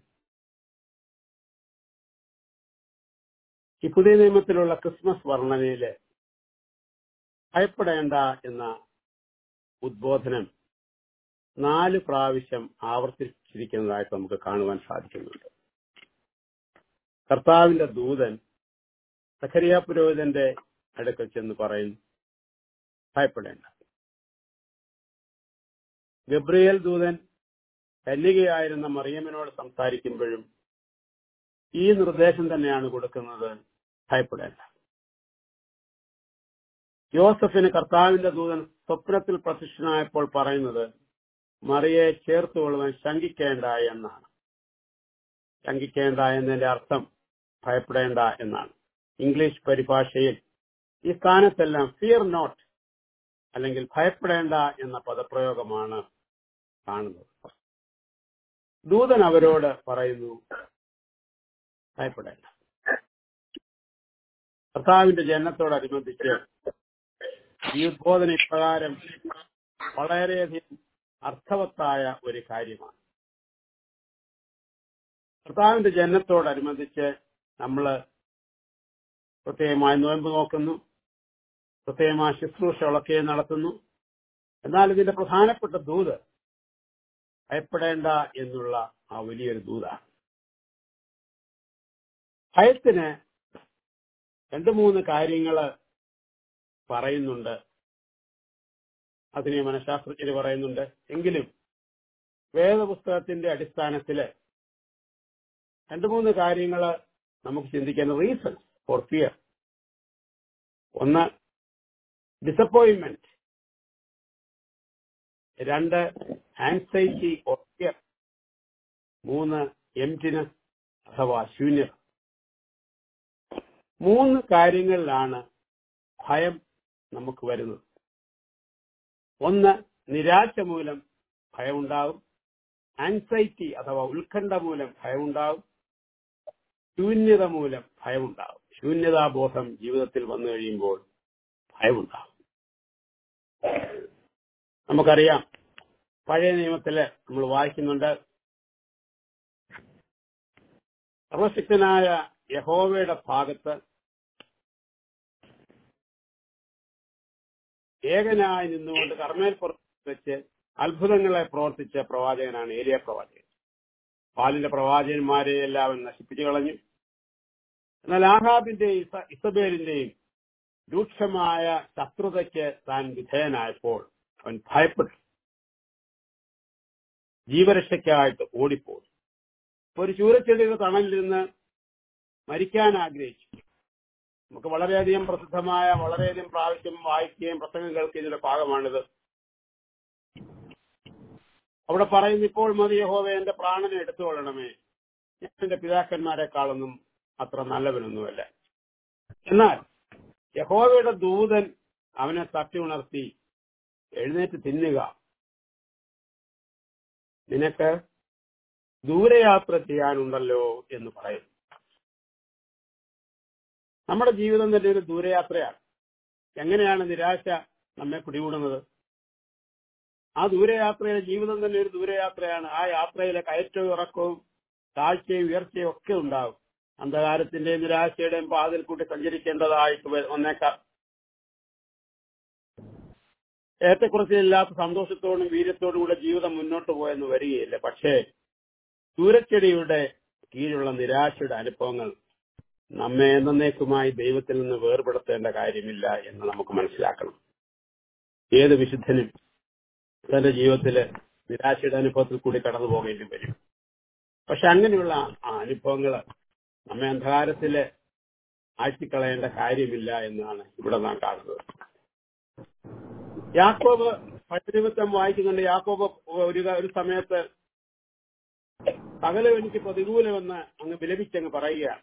ഈ പുതിയ നിയമത്തിലുള്ള ക്രിസ്മസ് വർണ്ണനയില് ഭയപ്പെടേണ്ട എന്ന ഉദ്ബോധനം നാല് പ്രാവശ്യം ആവർത്തിച്ചിരിക്കുന്നതായിട്ട് നമുക്ക് കാണുവാൻ സാധിക്കുന്നുണ്ട് കർത്താവിന്റെ ദൂതൻ സഖരിയ പുരോഹിതന്റെ അടുക്കൽ ചെന്ന് പറയുന്നു ഭയപ്പെടേണ്ട ഗബ്രിയേൽ ദൂതൻ കന്യകയായിരുന്ന മറിയമ്മനോട് സംസാരിക്കുമ്പോഴും ഈ നിർദ്ദേശം തന്നെയാണ് കൊടുക്കുന്നത് ഭയപ്പെടേണ്ട യോസഫിന് കർത്താവിന്റെ ദൂതൻ സ്വപ്നത്തിൽ പ്രത്യക്ഷനായപ്പോൾ പറയുന്നത് മറിയെ ചേർത്തുകൊള്ളുവാൻ ശങ്കിക്കേണ്ട എന്നാണ് ശങ്കിക്കേണ്ട എന്നതിന്റെ അർത്ഥം ഭയപ്പെടേണ്ട എന്നാണ് ഇംഗ്ലീഷ് പരിഭാഷയിൽ ഈ സ്ഥാനത്തെല്ലാം ഫിയർ നോട്ട് അല്ലെങ്കിൽ ഭയപ്പെടേണ്ട എന്ന പദപ്രയോഗമാണ് കാണുന്നത് ദൂതൻ അവരോട് പറയുന്നു ഭയപ്പെടേണ്ട കർത്താവിന്റെ ജനനത്തോടനുബന്ധിച്ച് ഈ ഉദ്ബോധന ഇപ്രകാരം വളരെയധികം അർത്ഥവത്തായ ഒരു കാര്യമാണ് കർത്താവിന്റെ ജനനത്തോടനുബന്ധിച്ച് നമ്മൾ പ്രത്യേകമായി നോയമ്പ് നോക്കുന്നു പ്രത്യേകമായ ശുശ്രൂഷകളൊക്കെ നടത്തുന്നു എന്നാൽ ഇതിന്റെ പ്രധാനപ്പെട്ട ദൂത് ഭയപ്പെടേണ്ട എന്നുള്ള ആ വലിയൊരു ദൂതാണ് ഭയത്തിന് രണ്ട് മൂന്ന് കാര്യങ്ങള് പറയുന്നുണ്ട് അതിനെ മനഃശാസ്ത്രജ്ഞര് പറയുന്നുണ്ട് എങ്കിലും വേദപുസ്തകത്തിന്റെ അടിസ്ഥാനത്തില് രണ്ട് മൂന്ന് കാര്യങ്ങള് നമുക്ക് ചിന്തിക്കാൻ റീസൺ ഫോർ ഫിയർ ഒന്ന് ഡിസപ്പോയിന്റ്മെന്റ് രണ്ട് ആൻസൈറ്റി ഓർ ഫിയർ മൂന്ന് എംറ്റിനെസ് അഥവാ ശൂന്യത മൂന്ന് കാര്യങ്ങളിലാണ് ഭയം നമുക്ക് വരുന്നത് ഒന്ന് നിരാശ മൂലം ഭയമുണ്ടാകും ആൻസൈറ്റി അഥവാ ഉത്കണ്ഠ മൂലം ഭയമുണ്ടാകും ശൂന്യത മൂലം ഭയമുണ്ടാകും ശൂന്യതാബോധം ജീവിതത്തിൽ വന്നു കഴിയുമ്പോൾ ഭയമുണ്ടാകും നമുക്കറിയാം പഴയ നിയമത്തില് നമ്മൾ വായിക്കുന്നുണ്ട് സർവശക്തനായ യഹോവയുടെ ഭാഗത്ത് ഏകനായി നിന്നുകൊണ്ട് കർമ്മേൽ പുറത്ത് വെച്ച് അത്ഭുതങ്ങളെ പ്രവർത്തിച്ച പ്രവാചകനാണ് ഏരിയ പ്രവാചകൻ പാലിന്റെ പ്രവാചകന്മാരെ എല്ലാം നശിപ്പിച്ചു കളഞ്ഞു എന്നാൽ ആഹാബിന്റെയും ഇസ- ഇസബേലിന്റെയും രൂക്ഷമായ ശത്രുതയ്ക്ക് താൻ വിധേയനായപ്പോൾ അവൻ ഭയപ്പെട്ടു ജീവരക്ഷയ്ക്കായിട്ട് ഓടിപ്പോയി ഒരു ചൂരച്ചെടിയുടെ തണലിൽ നിന്ന് മരിക്കാൻ ആഗ്രഹിച്ചു നമുക്ക് വളരെയധികം പ്രസിദ്ധമായ വളരെയധികം പ്രാവശ്യം വായിക്കുകയും പ്രസംഗം കേൾക്കുന്നതിന്റെ ഭാഗമാണിത് അവിടെ പറയുന്നു ഇപ്പോൾ മതി യഹോവ എന്റെ പ്രാണനെ എടുത്തുകൊള്ളണമേ ഞാൻ എന്റെ പിതാക്കന്മാരെക്കാളൊന്നും അത്ര നല്ലവനൊന്നുമല്ല എന്നാൽ യഹോവയുടെ ദൂതൻ അവനെ തട്ടി ഉണർത്തി എഴുന്നേറ്റ് തിന്നുക നിനക്ക് ദൂരയാത്ര ചെയ്യാനുണ്ടല്ലോ എന്ന് പറയുന്നു നമ്മുടെ ജീവിതം തന്നെ ഒരു ദൂരയാത്രയാണ് എങ്ങനെയാണ് നിരാശ നമ്മെ പിടികൂടുന്നത് ആ ദൂരയാത്രയിലെ ജീവിതം തന്നെ ഒരു ദൂരയാത്രയാണ് ആ യാത്രയിലെ കയറ്റവും ഇറക്കവും താഴ്ചയും ഉയർച്ചയും ഒക്കെ ഉണ്ടാകും അന്ധകാരത്തിന്റെയും നിരാശയുടെയും പാതിൽ കൂട്ടി സഞ്ചരിക്കേണ്ടതായിട്ട് വ- വന്നേക്കാം ഏറ്റക്കുറച്ചിലില്ലാത്ത സന്തോഷത്തോടും വീര്യത്തോടും കൂടെ ജീവിതം മുന്നോട്ട് പോയെന്ന് വരികയില്ല പക്ഷേ സൂരച്ചെടിയുടെ കീഴിലുള്ള നിരാശയുടെ അനുഭവങ്ങൾ നമ്മെ എന്നേക്കുമായി ദൈവത്തിൽ നിന്ന് വേർപെടുത്തേണ്ട കാര്യമില്ല എന്ന് നമുക്ക് മനസ്സിലാക്കണം ഏത് വിശുദ്ധനും തന്റെ ജീവിതത്തില് നിരാശയുടെ അനുഭവത്തിൽ കൂടി കടന്നു പോകേണ്ടി വരും പക്ഷെ അങ്ങനെയുള്ള ആ അനുഭവങ്ങൾ നമ്മെ അന്ധകാരത്തില് ആഴ്ത്തിക്കളയേണ്ട കാര്യമില്ല എന്നാണ് ഇവിടെ നാം കാണുന്നത് യാക്കോബ് പട്ടിനിമിത്തം വായിക്കുന്നുണ്ട് യാക്കോബ് ഒരു ഒരു സമയത്ത് സകലം എനിക്ക് പ്രതികൂലമെന്ന് അങ്ങ് വിലപിച്ചങ്ങ് പറയുകയാണ്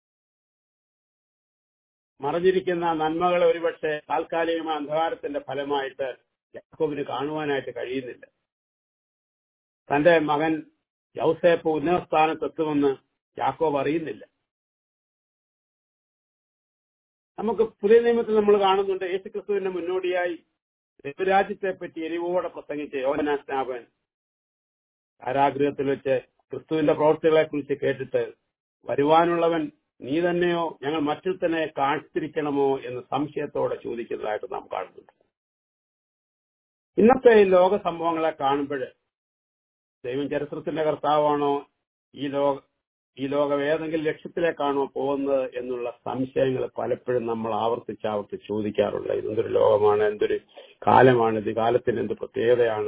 മറഞ്ഞിരിക്കുന്ന നന്മകളെ ഒരുപക്ഷെ താൽക്കാലികമായ അന്ധകാരത്തിന്റെ ഫലമായിട്ട് യാക്കോബിന് കാണുവാനായിട്ട് കഴിയുന്നില്ല തന്റെ മകൻ യൗസേപ്പ് ഉന്നത സ്ഥാനത്തെത്തുമെന്ന് യാക്കോബ് അറിയുന്നില്ല നമുക്ക് പുതിയ നിയമത്തിൽ നമ്മൾ കാണുന്നുണ്ട് യേശുക്രിസ്തുവിന്റെ മുന്നോടിയായി ദൈവരാജ്യത്തെ പറ്റി എരിവോടെ പ്രസംഗിച്ച യോഹന്നാൻ സ്നാപൻ കാരാഗൃഹത്തിൽ വെച്ച് ക്രിസ്തുവിന്റെ പ്രവർത്തികളെ കുറിച്ച് കേട്ടിട്ട് വരുവാനുള്ളവൻ നീ തന്നെയോ ഞങ്ങൾ മറ്റൊരുത്തനെ കാത്തിരിക്കണമോ എന്ന് സംശയത്തോടെ ചോദിക്കുന്നതായിട്ട് നാം കാണുന്നുണ്ട് ഇന്നത്തെ ഈ ലോക സംഭവങ്ങളെ കാണുമ്പോൾ ദൈവം ചരിത്രത്തിന്റെ കർത്താവാണോ ഈ ലോക ഈ ലോകം ഏതെങ്കിലും ലക്ഷ്യത്തിലേക്കാണോ പോകുന്നത് എന്നുള്ള സംശയങ്ങൾ പലപ്പോഴും നമ്മൾ ആവർത്തിച്ച് ആവർത്തിച്ച് ചോദിക്കാറുണ്ട് ഇതെന്തൊരു ലോകമാണ് എന്തൊരു കാലമാണ് ഇത് കാലത്തിന് എന്ത് പ്രത്യേകതയാണ്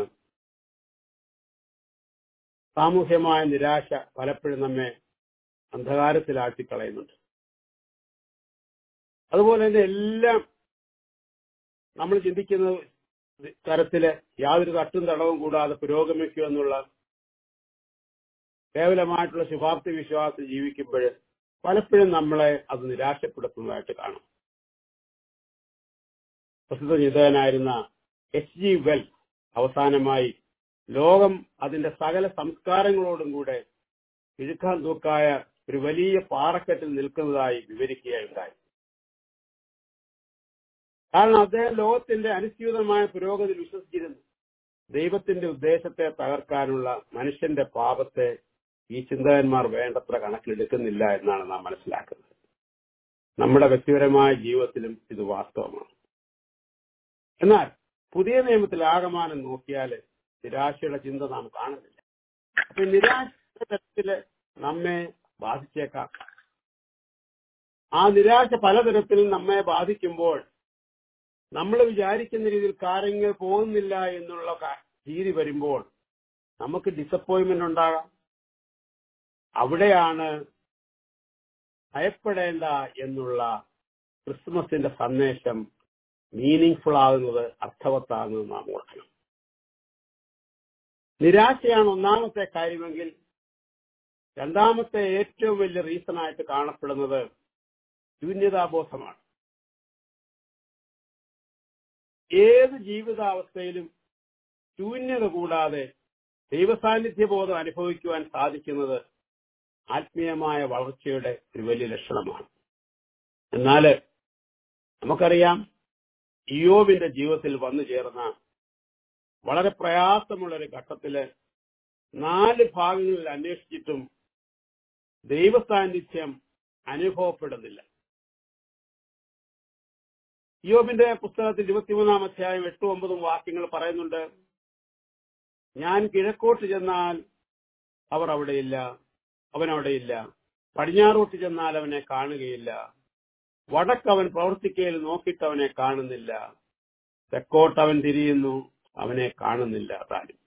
സാമൂഹ്യമായ നിരാശ പലപ്പോഴും നമ്മെ അന്ധകാരത്തിലാഴ്ത്തിക്കളയുന്നുണ്ട് അതുപോലെ തന്നെ എല്ലാം നമ്മൾ ചിന്തിക്കുന്ന തരത്തില് യാതൊരു തട്ടും തടവും കൂടാതെ പുരോഗമിക്കുക എന്നുള്ള കേവലമായിട്ടുള്ള ശുഭാപ്തി വിശ്വാസം ജീവിക്കുമ്പോൾ പലപ്പോഴും നമ്മളെ അത് നിരാശപ്പെടുത്തുന്നതായിട്ട് കാണും പ്രസിദ്ധ ചിന്തകനായിരുന്ന എച്ച് ജി വെൽ അവസാനമായി ലോകം അതിന്റെ സകല സംസ്കാരങ്ങളോടും കൂടെ കിഴുക്കാൻ തൂക്കായ ഒരു വലിയ പാറക്കെട്ടിൽ നിൽക്കുന്നതായി വിവരിക്കുകയുണ്ടായി കാരണം അദ്ദേഹം ലോകത്തിന്റെ അനുസ്യൂതമായ പുരോഗതിയിൽ വിശ്വസിച്ചിരുന്നു ദൈവത്തിന്റെ ഉദ്ദേശത്തെ തകർക്കാനുള്ള മനുഷ്യന്റെ പാപത്തെ ഈ ചിന്തകന്മാർ വേണ്ടത്ര കണക്കിലെടുക്കുന്നില്ല എന്നാണ് നാം മനസ്സിലാക്കുന്നത് നമ്മുടെ വ്യക്തിപരമായ ജീവിതത്തിലും ഇത് വാസ്തവമാണ് എന്നാൽ പുതിയ നിയമത്തിൽ ആകമാനം നോക്കിയാൽ നിരാശയുടെ ചിന്ത നാം കാണുന്നില്ല അപ്പൊ ഈ നിരാശയുടെ തരത്തില് നമ്മെ ബാധിച്ചേക്കാം ആ നിരാശ പലതരത്തിൽ നമ്മെ ബാധിക്കുമ്പോൾ നമ്മൾ വിചാരിക്കുന്ന രീതിയിൽ കാര്യങ്ങൾ പോകുന്നില്ല എന്നുള്ള ക- രീതി വരുമ്പോൾ നമുക്ക് ഡിസപ്പോയിന്റ്മെന്റ് ഉണ്ടാകാം അവിടെയാണ് ഭയപ്പെടേണ്ട എന്നുള്ള ക്രിസ്മസിന്റെ സന്ദേശം മീനിങ് ഫുൾ ആകുന്നത് അർത്ഥവത്താകുന്നത് നാം ഓർക്കണം നിരാശയാണ് ഒന്നാമത്തെ കാര്യമെങ്കിൽ രണ്ടാമത്തെ ഏറ്റവും വലിയ റീസൺ ആയിട്ട് കാണപ്പെടുന്നത് ശൂന്യതാബോധമാണ് ഏത് ജീവിതാവസ്ഥയിലും ശൂന്യത കൂടാതെ ദൈവസാന്നിധ്യബോധം അനുഭവിക്കുവാൻ സാധിക്കുന്നത് ആത്മീയമായ വളർച്ചയുടെ ഒരു വലിയ ലക്ഷണമാണ് എന്നാൽ നമുക്കറിയാം ഇയോബിന്റെ ജീവിതത്തിൽ വന്നു ചേർന്ന വളരെ പ്രയാസമുള്ള ഒരു ഘട്ടത്തില് നാല് ഭാഗങ്ങളിൽ അന്വേഷിച്ചിട്ടും ദൈവസാന്നിധ്യം അനുഭവപ്പെടുന്നില്ല യോബിന്റെ പുസ്തകത്തിൽ ഇരുപത്തിമൂന്നാം അധ്യായം എട്ടും ഒമ്പതും വാക്യങ്ങൾ പറയുന്നുണ്ട് ഞാൻ കിഴക്കോട്ട് ചെന്നാൽ അവർ അവിടെയില്ല അവൻ അവിടെയില്ല പടിഞ്ഞാറോട്ട് ചെന്നാൽ അവനെ കാണുകയില്ല വടക്ക് അവൻ പ്രവർത്തിക്കയിൽ നോക്കിയിട്ട് അവനെ കാണുന്നില്ല തെക്കോട്ട് അവൻ തിരിയുന്നു അവനെ കാണുന്നില്ല താനും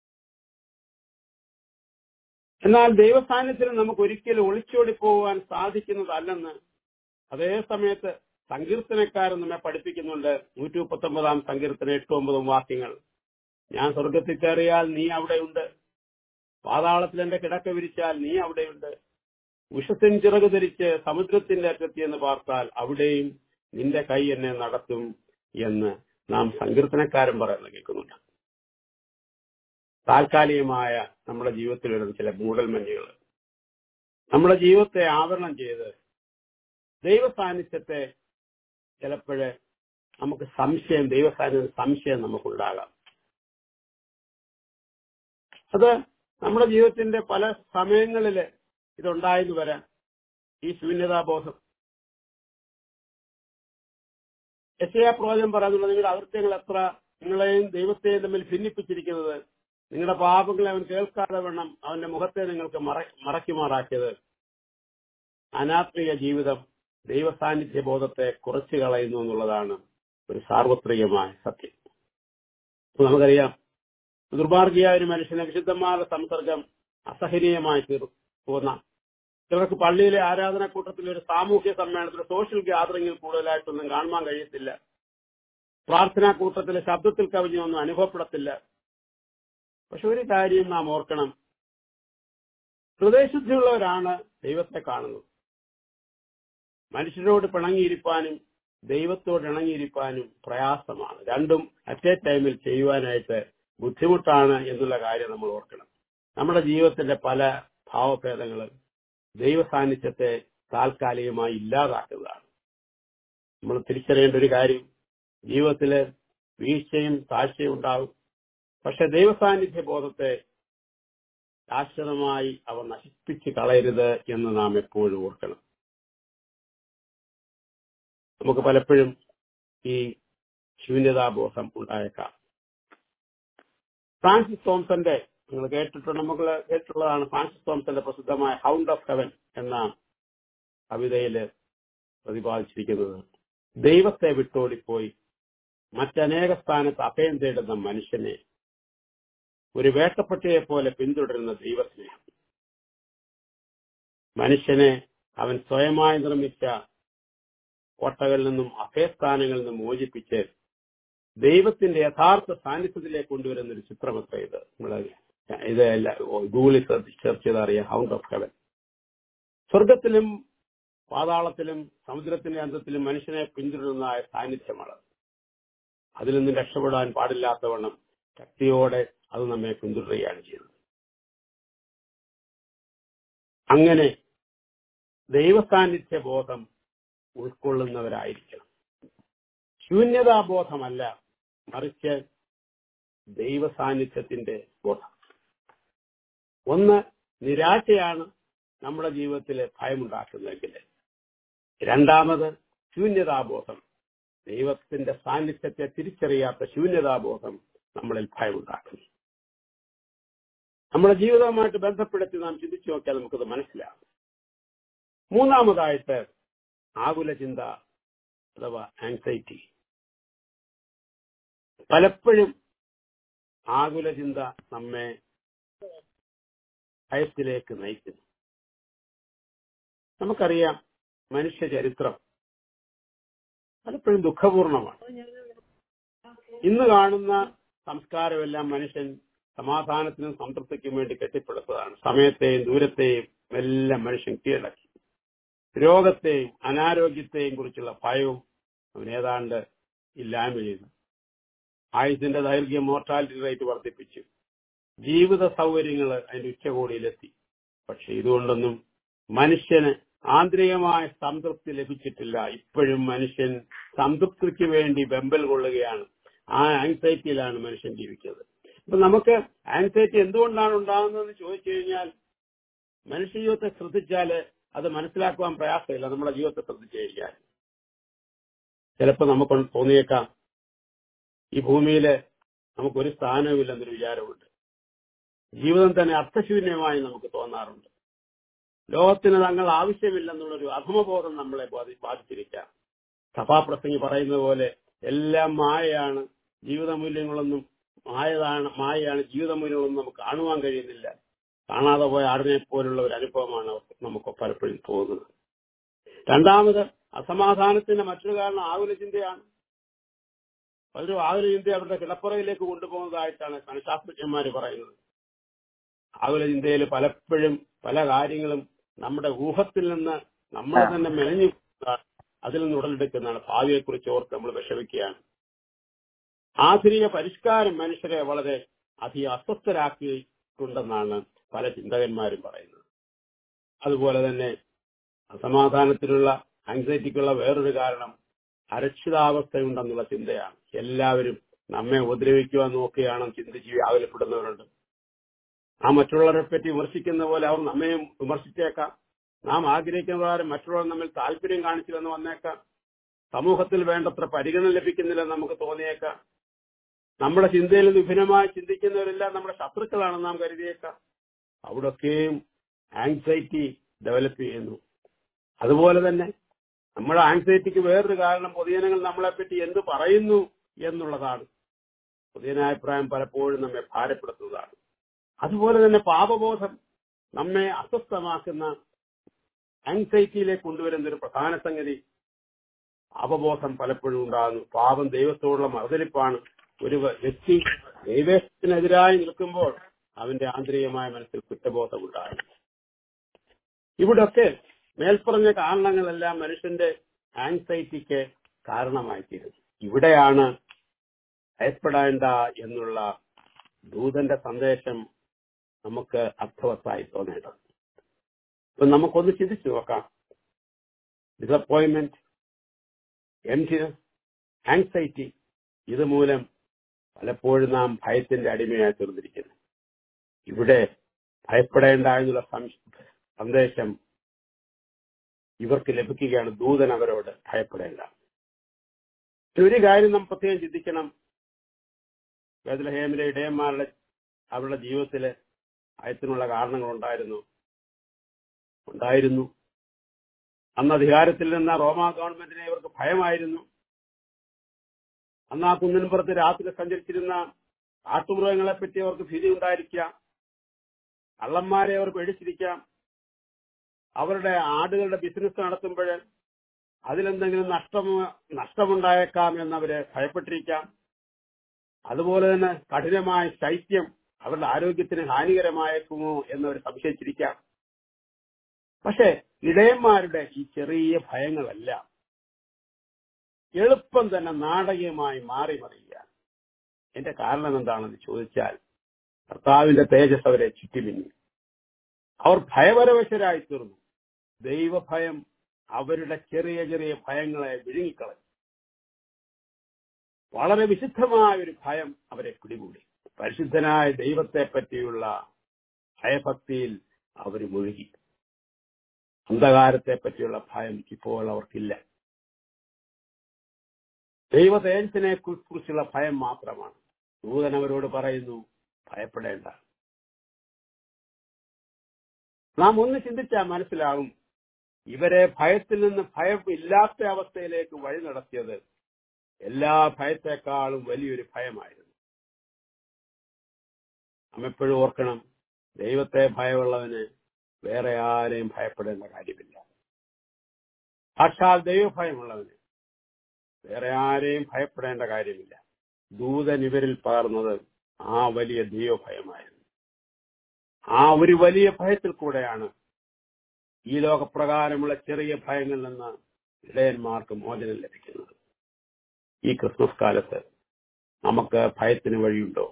എന്നാൽ ദൈവസാന്നിധ്യം നമുക്ക് ഒരിക്കലും ഒളിച്ചോടി പോകുവാൻ സാധിക്കുന്നതല്ലെന്ന് അതേ സമയത്ത് സങ്കീർത്തനക്കാരൻ നമ്മെ പഠിപ്പിക്കുന്നുണ്ട് നൂറ്റി മുപ്പത്തൊമ്പതാം സങ്കീർത്തന എട്ടും ഒമ്പതും വാക്യങ്ങൾ ഞാൻ സ്വർഗത്തിൽ കയറിയാൽ നീ അവിടെയുണ്ട് പാതാളത്തിൽ എന്റെ കിടക്ക വിരിച്ചാൽ നീ അവിടെയുണ്ട് ഉഷത്തിൻ ചിറക് ധരിച്ച് സമുദ്രത്തിന്റെ അറ്റത്തി എന്ന് പാർത്താൽ അവിടെയും നിന്റെ കൈ എന്നെ നടത്തും എന്ന് നാം സങ്കീർത്തനക്കാരൻ പറയുന്നത് കേൾക്കുന്നുണ്ട് താൽക്കാലികമായ നമ്മുടെ ജീവിതത്തിൽ വരുന്ന ചില മൂടൽമഞ്ഞുകൾ നമ്മുടെ ജീവിതത്തെ ആവരണം ചെയ്ത് ദൈവ സാന്നിധ്യത്തെ ചിലപ്പോഴ് നമുക്ക് സംശയം ദൈവ സാന്നിധ്യം സംശയം നമുക്കുണ്ടാകാം അത് നമ്മുടെ ജീവിതത്തിന്റെ പല സമയങ്ങളിൽ ഇതുണ്ടായെന്ന് വരാം ഈ ശൂന്യതാബോധം യശയാ പ്രവചനം പറയുന്നുള്ളത് നിങ്ങളുടെ അകൃത്യങ്ങൾ എത്ര നിങ്ങളെയും ദൈവത്തെയും തമ്മിൽ ഭിന്നിപ്പിച്ചിരിക്കുന്നത് നിങ്ങളുടെ പാപങ്ങളെ അവൻ കേൾക്കാതെ വേണം അവന്റെ മുഖത്തെ നിങ്ങൾക്ക് മറ മറയ്ക്കുമാറാക്കിയത് അനാത്മിക ജീവിതം ദൈവ സാന്നിധ്യ ബോധത്തെ കുറച്ചു കളയുന്നു എന്നുള്ളതാണ് ഒരു സാർവത്രികമായ സത്യം അപ്പൊ നമുക്കറിയാം ദുർമാർഗിയായ ഒരു മനുഷ്യനെ വിശുദ്ധന്മാരുടെ സംസർഗം അസഹനീയമായി തീർന്നു പോകുന്ന ചിലർക്ക് പള്ളിയിലെ ആരാധനാക്കൂട്ടത്തിൽ ഒരു സാമൂഹ്യ സമ്മേളനത്തിൽ സോഷ്യൽ ഗ്യാതറിംഗിൽ കൂടുതലായിട്ടൊന്നും കാണുവാൻ കഴിയത്തില്ല പ്രാർത്ഥനാ കൂട്ടത്തിലെ ശബ്ദത്തിൽ കവിഞ്ഞൊന്നും അനുഭവപ്പെടത്തില്ല പക്ഷെ ഒരു കാര്യം നാം ഓർക്കണം ഹൃദയശുദ്ധിയുള്ളവരാണ് ദൈവത്തെ കാണുന്നത് മനുഷ്യരോട് പിണങ്ങിയിരിക്കാനും ദൈവത്തോട് ഇണങ്ങിയിരിക്കാനും പ്രയാസമാണ് രണ്ടും അറ്റ് എ ടൈമിൽ ചെയ്യുവാനായിട്ട് ബുദ്ധിമുട്ടാണ് എന്നുള്ള കാര്യം നമ്മൾ ഓർക്കണം നമ്മുടെ ജീവിതത്തിന്റെ പല ഭാവഭേദങ്ങളും ദൈവ സാന്നിധ്യത്തെ താൽക്കാലികമായി ഇല്ലാതാക്കുന്നതാണ് നമ്മൾ തിരിച്ചറിയേണ്ട ഒരു കാര്യം ജീവിതത്തില് വീഴ്ചയും താഴ്ചയും ഉണ്ടാകും പക്ഷെ ദൈവസാന്നിധ്യ ബോധത്തെ ശാശ്വതമായി അവ നശിപ്പിച്ച് കളയരുത് എന്ന് നാം എപ്പോഴും ഓർക്കണം നമുക്ക് പലപ്പോഴും ഈ ശൂന്യതാബോധം ഉണ്ടായേക്കാം ഫ്രാൻസിസ് തോംസന്റെ നിങ്ങൾ കേട്ടിട്ടുണ്ട് നമുക്ക് കേട്ടിട്ടുള്ളതാണ് ഫ്രാൻസിസ് തോംസന്റെ പ്രസിദ്ധമായ ഹൗണ്ട് ഓഫ് ഹെവൻ എന്ന കവിതയിൽ പ്രതിപാദിച്ചിരിക്കുന്നത് ദൈവത്തെ വിട്ടോടിപ്പോയി മറ്റനേക സ്ഥാനത്ത് അഭയം തേടുന്ന മനുഷ്യനെ ഒരു വേട്ടപ്പട്ടിയെ പോലെ പിന്തുടരുന്ന ദൈവസ്നേഹം മനുഷ്യനെ അവൻ സ്വയമായി നിർമ്മിച്ച കോട്ടകളിൽ നിന്നും അഭയസ്ഥാനങ്ങളിൽ നിന്നും മോചിപ്പിച്ച് ദൈവത്തിന്റെ യഥാർത്ഥ സാന്നിധ്യത്തിലേക്ക് കൊണ്ടുവരുന്ന ഒരു ചിത്രമത്ര ഇത് നമ്മള് ഇത് ഗൂഗിളിൽ സെർച്ച് ചെയ്ത് അറിയാം ഹൗണ്ട് ഓഫ് ഹെവൻ സ്വർഗത്തിലും പാതാളത്തിലും സമുദ്രത്തിന്റെ അന്തത്തിലും മനുഷ്യനെ പിന്തുടരുന്ന സാന്നിധ്യമാണ് അതിൽ നിന്ന് രക്ഷപ്പെടാൻ പാടില്ലാത്തവണ്ണം ശക്തിയോടെ അത് നമ്മെ പിന്തുടരുകയാണ് ചെയ്യുന്നത് അങ്ങനെ ദൈവസാന്നിധ്യ ബോധം ഉൾക്കൊള്ളുന്നവരായിരിക്കണം ശൂന്യതാബോധമല്ല മറിച്ച് ദൈവസാന്നിധ്യത്തിന്റെ ബോധം ഒന്ന് നിരാശയാണ് നമ്മുടെ ജീവിതത്തിൽ ഭയമുണ്ടാക്കുന്നതെങ്കിൽ രണ്ടാമത് ശൂന്യതാബോധം ദൈവത്തിന്റെ സാന്നിധ്യത്തെ തിരിച്ചറിയാത്ത ശൂന്യതാബോധം നമ്മളിൽ ഭയമുണ്ടാക്കുന്നു നമ്മുടെ ജീവിതവുമായിട്ട് ബന്ധപ്പെടുത്തി നാം ചിന്തിച്ചു നോക്കിയാൽ നമുക്കത് മനസ്സിലാകും മൂന്നാമതായിട്ട് ആകുല ചിന്ത അഥവാ ആങ്സൈറ്റി പലപ്പോഴും ആകുല ചിന്ത നമ്മെ ഭയത്തിലേക്ക് നയിക്കുന്നു നമുക്കറിയാം മനുഷ്യ ചരിത്രം പലപ്പോഴും ദുഃഖപൂർണമാണ് ഇന്ന് കാണുന്ന സംസ്കാരമെല്ലാം മനുഷ്യൻ സമാധാനത്തിനും സംതൃപ്തിക്കും വേണ്ടി കെട്ടിപ്പടുത്തതാണ് സമയത്തെയും ദൂരത്തെയും എല്ലാം മനുഷ്യൻ കീഴടക്കി രോഗത്തെയും അനാരോഗ്യത്തെയും കുറിച്ചുള്ള ഭയവും അവൻ ഏതാണ്ട് ഇല്ലായ്മ ചെയ്തു ആയുസിന്റെ ദൈർഘ്യം മോർട്ടാലിറ്റി റേറ്റ് വർദ്ധിപ്പിച്ചു ജീവിത സൗകര്യങ്ങൾ അതിന്റെ ഉച്ചകോടിയിലെത്തി പക്ഷെ ഇതുകൊണ്ടൊന്നും മനുഷ്യന് ആന്തരികമായ സംതൃപ്തി ലഭിച്ചിട്ടില്ല ഇപ്പോഴും മനുഷ്യൻ സംതൃപ്തിക്ക് വേണ്ടി വെമ്പൽ കൊള്ളുകയാണ് ആ ആങ്സൈറ്റിയിലാണ് മനുഷ്യൻ ജീവിക്കുന്നത് അപ്പൊ നമുക്ക് ആങ്സൈറ്റി എന്തുകൊണ്ടാണ് ഉണ്ടാകുന്നതെന്ന് ചോദിച്ചു കഴിഞ്ഞാൽ മനുഷ്യ ജീവിതത്തെ ശ്രദ്ധിച്ചാല് അത് മനസ്സിലാക്കുവാൻ പ്രയാസമില്ല നമ്മുടെ ജീവിതത്തെ ശ്രദ്ധിച്ചു കഴിഞ്ഞാൽ ചിലപ്പോൾ നമുക്ക് തോന്നിയേക്കാം ഈ ഭൂമിയിൽ നമുക്കൊരു സ്ഥാനവുമില്ലെന്നൊരു വിചാരമുണ്ട് ജീവിതം തന്നെ അർത്ഥശൂന്യമായി നമുക്ക് തോന്നാറുണ്ട് ലോകത്തിന് തങ്ങൾ ആവശ്യമില്ലെന്നുള്ളൊരു അധമബോധം നമ്മളെ ബാധി- ബാധിച്ചിരിക്കാം സഭാപ്രസംഗി പറയുന്ന പോലെ എല്ലാം മായയാണ് ജീവിതമൂല്യങ്ങളൊന്നും മായതാണ് മായയാണ് ജീവിതമൂല്യങ്ങളൊന്നും നമുക്ക് കാണുവാൻ കഴിയുന്നില്ല കാണാതെ പോയ ആടിനെ പോലുള്ള ഒരു അനുഭവമാണ് നമുക്ക് പലപ്പോഴും തോന്നുന്നത് രണ്ടാമത് അസമാധാനത്തിന്റെ മറ്റൊരു കാരണം ആകുല ചിന്തയാണ് പലരും ആകുല ചിന്ത അവരുടെ കിടപ്പുറയിലേക്ക് കൊണ്ടുപോകുന്നതായിട്ടാണ് മനഃശാസ്ത്രജ്ഞന്മാർ പറയുന്നത് ആകുല ചിന്തയിൽ പലപ്പോഴും പല കാര്യങ്ങളും നമ്മുടെ ഊഹത്തിൽ നിന്ന് നമ്മൾ തന്നെ മെനഞ്ഞു അതിൽ നിന്ന് ഉടലെടുക്കുന്നതാണ് ഭാവിയെക്കുറിച്ച് ഓർത്ത് നമ്മൾ വിഷമിക്കുകയാണ് ആധുനിക പരിഷ്കാരം മനുഷ്യരെ വളരെ അധികം അസ്വസ്ഥരാക്കിയിട്ടുണ്ടെന്നാണ് പല ചിന്തകന്മാരും പറയുന്നത് അതുപോലെ തന്നെ അസമാധാനത്തിനുള്ള ആങ്സൈറ്റിക്കുള്ള വേറൊരു കാരണം അരക്ഷിതാവസ്ഥയുണ്ടെന്നുള്ള ചിന്തയാണ് എല്ലാവരും നമ്മെ ഉപദ്രവിക്കുവാൻ നോക്കുകയാണ് ചിന്തിച്ച് വ്യാകുലപ്പെടുന്നവരുണ്ട് ആ മറ്റുള്ളവരെ പറ്റി വിമർശിക്കുന്ന പോലെ അവർ നമ്മയും വിമർശിച്ചേക്കാം നാം ആഗ്രഹിക്കുന്ന പ്രകാരം മറ്റുള്ളവർ നമ്മിൽ താല്പര്യം കാണിച്ചില്ലെന്ന് വന്നേക്കാം സമൂഹത്തിൽ വേണ്ടത്ര പരിഗണന ലഭിക്കുന്നില്ലെന്ന് നമുക്ക് തോന്നിയേക്കാം നമ്മുടെ ചിന്തയിൽ വിഭിന്നമായി ചിന്തിക്കുന്നവരെല്ലാം നമ്മുടെ ശത്രുക്കളാണെന്ന് നാം കരുതിയേക്കാം അവിടൊക്കെയും ആങ്സൈറ്റി ഡെവലപ്പ് ചെയ്യുന്നു അതുപോലെ തന്നെ നമ്മുടെ ആങ്സൈറ്റിക്ക് വേറൊരു കാരണം പൊതുജനങ്ങൾ നമ്മളെപ്പറ്റി എന്ത് പറയുന്നു എന്നുള്ളതാണ് പൊതുജനാഭിപ്രായം പലപ്പോഴും നമ്മെ ഭാരപ്പെടുത്തുന്നതാണ് അതുപോലെ തന്നെ പാപബോധം നമ്മെ അസ്വസ്ഥമാക്കുന്ന ആങ്സൈറ്റിയിലേക്ക് കൊണ്ടുവരുന്ന ഒരു പ്രധാന സംഗതി പാപബോധം പലപ്പോഴും ഉണ്ടാകുന്നു പാപം ദൈവത്തോടുള്ള മറുതലിപ്പാണ് ഒരു വ്യക്തി ദൈവത്തിനെതിരായി നിൽക്കുമ്പോൾ അവന്റെ ആന്തരികമായ മനസ്സിൽ കുറ്റബോധം ഉണ്ടാകും ഇവിടൊക്കെ മേൽപ്പറഞ്ഞ കാരണങ്ങളെല്ലാം മനുഷ്യന്റെ ആങ്സൈറ്റിക്ക് കാരണമായിത്തീരുന്നു ഇവിടെയാണ് ഭയപ്പെടേണ്ട എന്നുള്ള ദൂതന്റെ സന്ദേശം നമുക്ക് അർത്ഥവത്തായി തോന്നേണ്ടത് ഇപ്പൊ നമുക്കൊന്ന് ചിന്തിച്ചു നോക്കാം ഡിസപ്പോയിന്റ്മെന്റ് എംറ്റിനസ് ആങ്സൈറ്റി ഇതുമൂലം പലപ്പോഴും നാം ഭയത്തിന്റെ അടിമയായി തീർന്നിരിക്കുന്നു ഇവിടെ ഭയപ്പെടേണ്ട എന്നുള്ള സം- സന്ദേശം ഇവർക്ക് ലഭിക്കുകയാണ് ദൂതൻ അവരോട് ഭയപ്പെടേണ്ട ഒരു കാര്യം നാം പ്രത്യേകം ചിന്തിക്കണം ബേദലഹേമിലെ ഇടയന്മാരുടെ അവരുടെ ജീവിതത്തില് ഭയത്തിനുള്ള കാരണങ്ങൾ ഉണ്ടായിരുന്നു ഉണ്ടായിരുന്നു അന്ന് അധികാരത്തിൽ നിന്ന റോമാ ഗവൺമെന്റിനെ ഇവർക്ക് ഭയമായിരുന്നു അന്ന് ആ കുന്നിൻപുറത്ത് രാത്രി സഞ്ചരിച്ചിരുന്ന കാട്ടുമൃഗങ്ങളെ പറ്റി അവർക്ക് ഭീതി ഉണ്ടായിരിക്കാം കള്ളന്മാരെ അവർ പേടിച്ചിരിക്കാം അവരുടെ ആടുകളുടെ ബിസിനസ് നടത്തുമ്പോൾ അതിലെന്തെങ്കിലും നഷ്ടം നഷ്ടമുണ്ടായേക്കാം എന്നവര് ഭയപ്പെട്ടിരിക്കാം അതുപോലെ തന്നെ കഠിനമായ ശൈത്യം അവരുടെ ആരോഗ്യത്തിന് ഹാനികരമായേക്കുമോ എന്നവർ സംശയിച്ചിരിക്കാം പക്ഷെ ഇടയന്മാരുടെ ഈ ചെറിയ ഭയങ്ങളെല്ലാം എളുപ്പം തന്നെ നാടകീയമായി മാറി മറിയുക എന്റെ കാരണം എന്താണെന്ന് ചോദിച്ചാൽ കർത്താവിന്റെ തേജസ് അവരെ ചുറ്റിമിന്നി അവർ ഭയപരവശരായി തീർന്നു ദൈവഭയം അവരുടെ ചെറിയ ചെറിയ ഭയങ്ങളെ വിഴുങ്ങിക്കളഞ്ഞു വളരെ വിശുദ്ധമായ ഒരു ഭയം അവരെ പിടികൂടി പരിശുദ്ധനായ ദൈവത്തെ പറ്റിയുള്ള ഭയഭക്തിയിൽ അവർ മുഴുകി അന്ധകാരത്തെ പറ്റിയുള്ള ഭയം ഇപ്പോൾ അവർക്കില്ല ദൈവ തേജസ്സിനെ കുറിച്ചുള്ള ഭയം മാത്രമാണ് ദൂതൻ അവരോട് പറയുന്നു ഭയപ്പെടേണ്ട നാം ഒന്ന് ചിന്തിച്ചാൽ മനസ്സിലാകും ഇവരെ ഭയത്തിൽ നിന്ന് ഭയം ഇല്ലാത്ത അവസ്ഥയിലേക്ക് വഴി നടത്തിയത് എല്ലാ ഭയത്തെക്കാളും വലിയൊരു ഭയമായിരുന്നു നാം എപ്പോഴും ഓർക്കണം ദൈവത്തെ ഭയമുള്ളവന് വേറെ ആരെയും ഭയപ്പെടേണ്ട കാര്യമില്ല സാക്ഷാൽ ദൈവഭയമുള്ളവന് വേറെ ആരെയും ഭയപ്പെടേണ്ട കാര്യമില്ല ദൂതൻ ഇവരിൽ പകർന്നത് ആ വലിയ ദൈവഭയമായിരുന്നു ആ ഒരു വലിയ ഭയത്തിൽ കൂടെയാണ് ഈ ലോകപ്രകാരമുള്ള ചെറിയ ഭയങ്ങളിൽ നിന്ന് ഇടയന്മാർക്ക് മോചനം ലഭിക്കുന്നത് ഈ ക്രിസ്മസ് കാലത്ത് നമുക്ക് ഭയത്തിന് വഴിയുണ്ടോ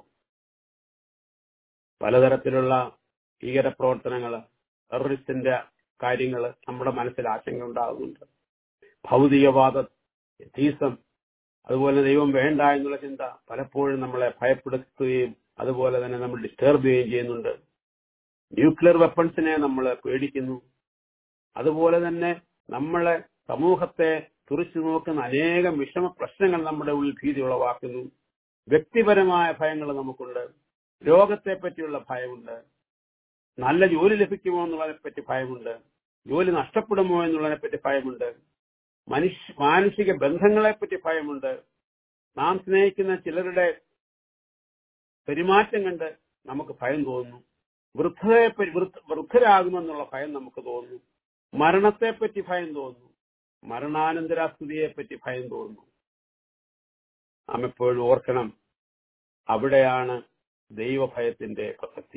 പലതരത്തിലുള്ള ഭീകര പ്രവർത്തനങ്ങൾ ടെററിസ്റ്റിന്റെ കാര്യങ്ങൾ നമ്മുടെ മനസ്സിൽ ആശങ്ക ഉണ്ടാകുന്നുണ്ട് ഭൗതികവാദ എത്തീസം അതുപോലെ ദൈവം വേണ്ട എന്നുള്ള ചിന്ത പലപ്പോഴും നമ്മളെ ഭയപ്പെടുത്തുകയും അതുപോലെ തന്നെ നമ്മൾ ഡിസ്റ്റർബ് ചെയ്യുകയും ചെയ്യുന്നുണ്ട് ന്യൂക്ലിയർ വെപ്പൺസിനെ നമ്മൾ പേടിക്കുന്നു അതുപോലെ തന്നെ നമ്മളെ സമൂഹത്തെ തുറച്ചു നോക്കുന്ന അനേകം വിഷമ പ്രശ്നങ്ങൾ നമ്മുടെ ഉള്ളിൽ ഭീതി ഉളവാക്കുന്നു വ്യക്തിപരമായ ഭയങ്ങൾ നമുക്കുണ്ട് രോഗത്തെ പറ്റിയുള്ള ഭയമുണ്ട് നല്ല ജോലി ലഭിക്കുമോ എന്നുള്ളതിനെ പറ്റി ഭയമുണ്ട് ജോലി നഷ്ടപ്പെടുമോ എന്നുള്ളതിനെ പറ്റി ഭയമുണ്ട് മനുഷ്യ മാനുഷിക ബന്ധങ്ങളെ പറ്റി ഭയമുണ്ട് നാം സ്നേഹിക്കുന്ന ചിലരുടെ പെരുമാറ്റം കണ്ട് നമുക്ക് ഭയം തോന്നുന്നു വൃദ്ധയെ വൃദ്ധരാകുമെന്നുള്ള ഭയം നമുക്ക് തോന്നുന്നു മരണത്തെ പറ്റി ഭയം തോന്നുന്നു മരണാനന്തരാസ്ഥിതിയെ പറ്റി ഭയം തോന്നുന്നു നാം എപ്പോഴും ഓർക്കണം അവിടെയാണ് ദൈവഭയത്തിന്റെ പ്രസക്തി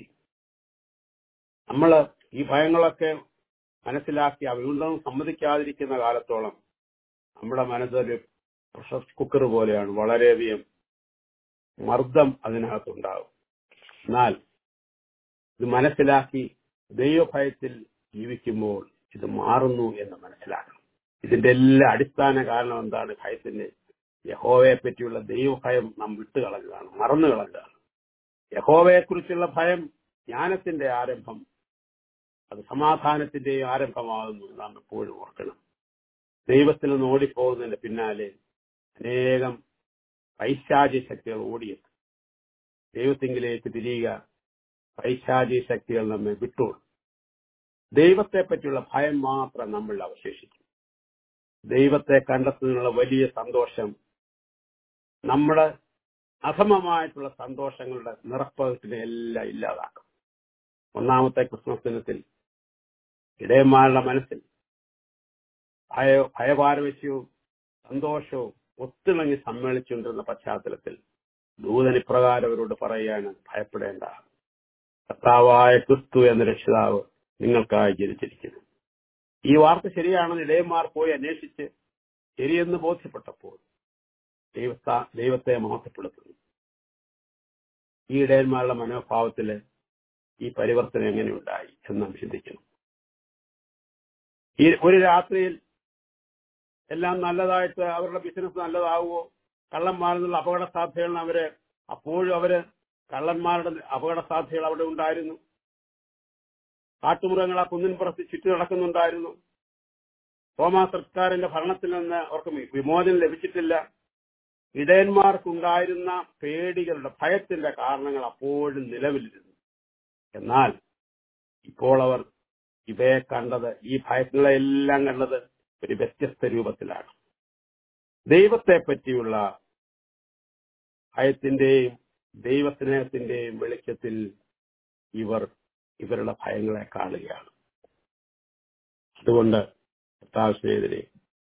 നമ്മൾ ഈ ഭയങ്ങളൊക്കെ മനസ്സിലാക്കി അവയൊന്നും സമ്മതിക്കാതിരിക്കുന്ന കാലത്തോളം നമ്മുടെ മനസ്സൊരു പ്രഷർ കുക്കർ പോലെയാണ് വളരെയധികം മർദ്ദം അതിനകത്തുണ്ടാകും എന്നാൽ ഇത് മനസ്സിലാക്കി ദൈവഭയത്തിൽ ജീവിക്കുമ്പോൾ ഇത് മാറുന്നു എന്ന് മനസ്സിലാക്കണം ഇതിന്റെ എല്ലാ അടിസ്ഥാന കാരണം എന്താണ് ഭയത്തിന് യഹോവയെ പറ്റിയുള്ള ദൈവഭയം നാം വിട്ടുകളഞ്ഞതാണ് മറന്നു കളഞ്ഞതാണ് യഹോവയെ കുറിച്ചുള്ള ഭയം ജ്ഞാനത്തിന്റെ ആരംഭം അത് സമാധാനത്തിന്റെയും ആരംഭമാകുന്നു നാം എപ്പോഴും ഓർക്കണം ദൈവത്തിൽ നിന്ന് ഓടിപ്പോകുന്നതിന്റെ പിന്നാലെ അനേകം പൈശാചി ശക്തികൾ ഓടിയെത്തും ദൈവത്തിങ്കിലേക്ക് തിരിയുക പൈശാചി ശക്തികൾ നമ്മെ വിട്ടോളും ദൈവത്തെ പറ്റിയുള്ള ഭയം മാത്രം നമ്മൾ അവശേഷിക്കും ദൈവത്തെ കണ്ടെത്തുന്നതിനുള്ള വലിയ സന്തോഷം നമ്മുടെ അസമമായിട്ടുള്ള സന്തോഷങ്ങളുടെ നിറപ്പകത്തിനെ എല്ലാം ഇല്ലാതാക്കും ഒന്നാമത്തെ ക്രിസ്മസ് ദിനത്തിൽ ഇടയന്മാരുടെ മനസ്സിൽ ഭയ ഭയപാരവശ്യവും സന്തോഷവും ഒത്തിണങ്ങി സമ്മേളിച്ചുകൊണ്ടിരുന്ന പശ്ചാത്തലത്തിൽ ദൂതൻ ഇപ്രകാരം അവരോട് പറയുകയാണ് ഭയപ്പെടേണ്ട കർത്താവായ ക്രിസ്തു എന്ന രക്ഷിതാവ് നിങ്ങൾക്കായി ജനിച്ചിരിക്കുന്നു ഈ വാർത്ത ശരിയാണെന്ന് ഇടയന്മാർ പോയി അന്വേഷിച്ച് ശരിയെന്ന് ബോധ്യപ്പെട്ടപ്പോൾ ദൈവത്ത ദൈവത്തെ മഹത്വപ്പെടുത്തുന്നു ഈ ഇടയന്മാരുടെ മനോഭാവത്തില് ഈ പരിവർത്തനം എങ്ങനെ ഉണ്ടായി എന്ന് നാം ചിന്തിക്കണം ഈ ഒരു രാത്രിയിൽ എല്ലാം നല്ലതായിട്ട് അവരുടെ ബിസിനസ് നല്ലതാവുമോ കള്ളന്മാരിൽ നിന്നുള്ള അപകട സാധ്യതകൾ അവര് അപ്പോഴും അവര് കള്ളന്മാരുടെ അപകട സാധ്യതകൾ അവിടെ ഉണ്ടായിരുന്നു കാട്ടുമൃഗങ്ങൾ ആ കുന്നിൻപുറത്ത് ചുറ്റി നടക്കുന്നുണ്ടായിരുന്നു റോമാ സർക്കാരിന്റെ ഭരണത്തിൽ നിന്ന് അവർക്ക് വിമോചനം ലഭിച്ചിട്ടില്ല ഇടയന്മാർക്കുണ്ടായിരുന്ന പേടികളുടെ ഭയത്തിന്റെ കാരണങ്ങൾ അപ്പോഴും നിലവിലിരുന്നു എന്നാൽ ഇപ്പോൾ അവർ ഇവയെ കണ്ടത് ഈ ഭയങ്ങളെല്ലാം കണ്ടത് ഒരു വ്യത്യസ്ത രൂപത്തിലാണ് ദൈവത്തെ പറ്റിയുള്ള ഭയത്തിന്റെയും ദൈവസ്നേഹത്തിന്റെയും വെളിച്ചത്തിൽ ഇവർ ഇവരുടെ ഭയങ്ങളെ കാണുകയാണ് അതുകൊണ്ട് കർത്താവിനെതിരെ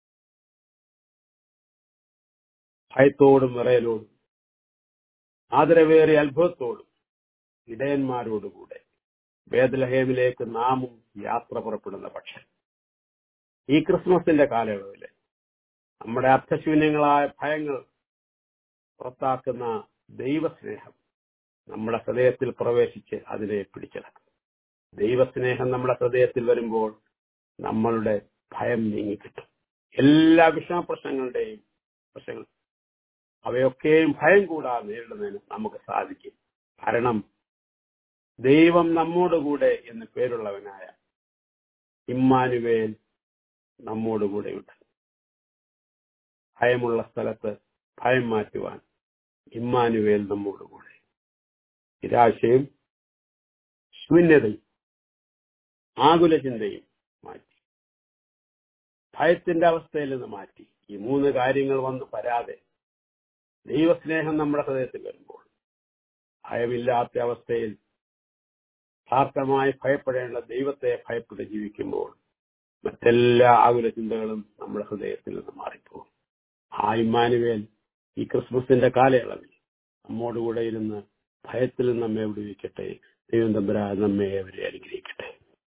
ഭയത്തോടും വിറയലോടും ആദരവേറിയ അത്ഭുതത്തോടും ഇടയന്മാരോടുകൂടെ വേദലഹേമിലേക്ക് നാമും യാത്ര പുറപ്പെടുന്ന പക്ഷം ഈ ക്രിസ്മസിന്റെ കാലയളവില് നമ്മുടെ അർത്ഥശൂന്യങ്ങളായ ഭയങ്ങൾ പുറത്താക്കുന്ന ദൈവസ്നേഹം നമ്മുടെ ഹൃദയത്തിൽ പ്രവേശിച്ച് അതിനെ പിടിച്ചെടുക്കും ദൈവസ്നേഹം നമ്മുടെ ഹൃദയത്തിൽ വരുമ്പോൾ നമ്മളുടെ ഭയം നീങ്ങിക്കിട്ടും എല്ലാ വിഷമ പ്രശ്നങ്ങളുടെയും പ്രശ്നങ്ങൾ അവയൊക്കെയും ഭയം കൂടാതെ നേരിടുന്നതിന് നമുക്ക് സാധിക്കും കാരണം ദൈവം നമ്മോടുകൂടെ എന്ന് പേരുള്ളവനായ ഇമ്മാനുവേൽ നമ്മോടുകൂടെയുണ്ട് ഭയമുള്ള സ്ഥലത്ത് ഭയം മാറ്റുവാൻ ഇമ്മാനുവേൽ നമ്മോടുകൂടെ നിരാശയും ശൂന്യതയും ആകുല ചിന്തയും മാറ്റി ഭയത്തിന്റെ അവസ്ഥയിൽ നിന്ന് മാറ്റി ഈ മൂന്ന് കാര്യങ്ങൾ വന്ന് വരാതെ ദൈവസ്നേഹം നമ്മുടെ ഹൃദയത്തിൽ വരുമ്പോൾ ഭയമില്ലാത്ത അവസ്ഥയിൽ യഥാർത്ഥമായി ഭയപ്പെടേണ്ട ദൈവത്തെ ഭയപ്പെട്ട് ജീവിക്കുമ്പോൾ മറ്റെല്ലാ ആകുല ചിന്തകളും നമ്മുടെ ഹൃദയത്തിൽ നിന്ന് മാറിപ്പോകും ആ ഇമ്മാനുവേൽ ഈ ക്രിസ്മസിന്റെ കാലയളവിൽ നമ്മോടുകൂടെ ഇരുന്ന് ഭയത്തിൽ നിന്ന് നമ്മെ വിടുവിക്കട്ടെ ദൈവം തമ്പരാ നമ്മെ അവരെ അനുഗ്രഹിക്കട്ടെ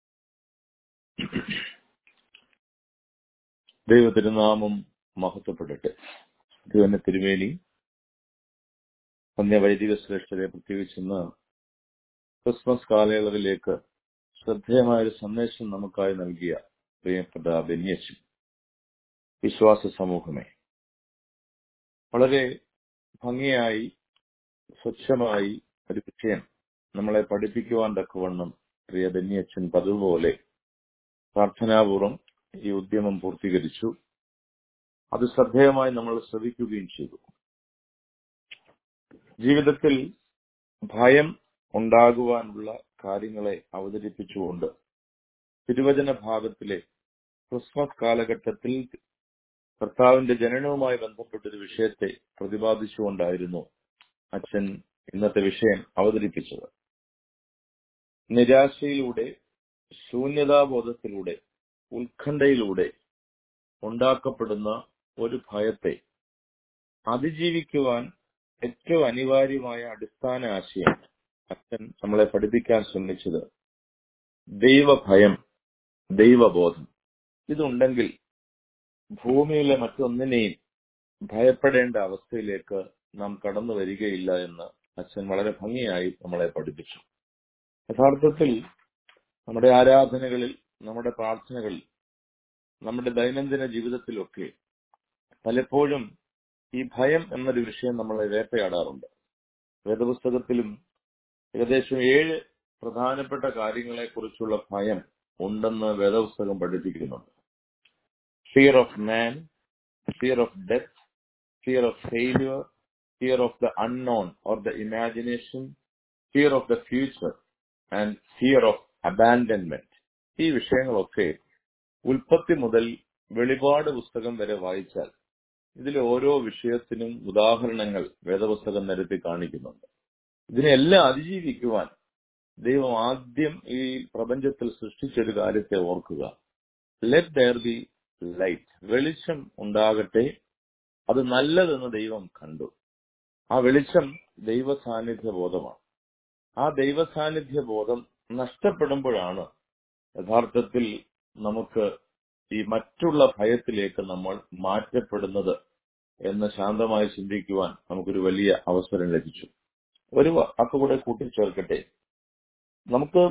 ദൈവത്തിരുനാമം മഹത്വപ്പെടട്ടെ ദൈവന്റെ തിരുവേലി അന്യ വൈദിക ശ്രേഷ്ഠരെ പ്രത്യേകിച്ച് ഇന്ന് ക്രിസ്മസ് കാലയളവിലേക്ക് ശ്രദ്ധേയമായ ഒരു സന്ദേശം നമുക്കായി നൽകിയ പ്രിയപ്പെട്ട ബെന്യച്ചും വിശ്വാസ സമൂഹമേ വളരെ ഭംഗിയായി സ്വച്ഛമായി ഒരു വിഷയം നമ്മളെ പഠിപ്പിക്കുവാൻ തക്കവണ്ണം പ്രിയ ബെന്യച്ചൻ പതിവ് പോലെ പ്രാർത്ഥനാപൂർവം ഈ ഉദ്യമം പൂർത്തീകരിച്ചു അത് ശ്രദ്ധേയമായി നമ്മൾ ശ്രദ്ധിക്കുകയും ചെയ്തു ജീവിതത്തിൽ ഭയം ഉണ്ടാകുവാനുള്ള കാര്യങ്ങളെ അവതരിപ്പിച്ചുകൊണ്ട് തിരുവചന ഭാഗത്തിലെ ക്രിസ്മസ് കാലഘട്ടത്തിൽ കർത്താവിന്റെ ജനനവുമായി ബന്ധപ്പെട്ട ഒരു വിഷയത്തെ പ്രതിപാദിച്ചുകൊണ്ടായിരുന്നു അച്ഛൻ ഇന്നത്തെ വിഷയം അവതരിപ്പിച്ചത് നിരാശയിലൂടെ ശൂന്യതാബോധത്തിലൂടെ ഉത്കണ്ഠയിലൂടെ ഉണ്ടാക്കപ്പെടുന്ന ഒരു ഭയത്തെ അതിജീവിക്കുവാൻ ഏറ്റവും അനിവാര്യമായ അടിസ്ഥാന ആശയം അച്ഛൻ നമ്മളെ പഠിപ്പിക്കാൻ ശ്രമിച്ചത് ദൈവഭയം ദൈവബോധം ഇതുണ്ടെങ്കിൽ ഭൂമിയിലെ മറ്റൊന്നിനെയും ഭയപ്പെടേണ്ട അവസ്ഥയിലേക്ക് നാം കടന്നു വരികയില്ല എന്ന് അച്ഛൻ വളരെ ഭംഗിയായി നമ്മളെ പഠിപ്പിച്ചു യഥാർത്ഥത്തിൽ നമ്മുടെ ആരാധനകളിൽ നമ്മുടെ പ്രാർത്ഥനകളിൽ നമ്മുടെ ദൈനംദിന ജീവിതത്തിലൊക്കെ പലപ്പോഴും ഈ ഭയം എന്നൊരു വിഷയം നമ്മളെ വേട്ടയാടാറുണ്ട് വേദപുസ്തകത്തിലും ഏകദേശം ഏഴ് പ്രധാനപ്പെട്ട കാര്യങ്ങളെ കുറിച്ചുള്ള ഭയം ഉണ്ടെന്ന് വേദപുസ്തകം പഠിപ്പിക്കുന്നുണ്ട് fear of man fear of death fear of failure fear of the unknown or the imagination fear of the future and fear of abandonment ഈ വിഷയങ്ങളൊക്കെ ഉൽപ്പത്തി മുതൽ വെളിപാട് പുസ്തകം വരെ വായിച്ചാൽ ഇതിലെ ഓരോ വിഷയത്തിനും ഉദാഹരണങ്ങൾ വേദപുസ്തകം നിരത്തി കാണിക്കുന്നുണ്ട് ഇതിനെല്ലാം അതിജീവിക്കുവാൻ ദൈവം ആദ്യം ഈ പ്രപഞ്ചത്തിൽ സൃഷ്ടിച്ചൊരു കാര്യത്തെ ഓർക്കുക ലെറ്റ് ദയർ ബി ലൈറ്റ് വെളിച്ചം ഉണ്ടാകട്ടെ അത് നല്ലതെന്ന് ദൈവം കണ്ടു ആ വെളിച്ചം ദൈവ സാന്നിധ്യ ബോധമാണ് ആ ദൈവ സാന്നിധ്യ ബോധം നഷ്ടപ്പെടുമ്പോഴാണ് യഥാർത്ഥത്തിൽ നമുക്ക് ഈ മറ്റുള്ള ഭയത്തിലേക്ക് നമ്മൾ മാറ്റപ്പെടുന്നത് എന്ന് ശാന്തമായി ചിന്തിക്കുവാൻ നമുക്കൊരു വലിയ അവസരം ലഭിച്ചു ഒരു വാക്ക് കൂടെ കൂട്ടിച്ചേർക്കട്ടെ നമുക്ക്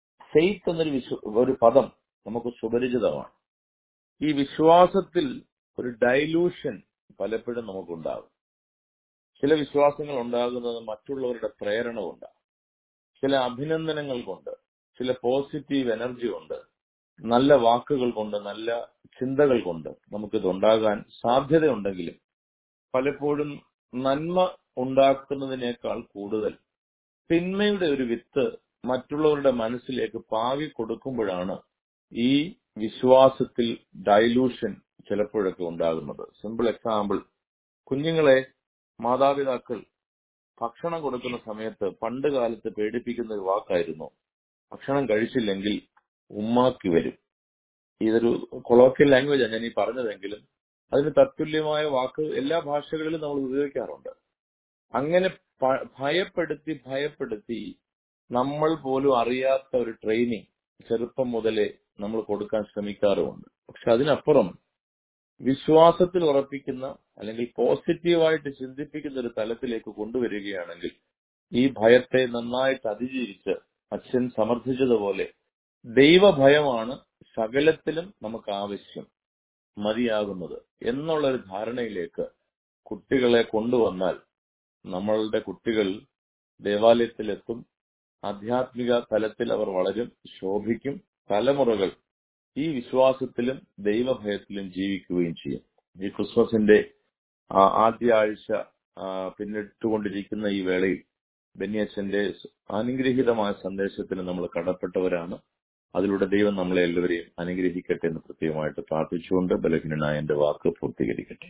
ഫെയ്ത്ത് എന്നൊരു വിശ്വ ഒരു പദം നമുക്ക് സുപരിചിതമാണ് ഈ വിശ്വാസത്തിൽ ഒരു ഡൈലൂഷൻ പലപ്പോഴും നമുക്കുണ്ടാകും ചില വിശ്വാസങ്ങൾ ഉണ്ടാകുന്നത് മറ്റുള്ളവരുടെ പ്രേരണ കൊണ്ടാണ് ചില അഭിനന്ദനങ്ങൾ കൊണ്ട് ചില പോസിറ്റീവ് എനർജി കൊണ്ട് നല്ല വാക്കുകൾ കൊണ്ട് നല്ല ചിന്തകൾ കൊണ്ട് നമുക്കിത് ഉണ്ടാകാൻ സാധ്യതയുണ്ടെങ്കിലും പലപ്പോഴും നന്മ ഉണ്ടാക്കുന്നതിനേക്കാൾ കൂടുതൽ തിന്മയുടെ ഒരു വിത്ത് മറ്റുള്ളവരുടെ മനസ്സിലേക്ക് പാകി കൊടുക്കുമ്പോഴാണ് ഈ വിശ്വാസത്തിൽ ഡൈലൂഷൻ ചിലപ്പോഴൊക്കെ ഉണ്ടാകുന്നത് സിമ്പിൾ എക്സാമ്പിൾ കുഞ്ഞുങ്ങളെ മാതാപിതാക്കൾ ഭക്ഷണം കൊടുക്കുന്ന സമയത്ത് പണ്ട് കാലത്ത് പേടിപ്പിക്കുന്ന ഒരു വാക്കായിരുന്നു ഭക്ഷണം കഴിച്ചില്ലെങ്കിൽ ഉമ്മാക്കി വരും ഇതൊരു കൊളോക്കിയൽ ലാംഗ്വേജ് ആണ് ഞാൻ ഈ പറഞ്ഞതെങ്കിലും അതിന് തത്തുല്യമായ വാക്ക് എല്ലാ ഭാഷകളിലും നമ്മൾ ഉപയോഗിക്കാറുണ്ട് അങ്ങനെ പ- ഭയപ്പെടുത്തി ഭയപ്പെടുത്തി നമ്മൾ പോലും അറിയാത്ത ഒരു ട്രെയിനിങ് ചെറുപ്പം മുതലേ നമ്മൾ കൊടുക്കാൻ ശ്രമിക്കാറുമുണ്ട് പക്ഷെ അതിനപ്പുറം വിശ്വാസത്തിൽ ഉറപ്പിക്കുന്ന അല്ലെങ്കിൽ പോസിറ്റീവായിട്ട് ചിന്തിപ്പിക്കുന്ന ഒരു തലത്തിലേക്ക് കൊണ്ടുവരികയാണെങ്കിൽ ഈ ഭയത്തെ നന്നായിട്ട് അതിജീവിച്ച് അച്ഛൻ സമർത്ഥിച്ചതുപോലെ ദൈവഭയമാണ് സകലത്തിലും നമുക്ക് ആവശ്യം മതിയാകുന്നത് എന്നുള്ള ഒരു ധാരണയിലേക്ക് കുട്ടികളെ കൊണ്ടുവന്നാൽ നമ്മളുടെ കുട്ടികൾ ദേവാലയത്തിലെത്തും ആധ്യാത്മിക തലത്തിൽ അവർ വളരും ശോഭിക്കും തലമുറകൾ ഈ വിശ്വാസത്തിലും ദൈവഭയത്തിലും ജീവിക്കുകയും ചെയ്യും ഈ ക്രിസ്മസിന്റെ ആ ആദ്യ ആഴ്ച ആ, പിന്നിട്ടുകൊണ്ടിരിക്കുന്ന ഈ വേളയിൽ ബെന്യച്ചന്റെ അനുഗ്രഹീതമായ സന്ദേശത്തിന് നമ്മൾ കടപ്പെട്ടവരാണ് അതിലൂടെ ദൈവം നമ്മളെ എല്ലാവരെയും അനുഗ്രഹിക്കട്ടെ എന്ന് പ്രത്യേകമായിട്ട് പ്രാർത്ഥിച്ചുകൊണ്ട് ബലഹീനനായ എന്റെ വാക്ക് പൂർത്തീകരിക്കട്ടെ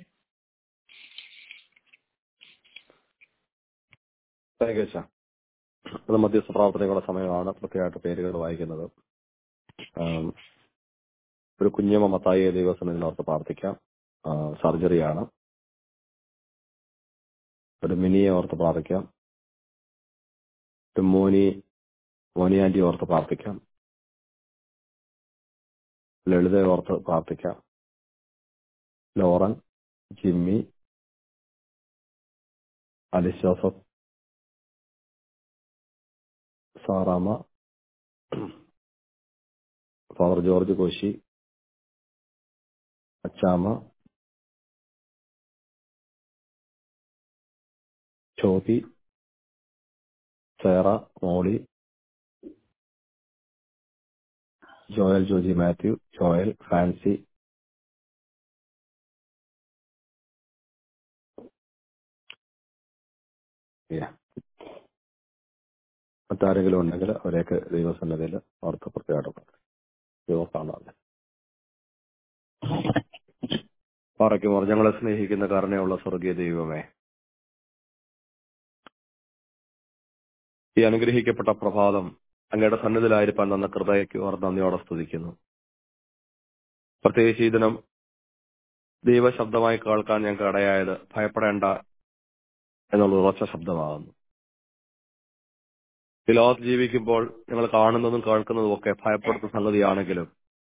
താങ്ക് യു അച്ഛാ അത് മധ്യസ്ഥ പ്രാർത്ഥനകളുടെ സമയമാണ് പ്രത്യേകമായിട്ട് പേരുകൾ വായിക്കുന്നത് ആം, ഒരു കുഞ്ഞമ്മ മത്തായിയെ ദൈവസന്നിധിനോർത്ത് പ്രാർത്ഥിക്കാം ആ, സർജറിയാണ് ഒരു മിനിയെ ഓർത്ത് പ്രാർത്ഥിക്കാം ഒരു മോനി മോനിയാന്റി ഓർത്ത് പ്രാർത്ഥിക്കാം ലളിതയെ ഓർത്ത് പ്രാർത്ഥിക്കാം Lauren Jimmy Alice Joseph Saramma Father George Koshy Achamma Chothi Sera Molly Joel Joji Mathew Joel Fancy Yeah. മറ്റാരെങ്കിലും ഉണ്ടെങ്കിൽ അവരെയൊക്കെ ദൈവസന്നതയിൽ ഓർത്ത് പ്രത്യേകമായിട്ട് ദൈവസ്ഥാനാണ് പറയ്ക്കുമോർ ഞങ്ങളെ സ്നേഹിക്കുന്ന കാരണയുള്ള സ്വർഗീയ ദൈവമേ ഈ അനുഗ്രഹിക്കപ്പെട്ട പ്രഭാതം അങ്ങയുടെ സന്നിധിയിലായിരിക്കാൻ തന്ന കൃപയ്ക്ക് ഓർ നന്ദിയോടെ സ്തുതിക്കുന്നു പ്രത്യേകിച്ച് ഈ ദിനം ദൈവശബ്ദമായി കേൾക്കാൻ ഞങ്ങൾക്ക് ഇടയായത് ഭയപ്പെടേണ്ട എന്നുള്ള ഉറച്ച ശബ്ദമാകുന്നു ഈ ലോകത്ത് ജീവിക്കുമ്പോൾ ഞങ്ങൾ കാണുന്നതും കേൾക്കുന്നതും ഒക്കെ ഭയപ്പെടുത്തുന്ന സംഗതിയാണെങ്കിലും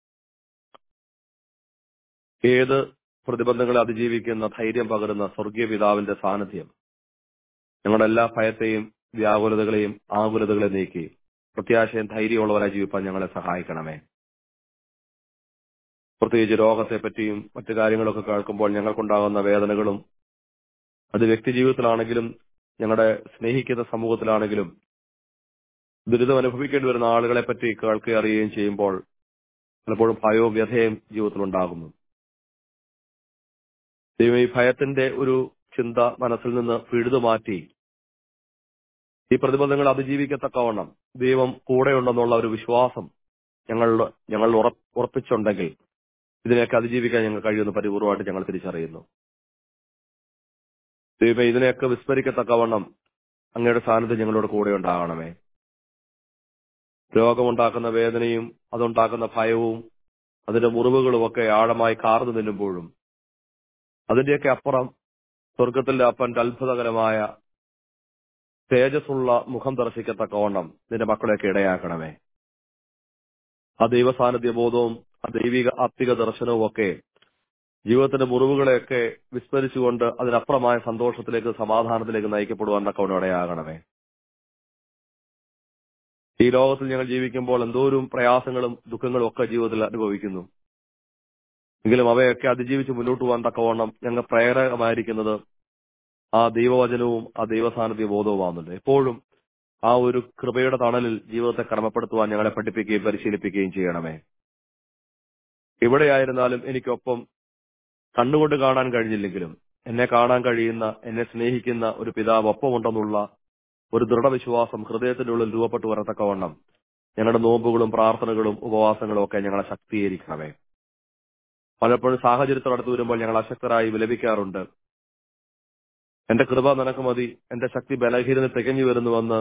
ഏത് പ്രതിബന്ധങ്ങളെ അതിജീവിക്കുന്ന ധൈര്യം പകരുന്ന സ്വർഗീയ പിതാവിന്റെ സാന്നിധ്യം ഞങ്ങളുടെ എല്ലാ ഭയത്തെയും വ്യാകുലതകളെയും ആകുലതകളെ നീക്കി പ്രത്യാശയും ധൈര്യമുള്ളവരായി ജീവിപ്പാൻ ഞങ്ങളെ സഹായിക്കണമേ പ്രത്യേകിച്ച് രോഗത്തെ പറ്റിയും മറ്റു കാര്യങ്ങളൊക്കെ കേൾക്കുമ്പോൾ ഞങ്ങൾക്കുണ്ടാകുന്ന വേദനകളും അത് വ്യക്തി ജീവിതത്തിലാണെങ്കിലും ഞങ്ങളുടെ സ്നേഹിക്കുന്ന സമൂഹത്തിലാണെങ്കിലും ദുരിതം അനുഭവിക്കേണ്ടി വരുന്ന ആളുകളെ പറ്റി കേൾക്കുകയും അറിയുകയും ചെയ്യുമ്പോൾ പലപ്പോഴും ഭയവും വ്യഥയും ജീവിതത്തിൽ ഉണ്ടാകുന്നു ദൈവം ഈ ഭയത്തിന്റെ ഒരു ചിന്ത മനസ്സിൽ നിന്ന് പിഴുതു മാറ്റി ഈ പ്രതിബന്ധങ്ങൾ അതിജീവിക്കത്തക്കവണ്ണം ദൈവം കൂടെയുണ്ടെന്നുള്ള ഒരു വിശ്വാസം ഞങ്ങൾ ഞങ്ങൾ ഉറ- ഉറപ്പിച്ചുണ്ടെങ്കിൽ ഇതിനെയൊക്കെ അതിജീവിക്കാൻ ഞങ്ങൾ കഴിയുന്ന പരിപൂർവമായിട്ട് ഞങ്ങൾ തിരിച്ചറിയുന്നു ദൈവം ഇതിനെയൊക്കെ വിസ്മരിക്കത്തക്കവണ്ണം അങ്ങയുടെ സാന്നിധ്യം ഞങ്ങളോട് കൂടെ ഉണ്ടാകണമേ രോഗമുണ്ടാക്കുന്ന വേദനയും അതുണ്ടാക്കുന്ന ഭയവും അതിന്റെ മുറിവുകളും ഒക്കെ ആഴമായി കാർന്നു നിന്നുമ്പോഴും അതിന്റെയൊക്കെ അപ്പുറം സ്വർഗത്തിലെ അപ്പന്റെ അത്ഭുതകരമായ തേജസ്സുള്ള മുഖം ദർശിക്കത്തക്കവണ്ണം നിന്റെ മക്കളെയൊക്കെ ഇടയാക്കണമേ ആ ദൈവ സാന്നിധ്യ ബോധവും ആ ദൈവിക ആത്മിക ദർശനവും ഒക്കെ ജീവിതത്തിന്റെ മുറിവുകളെയൊക്കെ വിസ്മരിച്ചുകൊണ്ട് അതിനപ്പുറമായ സന്തോഷത്തിലേക്ക് സമാധാനത്തിലേക്ക് നയിക്കപ്പെടുവാൻ തക്കവണ്ണം ഇടയാകണമേ ഈ ലോകത്തിൽ ഞങ്ങൾ ജീവിക്കുമ്പോൾ എന്തോരും പ്രയാസങ്ങളും ദുഃഖങ്ങളും ഒക്കെ ജീവിതത്തിൽ അനുഭവിക്കുന്നു എങ്കിലും അവയൊക്കെ അതിജീവിച്ച് മുന്നോട്ട് പോകാൻ തക്കവണ്ണം ഞങ്ങൾ പ്രേരകമായിരിക്കുന്നത് ആ ദൈവവചനവും ആ ദൈവസാന്നിധ്യ ബോധവുമാകുന്നുണ്ട് എപ്പോഴും ആ ഒരു കൃപയുടെ തണലിൽ ജീവിതത്തെ ക്രമപ്പെടുത്തുവാൻ ഞങ്ങളെ പഠിപ്പിക്കുകയും പരിശീലിപ്പിക്കുകയും ചെയ്യണമേ എവിടെയായിരുന്നാലും എനിക്കൊപ്പം കണ്ണുകൊണ്ട് കാണാൻ കഴിഞ്ഞില്ലെങ്കിലും എന്നെ കാണാൻ കഴിയുന്ന എന്നെ സ്നേഹിക്കുന്ന ഒരു പിതാവ് ഒപ്പമുണ്ടെന്നുള്ള ഒരു ദൃഢവിശ്വാസം ഹൃദയത്തിന്റെ ഉള്ളിൽ രൂപപ്പെട്ടു വരത്തക്കവണ്ണം ഞങ്ങളുടെ നോമ്പുകളും പ്രാർത്ഥനകളും ഉപവാസങ്ങളും ഒക്കെ ഞങ്ങളെ ശക്തീകരിക്കണമേ പലപ്പോഴും സാഹചര്യത്തോട് അടുത്ത് വരുമ്പോൾ ഞങ്ങൾ അശക്തരായി വിലപിക്കാറുണ്ട് എന്റെ കൃപ നിനക്ക് മതി എന്റെ ശക്തി ബലഹീനത തികഞ്ഞു വരുന്നുവെന്ന്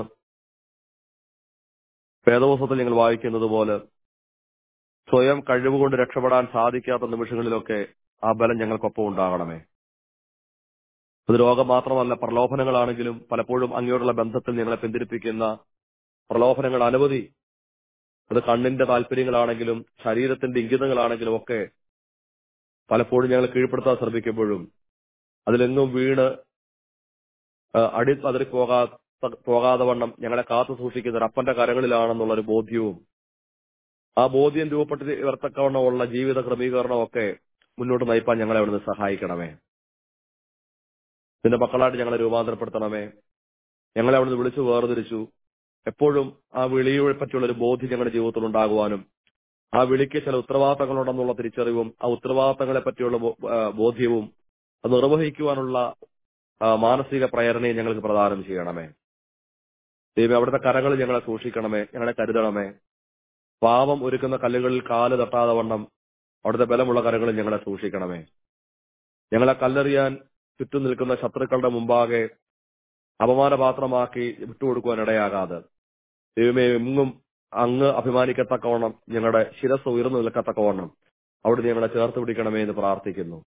വേദവസത്തിൽ ഞങ്ങൾ വായിക്കുന്നത് പോലെ സ്വയം കഴിവുകൊണ്ട് രക്ഷപ്പെടാൻ സാധിക്കാത്ത നിമിഷങ്ങളിലൊക്കെ ആ ബലം ഞങ്ങൾക്കൊപ്പം ഉണ്ടാകണമേ അത് രോഗം മാത്രമല്ല പ്രലോഭനങ്ങളാണെങ്കിലും പലപ്പോഴും അങ്ങയോടുള്ള ബന്ധത്തിൽ ഞങ്ങളെ പിന്തിരിപ്പിക്കുന്ന പ്രലോഭനങ്ങൾ അനവധി അത് കണ്ണിന്റെ താല്പര്യങ്ങളാണെങ്കിലും ശരീരത്തിന്റെ ഇംഗിതങ്ങളാണെങ്കിലും ഒക്കെ പലപ്പോഴും ഞങ്ങൾ കീഴ്പ്പെടുത്താൻ ശ്രമിക്കുമ്പോഴും അതിലെങ്ങും വീണ് ആ, അടി പതറി പോകാത്ത പോകാതെ വണ്ണം ഞങ്ങളെ കാത്തു സൂക്ഷിക്കുന്ന ഒരു അപ്പന്റെ കരങ്ങളിലാണെന്നുള്ള ഒരു ബോധ്യവും ആ ബോധ്യം രൂപപ്പെട്ട് വരത്തക്കവണ്ണമുള്ള ജീവിത ക്രമീകരണവും ഒക്കെ മുന്നോട്ട് നയിപ്പാൻ ഞങ്ങളെ അവിടുന്ന് സഹായിക്കണമേ നിന്റെ മക്കളായിട്ട് ഞങ്ങളെ രൂപാന്തരപ്പെടുത്തണമേ ഞങ്ങളെ അവിടുന്ന് വിളിച്ചു വേർതിരിച്ചു എപ്പോഴും ആ വിളിയെ പറ്റിയുള്ള ഒരു ബോധ്യം ഞങ്ങളുടെ ജീവിതത്തിൽ ഉണ്ടാകുവാനും ആ വിളിക്ക് ചില ഉത്തരവാദിത്തങ്ങളുണ്ടെന്നുള്ള തിരിച്ചറിവും ആ ഉത്തരവാദിത്തങ്ങളെ പറ്റിയുള്ള ബോ- ആ, ബോധ്യവും അത് നിർവഹിക്കുവാനുള്ള ആ, മാനസിക പ്രേരണയും ഞങ്ങൾക്ക് പ്രദാനം ചെയ്യണമേ ദൈവം അവിടുത്തെ കരങ്ങൾ ഞങ്ങളെ സൂക്ഷിക്കണമേ ഞങ്ങളെ കരുതണമേ പാപം ഒരുക്കുന്ന കല്ലുകളിൽ കാല് തട്ടാതെ വണ്ണം അവിടുത്തെ ബലമുള്ള കരങ്ങളിൽ ഞങ്ങളെ സൂക്ഷിക്കണമേ ഞങ്ങളെ കല്ലെറിയാൻ ചുറ്റും നിൽക്കുന്ന ശത്രുക്കളുടെ മുമ്പാകെ അപമാനപാത്രമാക്കി വിട്ടുകൊടുക്കുവാൻ ഇടയാകാതെ ദൈവമേ എങ്ങും അങ്ങ് അഭിമാനിക്കത്തക്കവണ്ണം ഞങ്ങളുടെ ശിരസ് ഉയർന്നു നിൽക്കത്തക്കവണ്ണം അവിടുന്ന് ഞങ്ങളെ ചേർത്ത് പിടിക്കണമേ എന്ന് പ്രാർത്ഥിക്കുന്നു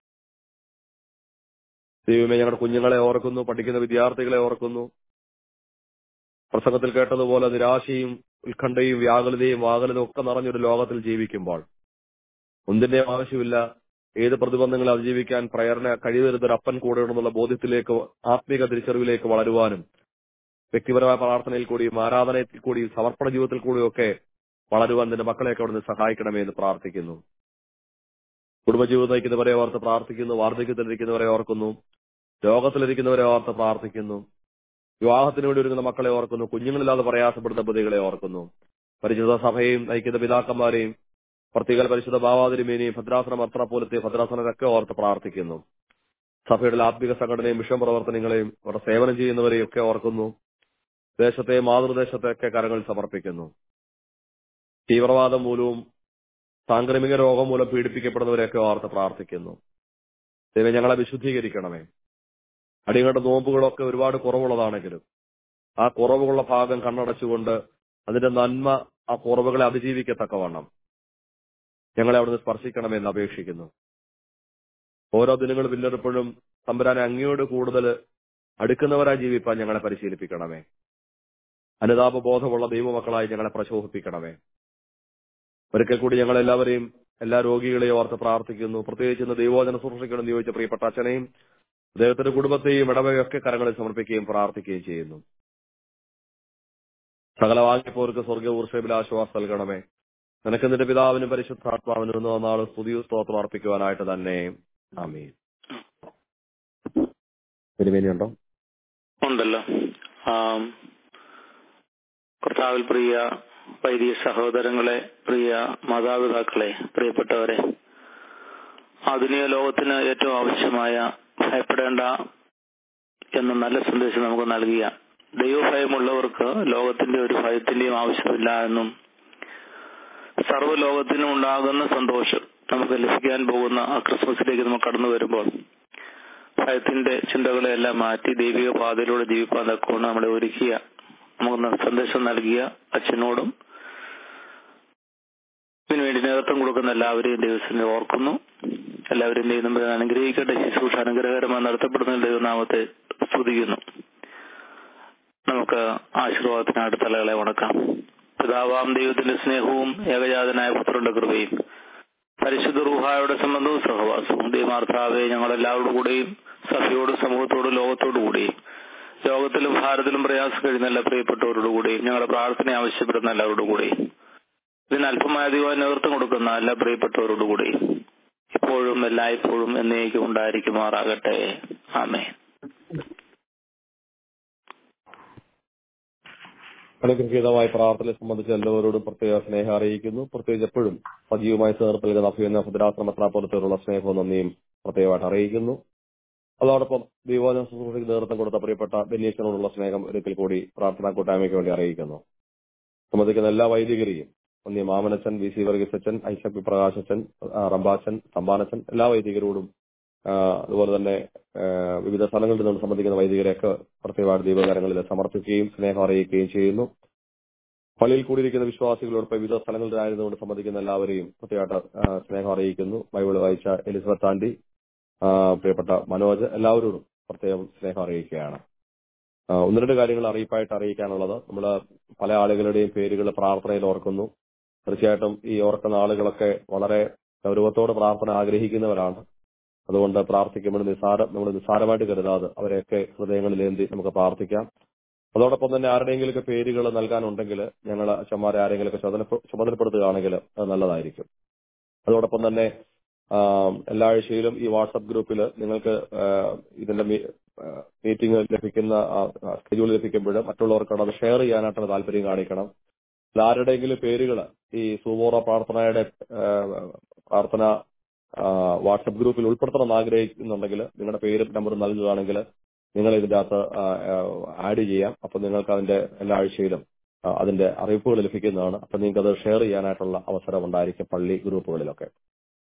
ദൈവമേ ഞങ്ങളുടെ കുഞ്ഞുങ്ങളെ ഓർക്കുന്നു പഠിക്കുന്ന വിദ്യാർത്ഥികളെ ഓർക്കുന്നു പ്രസംഗത്തിൽ കേട്ടതുപോലെ നിരാശയും ഉത്കണ്ഠയും വ്യാകുലതയും വാകുലതയും ഒക്കെ നിറഞ്ഞൊരു ലോകത്തിൽ ജീവിക്കുമ്പോൾ ഒന്നിന്റെയും ആവശ്യമില്ല ഏത് പ്രതിബന്ധങ്ങളെ അതിജീവിക്കാൻ പ്രേരണ കഴിവരുന്ന ഒരു അപ്പൻ കൂടെ ഉണ്ടെന്നുള്ള ബോധ്യത്തിലേക്ക് ആത്മീക തിരിച്ചറിവിലേക്ക് വളരുവാനും വ്യക്തിപരമായ പ്രാർത്ഥനയിൽ കൂടിയും ആരാധനയിൽ കൂടിയും സമർപ്പണ ജീവിതത്തിൽ കൂടിയും ഒക്കെ വളരുവാൻ നിന്റെ മക്കളെയൊക്കെ അവിടുന്ന് സഹായിക്കണമേ എന്ന് പ്രാർത്ഥിക്കുന്നു കുടുംബജീവിതം നയിക്കുന്നവരെ ഓർത്ത് പ്രാർത്ഥിക്കുന്നു വാർദ്ധക്യത്തിലിരിക്കുന്നവരെ ഓർക്കുന്നു രോഗത്തിലിരിക്കുന്നവരെ ഓർത്ത് പ്രാർത്ഥിക്കുന്നു വിവാഹത്തിന് വേണ്ടി ഒരുങ്ങുന്ന മക്കളെ ഓർക്കുന്നു കുഞ്ഞുങ്ങളില്ലാതെ പ്രയാസപ്പെടുന്ന പ്രതികളെ ഓർക്കുന്നു പരിശുദ്ധ സഭയെയും നയിക്കുന്ന പിതാക്കന്മാരെയും പ്രത്യേക പരിശുദ്ധ ഭാവാതിരുമേനെയും ഭദ്രാസന മത്ര പോലത്തെ ഭദ്രാസനരൊക്കെ ഓർത്ത് പ്രാർത്ഥിക്കുന്നു സഭയുടെ ആത്മിക സംഘടനയും മിഷൻ പ്രവർത്തനങ്ങളെയും അവരുടെ സേവനം ചെയ്യുന്നവരെയും ഒക്കെ ഓർക്കുന്നു ദേശത്തെയും മാതൃദേശത്തെയൊക്കെ കരങ്ങൾ സമർപ്പിക്കുന്നു തീവ്രവാദം മൂലവും സാംക്രമിക രോഗം മൂലം പീഡിപ്പിക്കപ്പെടുന്നവരെയൊക്കെ ഓർത്ത് പ്രാർത്ഥിക്കുന്നു ദൈവം ഞങ്ങളെ വിശുദ്ധീകരിക്കണമേ അടികളുടെ നോമ്പുകളൊക്കെ ഒരുപാട് കുറവുള്ളതാണെങ്കിലും ആ കുറവുള്ള ഭാഗം കണ്ണടച്ചുകൊണ്ട് അതിന്റെ നന്മ ആ കുറവുകളെ അതിജീവിക്കത്തക്കവണ്ണം ഞങ്ങളെ അവിടുന്ന് സ്പർശിക്കണമെന്ന് അപേക്ഷിക്കുന്നു ഓരോ ദിനങ്ങൾ പിന്നിടുമ്പോഴും തമ്പുരാനെ അങ്ങയോട് കൂടുതൽ അടുക്കുന്നവരായി ജീവിപ്പാൻ ഞങ്ങളെ പരിശീലിപ്പിക്കണമേ അനുതാപ ബോധമുള്ള ദൈവമക്കളായി ഞങ്ങളെ പ്രചോദിപ്പിക്കണമേ ഒരിക്കൽ കൂടി ഞങ്ങൾ എല്ലാവരെയും എല്ലാ രോഗികളെയും ഓർത്ത് പ്രാർത്ഥിക്കുന്നു പ്രത്യേകിച്ച് ഇന്ന് ദൈവോചന സൂക്ഷിക്കണം ചോദിച്ച പ്രിയപ്പെട്ട അച്ഛനെയും അദ്ദേഹത്തിന്റെ കുടുംബത്തെയും ഇടവകയൊക്കെ കരങ്ങളിൽ സമർപ്പിക്കുകയും പ്രാർത്ഥിക്കുകയും ചെയ്യുന്നു സകല വാങ്ങിപ്പോർക്ക് സ്വർഗ ഊർഷയിൽ ആശ്വാസം നൽകണമേ നിനക്ക് നിന്റെ പിതാവിനും പരിശുദ്ധാത്മാവിനും ഇന്ന് നാളെ സ്തുതിയും സ്തോത്രം അർപ്പിക്കുവാനായിട്ട് തന്നെ ആമീൻ തിരുമേനിയുണ്ടോ ഉണ്ടല്ലോ ആം, കർത്താവിൽ പ്രിയ വൈദിക സഹോദരങ്ങളെ പ്രിയ മാതാപിതാക്കളെ പ്രിയപ്പെട്ടവരെ ആധുനിക ലോകത്തിന് ഏറ്റവും ആവശ്യമായ ഭയപ്പെടേണ്ട എന്ന നല്ല സന്ദേശം നമുക്ക് നൽകിയ ദൈവഭയമുള്ളവർക്ക് ലോകത്തിന്റെ ഒരു ഭയത്തിന്റെയും ആവശ്യമില്ല എന്നും സർവ്വലോകത്തിനും ഉണ്ടാകുന്ന സന്തോഷം നമുക്ക് ലഭിക്കാൻ പോകുന്ന ആ ക്രിസ്മസിലേക്ക് നമ്മൾ കടന്നു വരുമ്പോൾ ഭയത്തിന്റെ ചിന്തകളെല്ലാം മാറ്റി ദൈവിക പാതയിലൂടെ ജീവിക്കാൻ തക്കോണം നമ്മളെ ഒരുക്കിയ നമുക്ക് സന്ദേശം നൽകിയ അച്ഛനോടും ഇതിനുവേണ്ടി നേതൃത്വം കൊടുക്കുന്ന എല്ലാവരെയും ദൈവത്തിനെ ഓർക്കുന്നു എല്ലാവരെയും ദൈവം തമ്പുരാൻ അനുഗ്രഹിക്കട്ടെ ശുശ്രൂഷ അനുഗ്രഹകരമായി നടത്തപ്പെടുന്ന ദൈവനാമത്തെ സ്തുതിക്കുന്നു നമുക്ക് ആശീർവാദത്തിനായിട്ട് തലകളെ ഉണക്കാം പിതാവാം ദൈവത്തിന്റെ സ്നേഹവും ഏകജാതനായ പുത്രന്റെ കൃപയും പരിശുദ്ധ റൂഹായുടെ സംബന്ധവും സഹവാസവും ദൈവമാർത്താവെ ഞങ്ങൾ എല്ലാവരോടും കൂടെയും സഭയോടും സമൂഹത്തോടും ലോകത്തോടു കൂടിയും ലോകത്തിലും ഭാരതത്തിലും പ്രയാസം കഴിയുന്ന എല്ലാ പ്രിയപ്പെട്ടവരോടു കൂടിയും ഞങ്ങളുടെ പ്രാർത്ഥന ആവശ്യപ്പെടുന്ന എല്ലാവരോടും കൂടിയും ഇതിന് അല്പമായ ദൈവം നേതൃത്വം കൊടുക്കുന്ന എല്ലാ പ്രിയപ്പെട്ടവരോടു കൂടിയും ഇപ്പോഴും ഇപ്പോഴും എല്ലായ്പ്പോഴും എന്നേക്കും ഉണ്ടായിരിക്കുമാറാകട്ടെ ആമേ അനുഗ്രഹീതമായ പ്രാർത്ഥനയെ സംബന്ധിച്ച് എല്ലാവരോടും പ്രത്യേക സ്നേഹം അറിയിക്കുന്നു പ്രത്യേകിച്ച് എപ്പോഴും സജീവമായി ചേർത്ത് നൽകുന്ന അഭിയുന്ന ഭദ്രാശ്രമത്ര പോലത്തെയുള്ള സ്നേഹവും നന്ദിയും പ്രത്യേകമായിട്ട് അറിയിക്കുന്നു അതോടൊപ്പം ദൈവോചന ശുശ്രൂഷയ്ക്ക് നേതൃത്വം കൊടുത്ത പ്രിയപ്പെട്ട ബെന്നീച്ചനോടുള്ള സ്നേഹം ഒരിക്കൽ കൂടി പ്രാർത്ഥനാ കൂട്ടായ്മയ്ക്ക് വേണ്ടി അറിയിക്കുന്നു സംബന്ധിക്കുന്ന എല്ലാ വൈദികരെയും ഒന്നി മാമനച്ചൻ വി സി വർഗീസ് അച്ഛൻ ഐസക് പി പ്രകാശച്ചൻ ആ, റംബാച്ചൻ തമ്പാനച്ചൻ എല്ലാ വൈദികരോടും ആ, അതുപോലെ തന്നെ ആ, വിവിധ സ്ഥലങ്ങളിൽ നിന്ന് സംബന്ധിക്കുന്ന വൈദികരെയൊക്കെ പ്രത്യേകമായിട്ട് ദൈവകാരങ്ങളിൽ സമർപ്പിക്കുകയും സ്നേഹം അറിയിക്കുകയും ചെയ്യുന്നു പള്ളിയിൽ കൂടിയിരിക്കുന്ന വിശ്വാസികളോട് വിവിധ സ്ഥലങ്ങളിലായതുകൊണ്ട് സംബന്ധിക്കുന്ന എല്ലാവരെയും പ്രത്യേകമായിട്ട് ആ, സ്നേഹം അറിയിക്കുന്നു ബൈബിൾ വായിച്ച എലിസബത്ത് ആന്റി ആ, പ്രിയപ്പെട്ട മനോജ് എല്ലാവരോടും പ്രത്യേകം സ്നേഹം അറിയിക്കുകയാണ് ആ, ഒന്ന് രണ്ട് കാര്യങ്ങൾ അറിയിപ്പായിട്ട് അറിയിക്കാനുള്ളത് നമ്മൾ പല ആളുകളുടെയും പേരുകൾ പ്രാർത്ഥനയിൽ ഓർക്കുന്നു തീർച്ചയായിട്ടും ഈ ഓർക്കുന്ന ആളുകളൊക്കെ വളരെ ഗൗരവത്തോടെ പ്രാർത്ഥന ആഗ്രഹിക്കുന്നവരാണ് അതുകൊണ്ട് പ്രാർത്ഥിക്കുമ്പോൾ നിസ്സാരം നമ്മൾ നിസ്സാരമായിട്ട് കരുതാതെ അവരെയൊക്കെ ഹൃദയങ്ങളിലേന്തി നമുക്ക് പ്രാർത്ഥിക്കാം അതോടൊപ്പം തന്നെ ആരുടെയെങ്കിലുമൊക്കെ പേരുകൾ നൽകാനുണ്ടെങ്കിൽ ഞങ്ങൾ അച്ഛന്മാരെ ആരെങ്കിലുമൊക്കെ ചുമതല ചുമതലപ്പെടുത്തുകയാണെങ്കിൽ അത് നല്ലതായിരിക്കും അതോടൊപ്പം തന്നെ ആ, എല്ലാ ആഴ്ചയിലും ഈ വാട്സപ്പ് ഗ്രൂപ്പിൽ നിങ്ങൾക്ക് ആ, ഇതിന്റെ മീറ്റിംഗ് ലഭിക്കുന്ന സ്കെഡ്യൂൾ ലഭിക്കുമ്പോൾ മറ്റുള്ളവർക്കാണ് അത് ഷെയർ ചെയ്യാനായിട്ടുള്ള താല്പര്യം കാണിക്കണം ഇതിൽ ആരുടെയെങ്കിലും പേരുകൾ ഈ സുവോറ പ്രാർത്ഥനയുടെ ആ, പ്രാർത്ഥന ആ, വാട്സപ്പ് ഗ്രൂപ്പിൽ ഉൾപ്പെടുത്തണമെന്ന് ആഗ്രഹിക്കുന്നുണ്ടെങ്കിൽ നിങ്ങളുടെ പേരും നമ്പറും നൽകുകയാണെങ്കിൽ നിങ്ങൾ ഇതിന്റെ അകത്ത് ആ, ആ, ആഡ് ചെയ്യാം അപ്പൊ നിങ്ങൾക്ക് അതിന്റെ എല്ലാ ആഴ്ചയിലും ആ, അതിന്റെ അറിയിപ്പുകൾ ലഭിക്കുന്നതാണ് അപ്പൊ നിങ്ങൾക്ക് അത് ഷെയർ ചെയ്യാനായിട്ടുള്ള അവസരം ഉണ്ടായിരിക്കും പള്ളി ഗ്രൂപ്പുകളിലൊക്കെ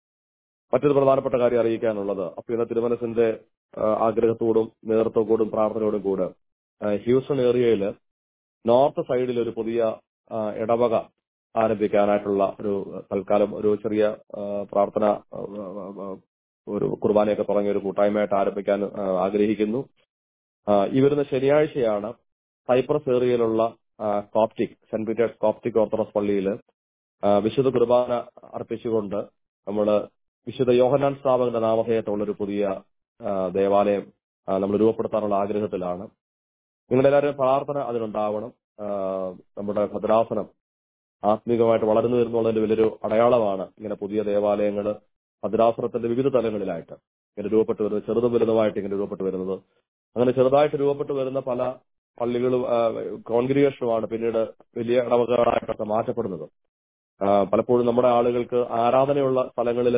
മറ്റൊരു പ്രധാനപ്പെട്ട കാര്യം അറിയിക്കാനുള്ളത് അപ്പൊ ഇന്ന് തിരുമനസിന്റെ ആ, ആഗ്രഹത്തോടും നേതൃത്വത്തോടും പ്രാർത്ഥനയോടും കൂടെ ആ, ഹ്യൂസ്റ്റൺ ഏരിയയിൽ നോർത്ത് സൈഡിൽ ഒരു പുതിയ ആ, ഇടവക ആരംഭിക്കാനായിട്ടുള്ള ഒരു തൽക്കാലം ഒരു ചെറിയ ആ, പ്രാർത്ഥന ആ, ആ, ഒരു കുർബാനയൊക്കെ തുടങ്ങിയ ഒരു കൂട്ടായ്മയായിട്ട് ആരംഭിക്കാൻ ആ, ആഗ്രഹിക്കുന്നു ആ, ഈ വരുന്ന ശനിയാഴ്ചയാണ് സൈപ്രസ് ഏരിയയിലുള്ള ആ, Coptic Saint Peter's Coptic Orthodox പള്ളിയിൽ ആ, വിശുദ്ധ കുർബാന അർപ്പിച്ചുകൊണ്ട് നമ്മൾ വിശുദ്ധ യോഹന്നാൻ സ്ഥാപകന്റെ നാമധേയത്തുള്ള ഒരു പുതിയ ആ, ദേവാലയം നമ്മൾ രൂപപ്പെടുത്താനുള്ള ആഗ്രഹത്തിലാണ് നിങ്ങളുടെ എല്ലാവരും പ്രാർത്ഥന അതിനുണ്ടാവണം ആ, നമ്മുടെ ഭദ്രാസനം ആത്മീകമായിട്ട് വളർന്നു വരുന്നുള്ളതിന്റെ വലിയൊരു അടയാളമാണ് ഇങ്ങനെ പുതിയ ദേവാലയങ്ങൾ ഭദ്രാസനത്തിന്റെ വിവിധ തലങ്ങളിലായിട്ട് ഇങ്ങനെ രൂപപ്പെട്ടു വരുന്നത് ചെറുതും വലുതുമായിട്ട് ഇങ്ങനെ രൂപപ്പെട്ടു വരുന്നത് അങ്ങനെ ചെറുതായിട്ട് രൂപപ്പെട്ടു വരുന്ന പല പള്ളികളും കോൺഗ്രിഗേഷനുമാണ് പിന്നീട് വലിയ ഇടവകകളായിട്ടൊക്കെ മാറ്റപ്പെടുന്നത് ആ, പലപ്പോഴും നമ്മുടെ ആളുകൾക്ക് ആരാധനയുള്ള സ്ഥലങ്ങളിൽ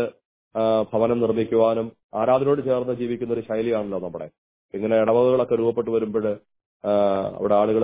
ഭവനം നിർമ്മിക്കുവാനും ആരാധനയോട് ചേർന്ന് ജീവിക്കുന്ന ഒരു ശൈലിയാണല്ലോ നമ്മുടെ ഇങ്ങനെ ഇടവകകളൊക്കെ രൂപപ്പെട്ടു വരുമ്പോൾ അവിടെ ആളുകൾ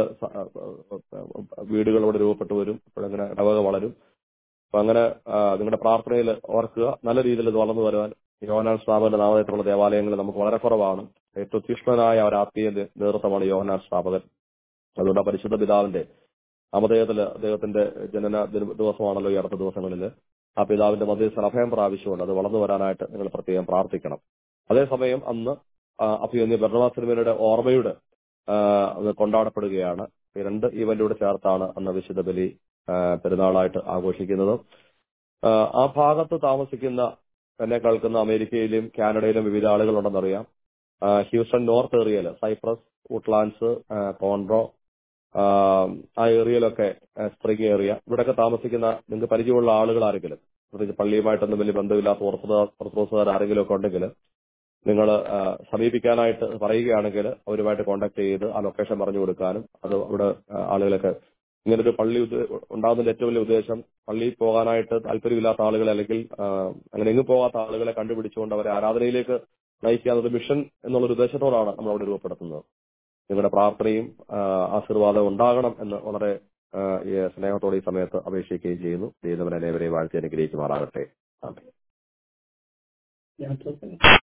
വീടുകൾ അവിടെ രൂപപ്പെട്ടു വരും അപ്പോഴങ്ങനെ ഇടവക വളരും അപ്പൊ അങ്ങനെ ആ, നിങ്ങളുടെ പ്രാർത്ഥനയിൽ ഓർക്കുക നല്ല രീതിയിൽ ഇത് വളർന്നു വരുവാൻ യോഹനാൻ സ്ഥാപകന്റെ നാമധേയത്തിലുള്ള ദേവാലയങ്ങൾ നമുക്ക് വളരെ കുറവാണ് ഏറ്റവും തീക്ഷ്ണനായ ഒരു ആത്മീയ നേ- നേതൃത്വമാണ് യോഹനാൻ സ്ഥാപകൻ അതുകൊണ്ട് ആ പരിശുദ്ധ പിതാവിന്റെ നാമധേയത്തില് അദ്ദേഹത്തിന്റെ ജനന ദിന- ദിവസമാണല്ലോ ഈ അടുത്ത ദിവസങ്ങളിൽ ആ പിതാവിന്റെ മധ്യസ്ഥ അഭയം പ്രാപിച്ചുകൊണ്ട് അത് വളർന്നു വരാനായിട്ട് നിങ്ങൾ പ്രത്യേകം പ്രാർത്ഥിക്കണം അതേസമയം അന്ന് അഭിയന്യ ഭരണവാസിനിമയുടെ ഓർമ്മയുടെ ആ, അത് കൊണ്ടാടപ്പെടുകയാണ് ഈ രണ്ട് ഇവന്റോട് ചേർത്താണ് അന്ന് വിശുദ്ധ ബലി ആ, പെരുന്നാളായിട്ട് ആഘോഷിക്കുന്നത് ആ, ആ ഭാഗത്ത് താമസിക്കുന്ന എന്നെ കേൾക്കുന്ന അമേരിക്കയിലും കാനഡയിലും വിവിധ ആളുകളുണ്ടെന്നറിയാം ആ, ഹ്യൂസ്റ്റൺ നോർത്ത് ഏരിയയിൽ സൈപ്രസ് വുഡ്ലാൻഡ്സ് ആ, കോൺട്രോ ആ, ആ ഏരിയയിലൊക്കെ ആ, സ്പ്രിംഗ് ഏരിയ ഇവിടെയൊക്കെ താമസിക്കുന്ന നിങ്ങൾക്ക് പരിചയമുള്ള ആളുകൾ ആരെങ്കിലും പ്രത്യേകിച്ച് പള്ളിയുമായിട്ടൊന്നും വലിയ ബന്ധമില്ലാത്ത ഓർത്തഡോക്സ് ഓർത്തഡോക്സുകാർ ആരെങ്കിലും ഒക്കെ ഉണ്ടെങ്കിൽ നിങ്ങൾ സമീപിക്കാനായിട്ട് പറയുകയാണെങ്കിൽ അവരുമായിട്ട് കോൺടാക്ട് ചെയ്ത് ആ ലൊക്കേഷൻ പറഞ്ഞു കൊടുക്കാനും അത് അവിടെ ആ, ആളുകളൊക്കെ ഇങ്ങനെ ഒരു പള്ളി ഉദ്ദേ- ഉണ്ടാകുന്നതിന്റെ ഏറ്റവും വലിയ ഉദ്ദേശം പള്ളിയിൽ പോകാനായിട്ട് താല്പര്യമില്ലാത്ത ആളുകളെ അല്ലെങ്കിൽ ആ, അങ്ങനെ എങ്ങും പോകാത്ത ആളുകളെ കണ്ടുപിടിച്ചുകൊണ്ട് അവരെ ആരാധനയിലേക്ക് നയിക്കുക എന്നത് മിഷൻ എന്നുള്ളൊരു ഉദ്ദേശത്തോടാണ് നമ്മൾ അവിടെ രൂപപ്പെടുത്തുന്നത് നിങ്ങളുടെ പ്രാർത്ഥനയും ആ, ആശീർവാദം ഉണ്ടാകണം എന്ന് വളരെ ആ, ഈ സ്നേഹത്തോടെ ഈ സമയത്ത് അപേക്ഷിക്കുകയും ചെയ്യുന്നു ദൈവം അനേവരെയും വാഴ്ത്തി അനുഗ്രഹിക്കുമാറാകട്ടെ ആമേൻ